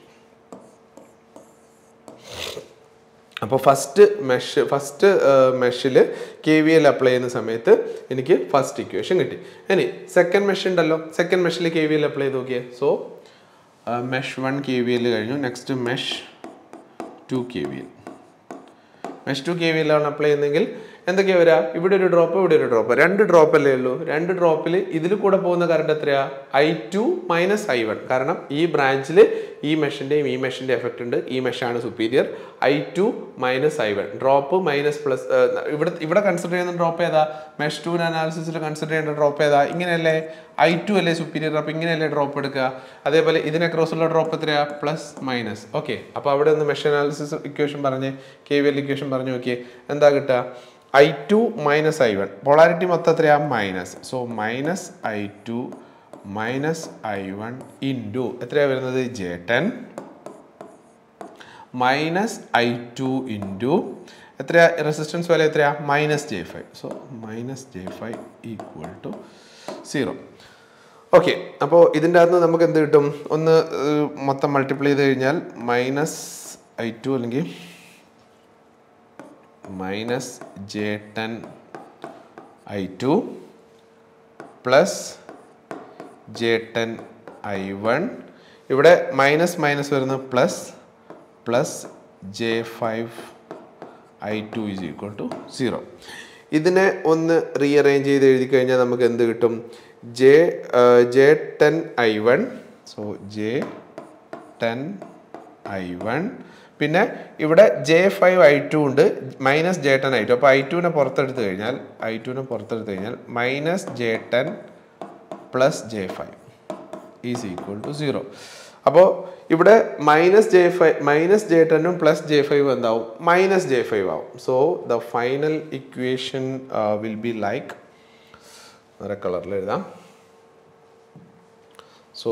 അപ്പോൾ ഫസ്റ്റ് മെഷ് ഫസ്റ്റ് മെഷിൽ കെ വി എൽ അപ്ലൈ ചെയ്യുന്ന സമയത്ത് എനിക്ക് ഫസ്റ്റ് ഇക്വേഷൻ കിട്ടി ഇനി സെക്കൻഡ് മെഷ് ഉണ്ടല്ലോ second മെഷിൽ K V L apply ചെയ്ത് നോക്കിയേ so mesh one K V L കഴിഞ്ഞു next mesh two K V L mesh two K V എല്ലാണ് apply ചെയ്യുന്നതെങ്കിൽ എന്തൊക്കെയാ വരിക ഇവിടെ ഒരു ഡ്രോപ്പ് ഇവിടെ ഒരു ഡ്രോപ്പ് രണ്ട് ഡ്രോപ്പ് അല്ലേ ഉള്ളൂ രണ്ട് ഡ്രോപ്പിൽ ഇതിൽ കൂടെ പോകുന്ന കറണ്ട് എത്രയാ I two minus I one കാരണം ഈ ബ്രാഞ്ചിൽ ഈ മെഷിൻ്റെയും ഈ മെഷിൻ്റെ എഫക്റ്റ് ഉണ്ട് ഈ മെഷാണ് superior I two minus I one drop minus plus ഇവിടെ ഇവിടെ കൺസിഡർ ചെയ്യുന്ന ഡ്രോപ്പ് ഏതാ മെഷ് ടു അനാലിസിസിൽ കൺസിഡർ ചെയ്യേണ്ട ഡ്രോപ്പ് ഏതാ ഇങ്ങനെയല്ലേ ഐ ടു അല്ലേ സുപ്പീരിയർ അപ്പോൾ ഇങ്ങനെയല്ലേ ഡ്രോപ്പ് എടുക്കുക അതേപോലെ ഇതിനെ ക്രോസുള്ള ഡ്രോപ്പ് എത്രയാ പ്ലസ് മൈനസ് ഓക്കെ അപ്പോൾ അവിടെ ഒന്ന് മെഷ് അനാലിസിസ് ഇക്വേഷൻ പറഞ്ഞ് കെ വി എൽ ഇക്വേഷൻ പറഞ്ഞു നോക്കിയേ എന്താ കിട്ടുക I two minus I one polarity മൊത്തം എത്രയാ minus so minus I two minus I one into എത്രയാണ് വരുന്നത് J ten minus I two into എത്രയാ റെസിസ്റ്റൻസ് വാല്യൂ എത്രയാ minus J five so minus J five equal to zero okay അപ്പോൾ ഇതിൻ്റെ അകത്ത് നമുക്ക് എന്ത് കിട്ടും ഒന്ന് ഏഹ്, മൊത്തം മൾട്ടിപ്ലൈ ചെയ്ത് കഴിഞ്ഞാൽ മൈനസ് ഐ ടു അല്ലെങ്കിൽ minus J ten I two plus J ten I one ഇവിടെ മൈനസ് മൈനസ് വരുന്നത് plus plus J five I two is equal to zero ഇതിനെ ഒന്ന് റീഅറേഞ്ച് ചെയ്ത് എഴുതി കഴിഞ്ഞാൽ നമുക്ക് എന്ത് കിട്ടും J J ten I one so J ten I one പിന്നെ ഇവിടെ ജെ ഫൈവ് ഐ ടു ഉണ്ട് minus J ten I two അപ്പോൾ ഐ ടുവിനെ പുറത്തെടുത്ത് കഴിഞ്ഞാൽ ഐ ടുവിനെ പുറത്തെടുത്ത് കഴിഞ്ഞാൽ minus J ten plus J five is equal to zero അപ്പോൾ ഇവിടെ minus J five minus J ടെന്നും പ്ലസ് ജെ ഫൈവ് എന്താവും മൈനസ് ജെ ഫൈവ് ആവും so the final equation will be like വേറെ കളറിൽ എഴുതാം so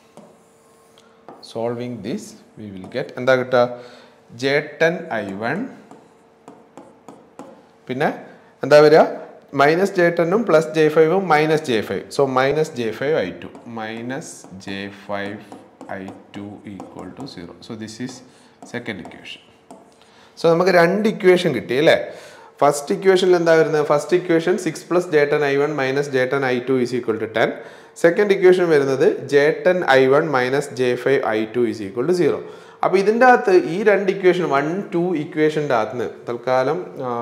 solving this we will get എന്താ കിട്ടുക ജെ ടെൻ ഐ വൺ പിന്നെ എന്താ വരിക മൈനസ് ജെ ടെന്നും പ്ലസ് ജെ ഫൈവും minus J five so minus J five I two minus J five I two equal to zero so this is second equation so നമുക്ക് രണ്ട് equation കിട്ടി അല്ലേ first ഇക്വേഷനിൽ എന്താ വരുന്നത് first equation six plus J ten I one minus J ten I two is equal to ten second equation വരുന്നത് J ten I one minus J five I two is equal to zero അപ്പോൾ ഇതിൻ്റെ അകത്ത് ഈ രണ്ട് equation one two ഇക്വേഷൻ്റെ അകത്ത് നിന്ന് തൽക്കാലം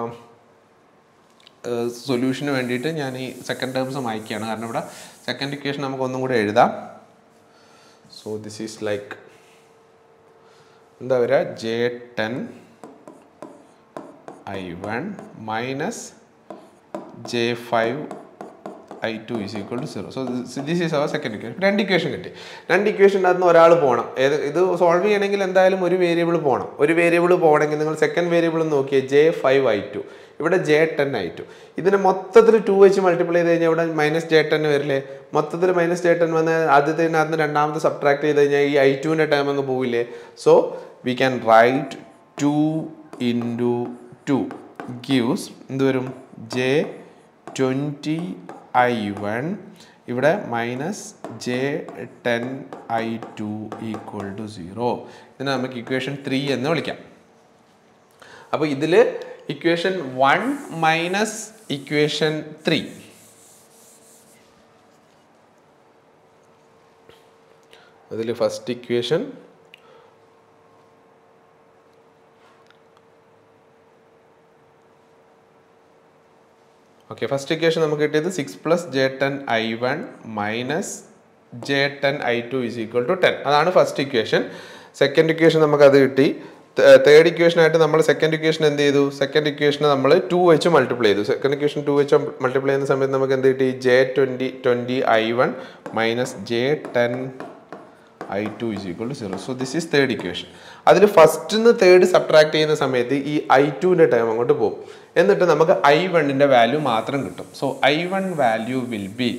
സൊല്യൂഷന് വേണ്ടിയിട്ട് ഞാൻ ഈ സെക്കൻഡ് ടേംസ് വായിക്കുകയാണ് കാരണം ഇവിടെ സെക്കൻഡ് ഇക്വേഷൻ നമുക്ക് ഒന്നും കൂടെ എഴുതാം സോ ദിസ് ഈസ് ലൈക്ക് എന്താ വരിക J ten I one minus J five I two is equal to zero so this is our second equation രണ്ട് ഇക്വേഷൻ കിട്ടി രണ്ട് ഇക്വേഷൻ്റെ അകത്ത് ഒരാൾ പോകണം ഏത് ഇത് സോൾവ് ചെയ്യണമെങ്കിൽ എന്തായാലും ഒരു വേരിയബിൾ പോകണം ഒരു വേരിയബിൾ പോകണമെങ്കിൽ നിങ്ങൾ സെക്കൻഡ് വേരിയബിൾ നോക്കിയാൽ ജെ ഫൈവ് ഐ ടു ഇവിടെ ജെ ടെൻ ഐ ടു ഇതിനെ മൊത്തത്തിൽ ടു വെച്ച് മൾട്ടിപ്ലൈ ചെയ്ത് കഴിഞ്ഞാൽ ഇവിടെ മൈനസ് ജെ ടെൻ വരില്ലേ മൊത്തത്തിൽ മൈനസ് ജെ ടെൻ വന്ന് ആദ്യത്തിനകത്ത് രണ്ടാമത്തെ സബ്ട്രാക്ട് ചെയ്ത് കഴിഞ്ഞാൽ ഈ ഐ ടുവിൻ്റെ ടൈം അങ്ങ് പോവില്ലേ so we can write two into two gives എന്ത് വരും ജെ ട്വൻറ്റി ഐ വൺ ഇവിടെ minus J ten I two equal to zero ഇതിനെ നമുക്ക് ഇക്വേഷൻ ത്രീ എന്ന് വിളിക്കാം അപ്പോൾ ഇതിൽ equation one minus equation three അതിൽ first equation okay first equation നമുക്ക് കിട്ടിയത് six plus J ten I one minus J ten I two is equal to ten അതാണ് ഫസ്റ്റ് ഇക്വേഷൻ സെക്കൻഡ് ഇക്വേഷൻ നമുക്ക് അത് കിട്ടി തേർഡ് ഇക്വേഷൻ ആയിട്ട് നമ്മൾ second equation എന്ത് ചെയ്തു സെക്കൻഡ് ഇക്വേഷൻ നമ്മൾ ടു വെച്ച് മൾട്ടിപ്ലൈ ചെയ്തു സെക്കൻഡ് ഇക്വേഷൻ ടു വെച്ച് മൾട്ടിപ്ലൈ ചെയ്യുന്ന സമയത്ത് നമുക്ക് എന്ത് കിട്ടി J twenty twenty I one minus J ten I two is equal to zero so this is third equation അതിൽ ഫസ്റ്റ് നിന്ന് തേർഡ് സബ്ട്രാക്ട് ചെയ്യുന്ന സമയത്ത് ഈ ഐ ടുവിൻ്റെ ടൈം അങ്ങോട്ട് പോകും എന്നിട്ട് നമുക്ക് ഐ വണ്ണിൻ്റെ വാല്യൂ മാത്രം കിട്ടും so I one value will be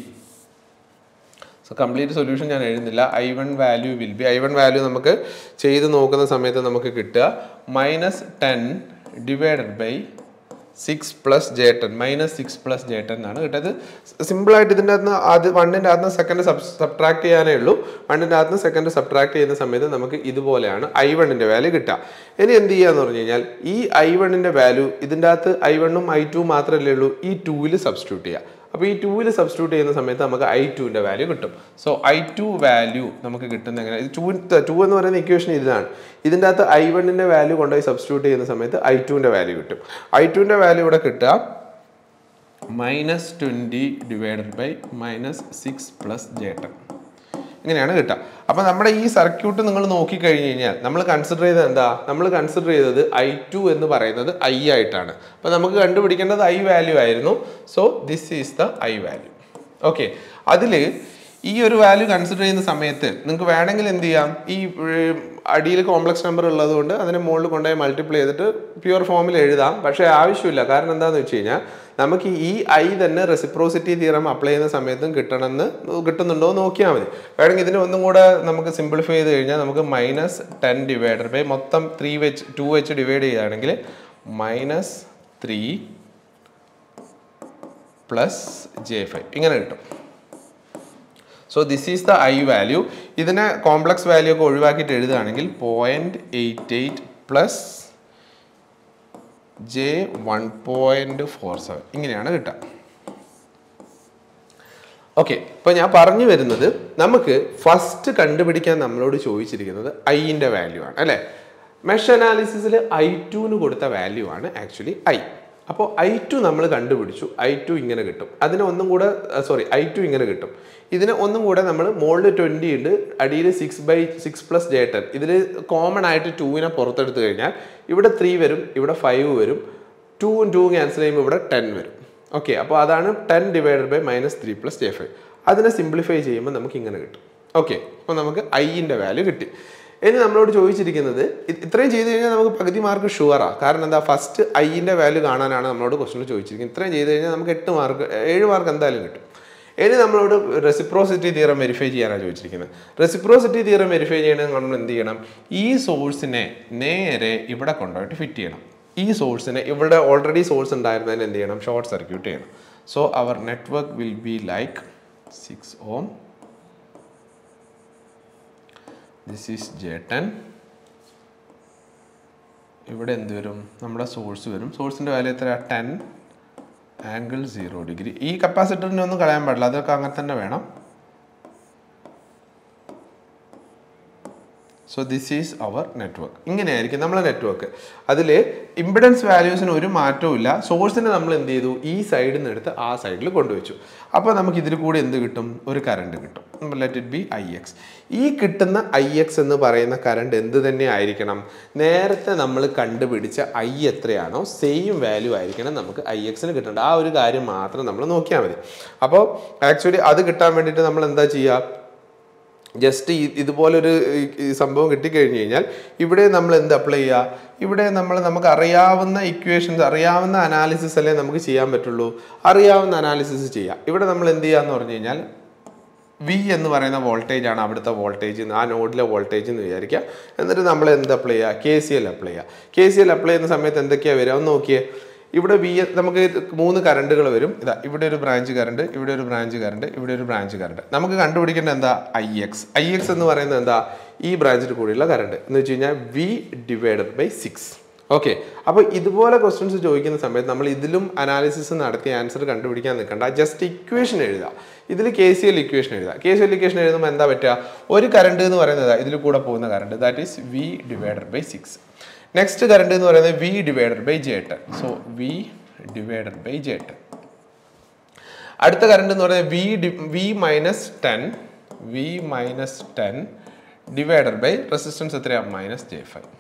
so complete solution ഞാൻ എഴുതുന്നില്ല I one value will be I one value നമുക്ക് ചെയ്ത് നോക്കുന്ന സമയത്ത് നമുക്ക് കിട്ടുക minus ten divided by six plus J ten minus six plus J ten എന്നാണ് കിട്ടത് സിമ്പിളായിട്ട് ഇതിൻ്റെ അകത്ത് ആദ്യം വണ്ണിൻ്റെ അകത്ത് സെക്കൻഡ് സബ് സബ്ട്രാക്ട് ചെയ്യാനേ ഉള്ളൂ വണ്ണിൻ്റെ അകത്ത് സെക്കൻഡ് സബ്ട്രാക്ട് ചെയ്യുന്ന സമയത്ത് നമുക്ക് ഇതുപോലെയാണ് ഐ വണ്ണിൻ്റെ വാല്യൂ കിട്ടുക ഇനി എന്ത് ചെയ്യാന്ന് പറഞ്ഞു കഴിഞ്ഞാൽ ഈ ഐ വണ്ണിൻ്റെ വാല്യൂ ഇതിൻ്റെ അകത്ത് ഐ വണ്ണും ഐ ടു മാത്രമല്ലേ ഉള്ളൂ ഈ ടൂവിൽ സബ്സ്റ്റിറ്റ്യൂട്ട് ചെയ്യുക അപ്പോൾ ഈ ടൂവിൽ സബ്സ്റ്റിറ്റ്യൂട്ട് ചെയ്യുന്ന സമയത്ത് നമുക്ക് ഐ ടുവിൻ്റെ വാല്യൂ കിട്ടും സോ ഐ ടു വാല്യൂ നമുക്ക് കിട്ടുന്ന എങ്ങനെ ഇത് ടൂ ടു എന്ന് പറയുന്ന ഇക്വേഷൻ ഇതാണ് ഇതിൻ്റെ അകത്ത് ഐ വണ്ണിൻ്റെ വാല്യൂ കൊണ്ടുപോയി സബ്സ്റ്റിറ്റ്യൂട്ട് ചെയ്യുന്ന സമയത്ത് ഐ ടുവിൻ്റെ വാല്യൂ കിട്ടും ഐ ടുവിൻ്റെ വാല്യൂ ഇവിടെ കിട്ടുക minus twenty divided by minus six plus J ten ഇങ്ങനെയാണ് കിട്ടുക അപ്പോൾ നമ്മുടെ ഈ സർക്യൂട്ട് നിങ്ങൾ നോക്കിക്കഴിഞ്ഞ് കഴിഞ്ഞാൽ നമ്മൾ കൺസിഡർ ചെയ്തത് എന്താ നമ്മൾ കൺസിഡർ ചെയ്തത് ഐ ടു എന്ന് പറയുന്നത് ഐ ആയിട്ടാണ് അപ്പോൾ നമുക്ക് കണ്ടുപിടിക്കേണ്ടത് ഐ വാല്യൂ ആയിരുന്നു so this is the I value okay അതിൽ ഈ ഒരു വാല്യൂ കൺസിഡർ ചെയ്യുന്ന സമയത്ത് നിങ്ങൾക്ക് വേണമെങ്കിൽ എന്ത് ചെയ്യാം ഈ അടിയിൽ കോംപ്ലക്സ് നമ്പർ ഉള്ളത് കൊണ്ട് അതിനെ മുകളിൽ കൊണ്ടുപോയി മൾട്ടിപ്ലൈ ചെയ്തിട്ട് പ്യുവർ ഫോമിൽ എഴുതാം പക്ഷേ ആവശ്യമില്ല കാരണം എന്താണെന്ന് വെച്ച് കഴിഞ്ഞാൽ നമുക്ക് ഈ ഐ തന്നെ റെസിപ്രോസിറ്റി തിയറം അപ്ലൈ ചെയ്യുന്ന സമയത്തും കിട്ടണമെന്ന് കിട്ടുന്നുണ്ടോ എന്ന് നോക്കിയാൽ മതി വേണമെങ്കിൽ ഇതിനെ ഒന്നും കൂടെ നമുക്ക് സിംപ്ലിഫൈ ചെയ്ത് കഴിഞ്ഞാൽ നമുക്ക് മൈനസ് ടെൻ ഡിവൈഡർ ബൈ മൊത്തം ത്രീ വെച്ച് ടു വെച്ച് ഡിവൈഡ് ചെയ്യുകയാണെങ്കിൽ minus three plus J five ഇങ്ങനെ കിട്ടും so this is the I value ഇതിനെ കോംപ്ലക്സ് വാല്യൂ ഒക്കെ ഒഴിവാക്കിയിട്ട് എഴുതുകയാണെങ്കിൽ point eight eight plus J one point four seven ഇങ്ങനെയാണ് കിട്ടുക ഓക്കെ ഇപ്പോൾ ഞാൻ പറഞ്ഞു വരുന്നത് നമുക്ക് ഫസ്റ്റ് കണ്ടുപിടിക്കാൻ നമ്മളോട് ചോദിച്ചിരിക്കുന്നത് ഐൻ്റെ വാല്യൂ ആണ് അല്ലേ മെഷ് അനാലിസിസിൽ ഐ ടുവിന് കൊടുത്ത വാല്യൂ ആണ് ആക്ച്വലി ഐ അപ്പോൾ ഐ ടു നമ്മൾ കണ്ടുപിടിച്ചു ഐ ടു ഇങ്ങനെ കിട്ടും അതിന് ഒന്നും കൂടെ സോറി ഐ ടു ഇങ്ങനെ കിട്ടും ഇതിന് ഒന്നും കൂടെ നമ്മൾ മുകളിൽ ട്വൻറ്റി ഉണ്ട് അടിയിൽ six by six plus J ten ഇതിൽ കോമൺ ആയിട്ട് ടൂവിനെ പുറത്തെടുത്ത് കഴിഞ്ഞാൽ ഇവിടെ ത്രീ വരും ഇവിടെ ഫൈവ് വരും ടൂവും ടൂവും ക്യാൻസൽ ചെയ്യുമ്പോൾ ഇവിടെ ടെൻ വരും ഓക്കെ അപ്പോൾ അതാണ് ten divided by minus three plus J five അതിനെ സിംപ്ലിഫൈ ചെയ്യുമ്പോൾ നമുക്ക് ഇങ്ങനെ കിട്ടും ഓക്കെ അപ്പോൾ നമുക്ക് ഐൻ്റെ വാല്യൂ കിട്ടി ഇനി നമ്മളോട് ചോദിച്ചിരിക്കുന്നത് ഇത് ഇത്രയും ചെയ്ത് കഴിഞ്ഞാൽ നമുക്ക് പകുതി മാർക്ക് ഷുവറാണ് കാരണം എന്താ ഫസ്റ്റ് ഐൻ്റെ വാല്യൂ കാണാനാണ് നമ്മളോട് ക്വസ്റ്റിന് ചോദിച്ചിരിക്കുന്നത് ഇത്രയും ചെയ്ത് കഴിഞ്ഞാൽ നമുക്ക് എട്ട് മാർക്ക് ഏഴ് മാർക്ക് എന്തായാലും കിട്ടും ഇനി നമ്മളോട് റെസിപ്രോസിറ്റി തിയറം വെരിഫൈ ചെയ്യാനാണ് ചോദിച്ചിരിക്കുന്നത് റെസിപ്രോസിറ്റി തിയറം വെരിഫൈ ചെയ്യണമെങ്കിൽ നമ്മൾ എന്ത് ചെയ്യണം ഈ സോഴ്സിനെ നേരെ ഇവിടെ കൊണ്ടുപോയിട്ട് ഫിറ്റ് ചെയ്യണം ഈ സോഴ്സിനെ ഇവിടെ ഓൾറെഡി സോഴ്സ് ഉണ്ടായിരുന്നതിന് എന്ത് ചെയ്യണം ഷോർട്ട് സർക്യൂട്ട് ചെയ്യണം so our network will be like six ohm this is J ten ഇവിടെ എന്ത് വരും നമ്മുടെ സോഴ്സ് വരും സോഴ്സിൻ്റെ വാല്യൂ എത്ര ടെൻ ആംഗിൾ സീറോ ഡിഗ്രി ഈ കപ്പാസിറ്ററിനെ ഒന്നും കളയാൻ പാടില്ല അതൊക്കെ അങ്ങനെ തന്നെ വേണം so this is our network ഇങ്ങനെയായിരിക്കും നമ്മളെ നെറ്റ്വർക്ക് അതിൽ ഇമ്പിഡൻസ് വാല്യൂസിന് ഒരു മാറ്റവും ഇല്ല സോഴ്സിനെ നമ്മൾ എന്ത് ചെയ്തു ഈ സൈഡിൽ നിന്ന് എടുത്ത് ആ സൈഡിൽ കൊണ്ടുവച്ചു അപ്പോൾ നമുക്ക് ഇതിൽ കൂടി എന്ത് കിട്ടും ഒരു കറണ്ട് കിട്ടും let it be I X ഈ കിട്ടുന്ന ഐ എക്സ് എന്ന് പറയുന്ന കറണ്ട് എന്ത് തന്നെ ആയിരിക്കണം നേരത്തെ നമ്മൾ കണ്ടുപിടിച്ച ഐ എത്രയാണോ സെയിം വാല്യൂ ആയിരിക്കണം നമുക്ക് ഐ എക്സിന് കിട്ടേണ്ടത് ആ ഒരു കാര്യം മാത്രം നമ്മൾ നോക്കിയാൽ മതി അപ്പോൾ ആക്ച്വലി അത് കിട്ടാൻ വേണ്ടിയിട്ട് നമ്മൾ എന്താ ചെയ്യുക ജസ്റ്റ് ഈ ഇതുപോലൊരു ഈ- ഈ സംഭവം കിട്ടിക്കഴിഞ്ഞ് കഴിഞ്ഞാൽ ഇവിടെ നമ്മൾ എന്ത് അപ്ലൈ ചെയ്യുക ഇവിടെ നമ്മൾ നമുക്ക് അറിയാവുന്ന ഇക്വേഷൻസ് അറിയാവുന്ന അനാലിസിസ് അല്ലേ നമുക്ക് ചെയ്യാൻ പറ്റുള്ളൂ അറിയാവുന്ന അനാലിസിസ് ചെയ്യാം ഇവിടെ നമ്മൾ എന്ത് ചെയ്യാന്ന് പറഞ്ഞു കഴിഞ്ഞാൽ വി എന്ന് പറയുന്ന വോൾട്ടേജ് ആണ് അവിടുത്തെ വോൾട്ടേജ് ആ നോഡിലെ വോൾട്ടേജ് എന്ന് വിചാരിക്കുക എന്നിട്ട് നമ്മൾ എന്ത് അപ്ലൈ ചെയ്യുക കെ സി എൽ അപ്ലൈ ചെയ്യുക കെ സി എൽ അപ്ലൈ ചെയ്യുന്ന സമയത്ത് എന്തൊക്കെയാണ് വരിക ഒന്ന് നോക്കിയേ ഇവിടെ വി നമുക്ക് മൂന്ന് കറണ്ടുകൾ വരും ഇതാ ഇവിടെ ഒരു ബ്രാഞ്ച് കറണ്ട് ഇവിടെ ഒരു ബ്രാഞ്ച് കറണ്ട് ഇവിടെ ഒരു ബ്രാഞ്ച് കറണ്ട് നമുക്ക് കണ്ടുപിടിക്കേണ്ടത് എന്താ ഐ എക്സ് ഐ എക്സ് എന്ന് പറയുന്നത് എന്താ ഈ ബ്രാഞ്ചിൽ കൂടിയുള്ള കറണ്ട് എന്ന് വെച്ച് കഴിഞ്ഞാൽ V divided by six okay അപ്പോൾ ഇതുപോലെ ക്വസ്റ്റ്യൻസ് ചോദിക്കുന്ന സമയത്ത് നമ്മൾ ഇതിലും അനാലിസിസ് നടത്തി ആൻസർ കണ്ടുപിടിക്കാൻ നിൽക്കണ്ട ജസ്റ്റ് ഇക്വേഷൻ എഴുതുക ഇതിൽ കെ സി എൽ ഇക്വേഷൻ എഴുതുക കെ സി എൽ ഇക്വേഷൻ എഴുതുമ്പോൾ എന്താ പറ്റുക ഒരു കറണ്ട് എന്ന് പറയുന്നത് ഇതിൽ കൂടെ പോകുന്ന current that is V divided by six next current എന്ന് പറയുന്നത് V divided by J ten so V divided by J ten അടുത്ത കറണ്ട് എന്ന് പറയുന്നത് V D V minus ten V minus ten divided by resistance എത്രയാണ് minus J five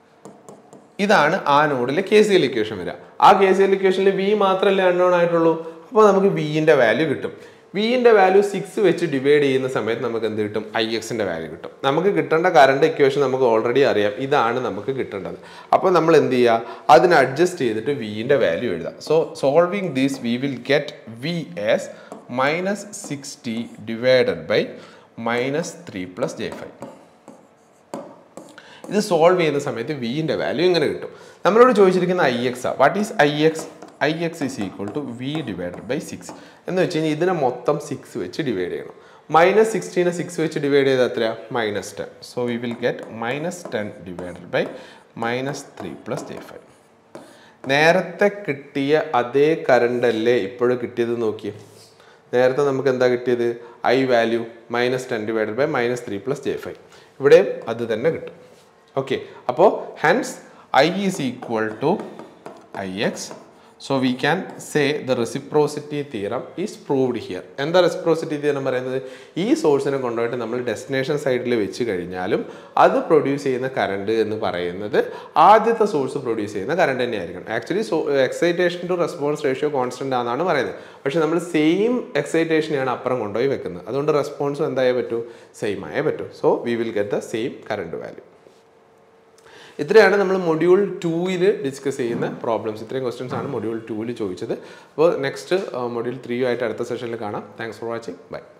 ഇതാണ് ആ നോഡിലെ K C L equation വരിക ആ കെ സി എൽ ഇക്വേഷനിൽ വി മാത്രമല്ലേ അൺനോൺ ആയിട്ടുള്ളൂ അപ്പോൾ നമുക്ക് വിൻ്റെ വാല്യൂ കിട്ടും വിൻ്റെ വാല്യൂ സിക്സ് വെച്ച് ഡിവൈഡ് ചെയ്യുന്ന സമയത്ത് നമുക്ക് എന്ത് കിട്ടും ഐ എക്സിൻ്റെ വാല്യൂ കിട്ടും നമുക്ക് കിട്ടേണ്ട കറണ്ട് ഇക്വേഷൻ നമുക്ക് ഓൾറെഡി അറിയാം ഇതാണ് നമുക്ക് കിട്ടേണ്ടത് അപ്പോൾ നമ്മൾ എന്ത് ചെയ്യുക അതിനെ അഡ്ജസ്റ്റ് ചെയ്തിട്ട് വിൻ്റെ വാല്യൂ എഴുതാം so solving these V will get V S minus sixty divided by minus three plus J five ഇത് സോൾവ് ചെയ്യുന്ന സമയത്ത് വിൻ്റെ വാല്യൂ ഇങ്ങനെ കിട്ടും നമ്മളോട് ചോദിച്ചിരിക്കുന്ന ഐ എക്സ് ആ what is I X I X is equal to V divided by six എന്ന് വെച്ച് കഴിഞ്ഞാൽ ഇതിനെ മൊത്തം സിക്സ് വെച്ച് ഡിവൈഡ് ചെയ്യണം മൈനസ് സിക്സ്റ്റീനെ സിക്സ് വെച്ച് ഡിവൈഡ് ചെയ്താൽ എത്രയാ minus ten so we will get minus ten divided by minus three plus J five നേരത്തെ കിട്ടിയ അതേ കറണ്ട് അല്ലേ ഇപ്പോഴും കിട്ടിയത് നോക്കിയേ നേരത്തെ നമുക്ക് എന്താ കിട്ടിയത് I value minus ten divided by minus three plus J five ഇവിടെയും അത് തന്നെ കിട്ടും ഓക്കെ അപ്പോൾ hence I is equal to I X so we can say the reciprocity theorem is proved here എന്താ റെസിപ്രോസിറ്റി തിയറം പറയുന്നത് ഈ സോഴ്സിനെ കൊണ്ടുപോയിട്ട് നമ്മൾ ഡെസ്റ്റിനേഷൻ സൈഡിൽ വെച്ച് കഴിഞ്ഞാലും അത് പ്രൊഡ്യൂസ് ചെയ്യുന്ന കറണ്ട് എന്ന് പറയുന്നത് ആദ്യത്തെ സോഴ്സ് പ്രൊഡ്യൂസ് ചെയ്യുന്ന കറണ്ട് തന്നെയായിരിക്കണം actually so excitation to response ratio constant ആണെന്നാണ് പറയുന്നത് പക്ഷേ നമ്മൾ സെയിം എക്സൈറ്റേഷനെയാണ് അപ്പുറം കൊണ്ടുപോയി വെക്കുന്നത് അതുകൊണ്ട് റെസ്പോൺസും എന്തായേ പറ്റൂ സെയിം ആയേ പറ്റൂ so we will get the same current value ഇത്രയാണ് നമ്മൾ മൊഡ്യൂൾ ടൂവിൽ ഡിസ്കസ് ചെയ്യുന്ന പ്രോബ്ലംസ് ഇത്രയും ക്വസ്റ്റ്യൻസ് ആണ് മൊഡ്യൂൾ ടൂവിൽ ചോദിച്ചത് അപ്പോൾ നെക്സ്റ്റ് മൊഡ്യൂൾ ത്രീ ആയിട്ട് അടുത്ത സെഷനിൽ കാണാം താങ്ക്സ് ഫോർ വാച്ചിങ് ബൈ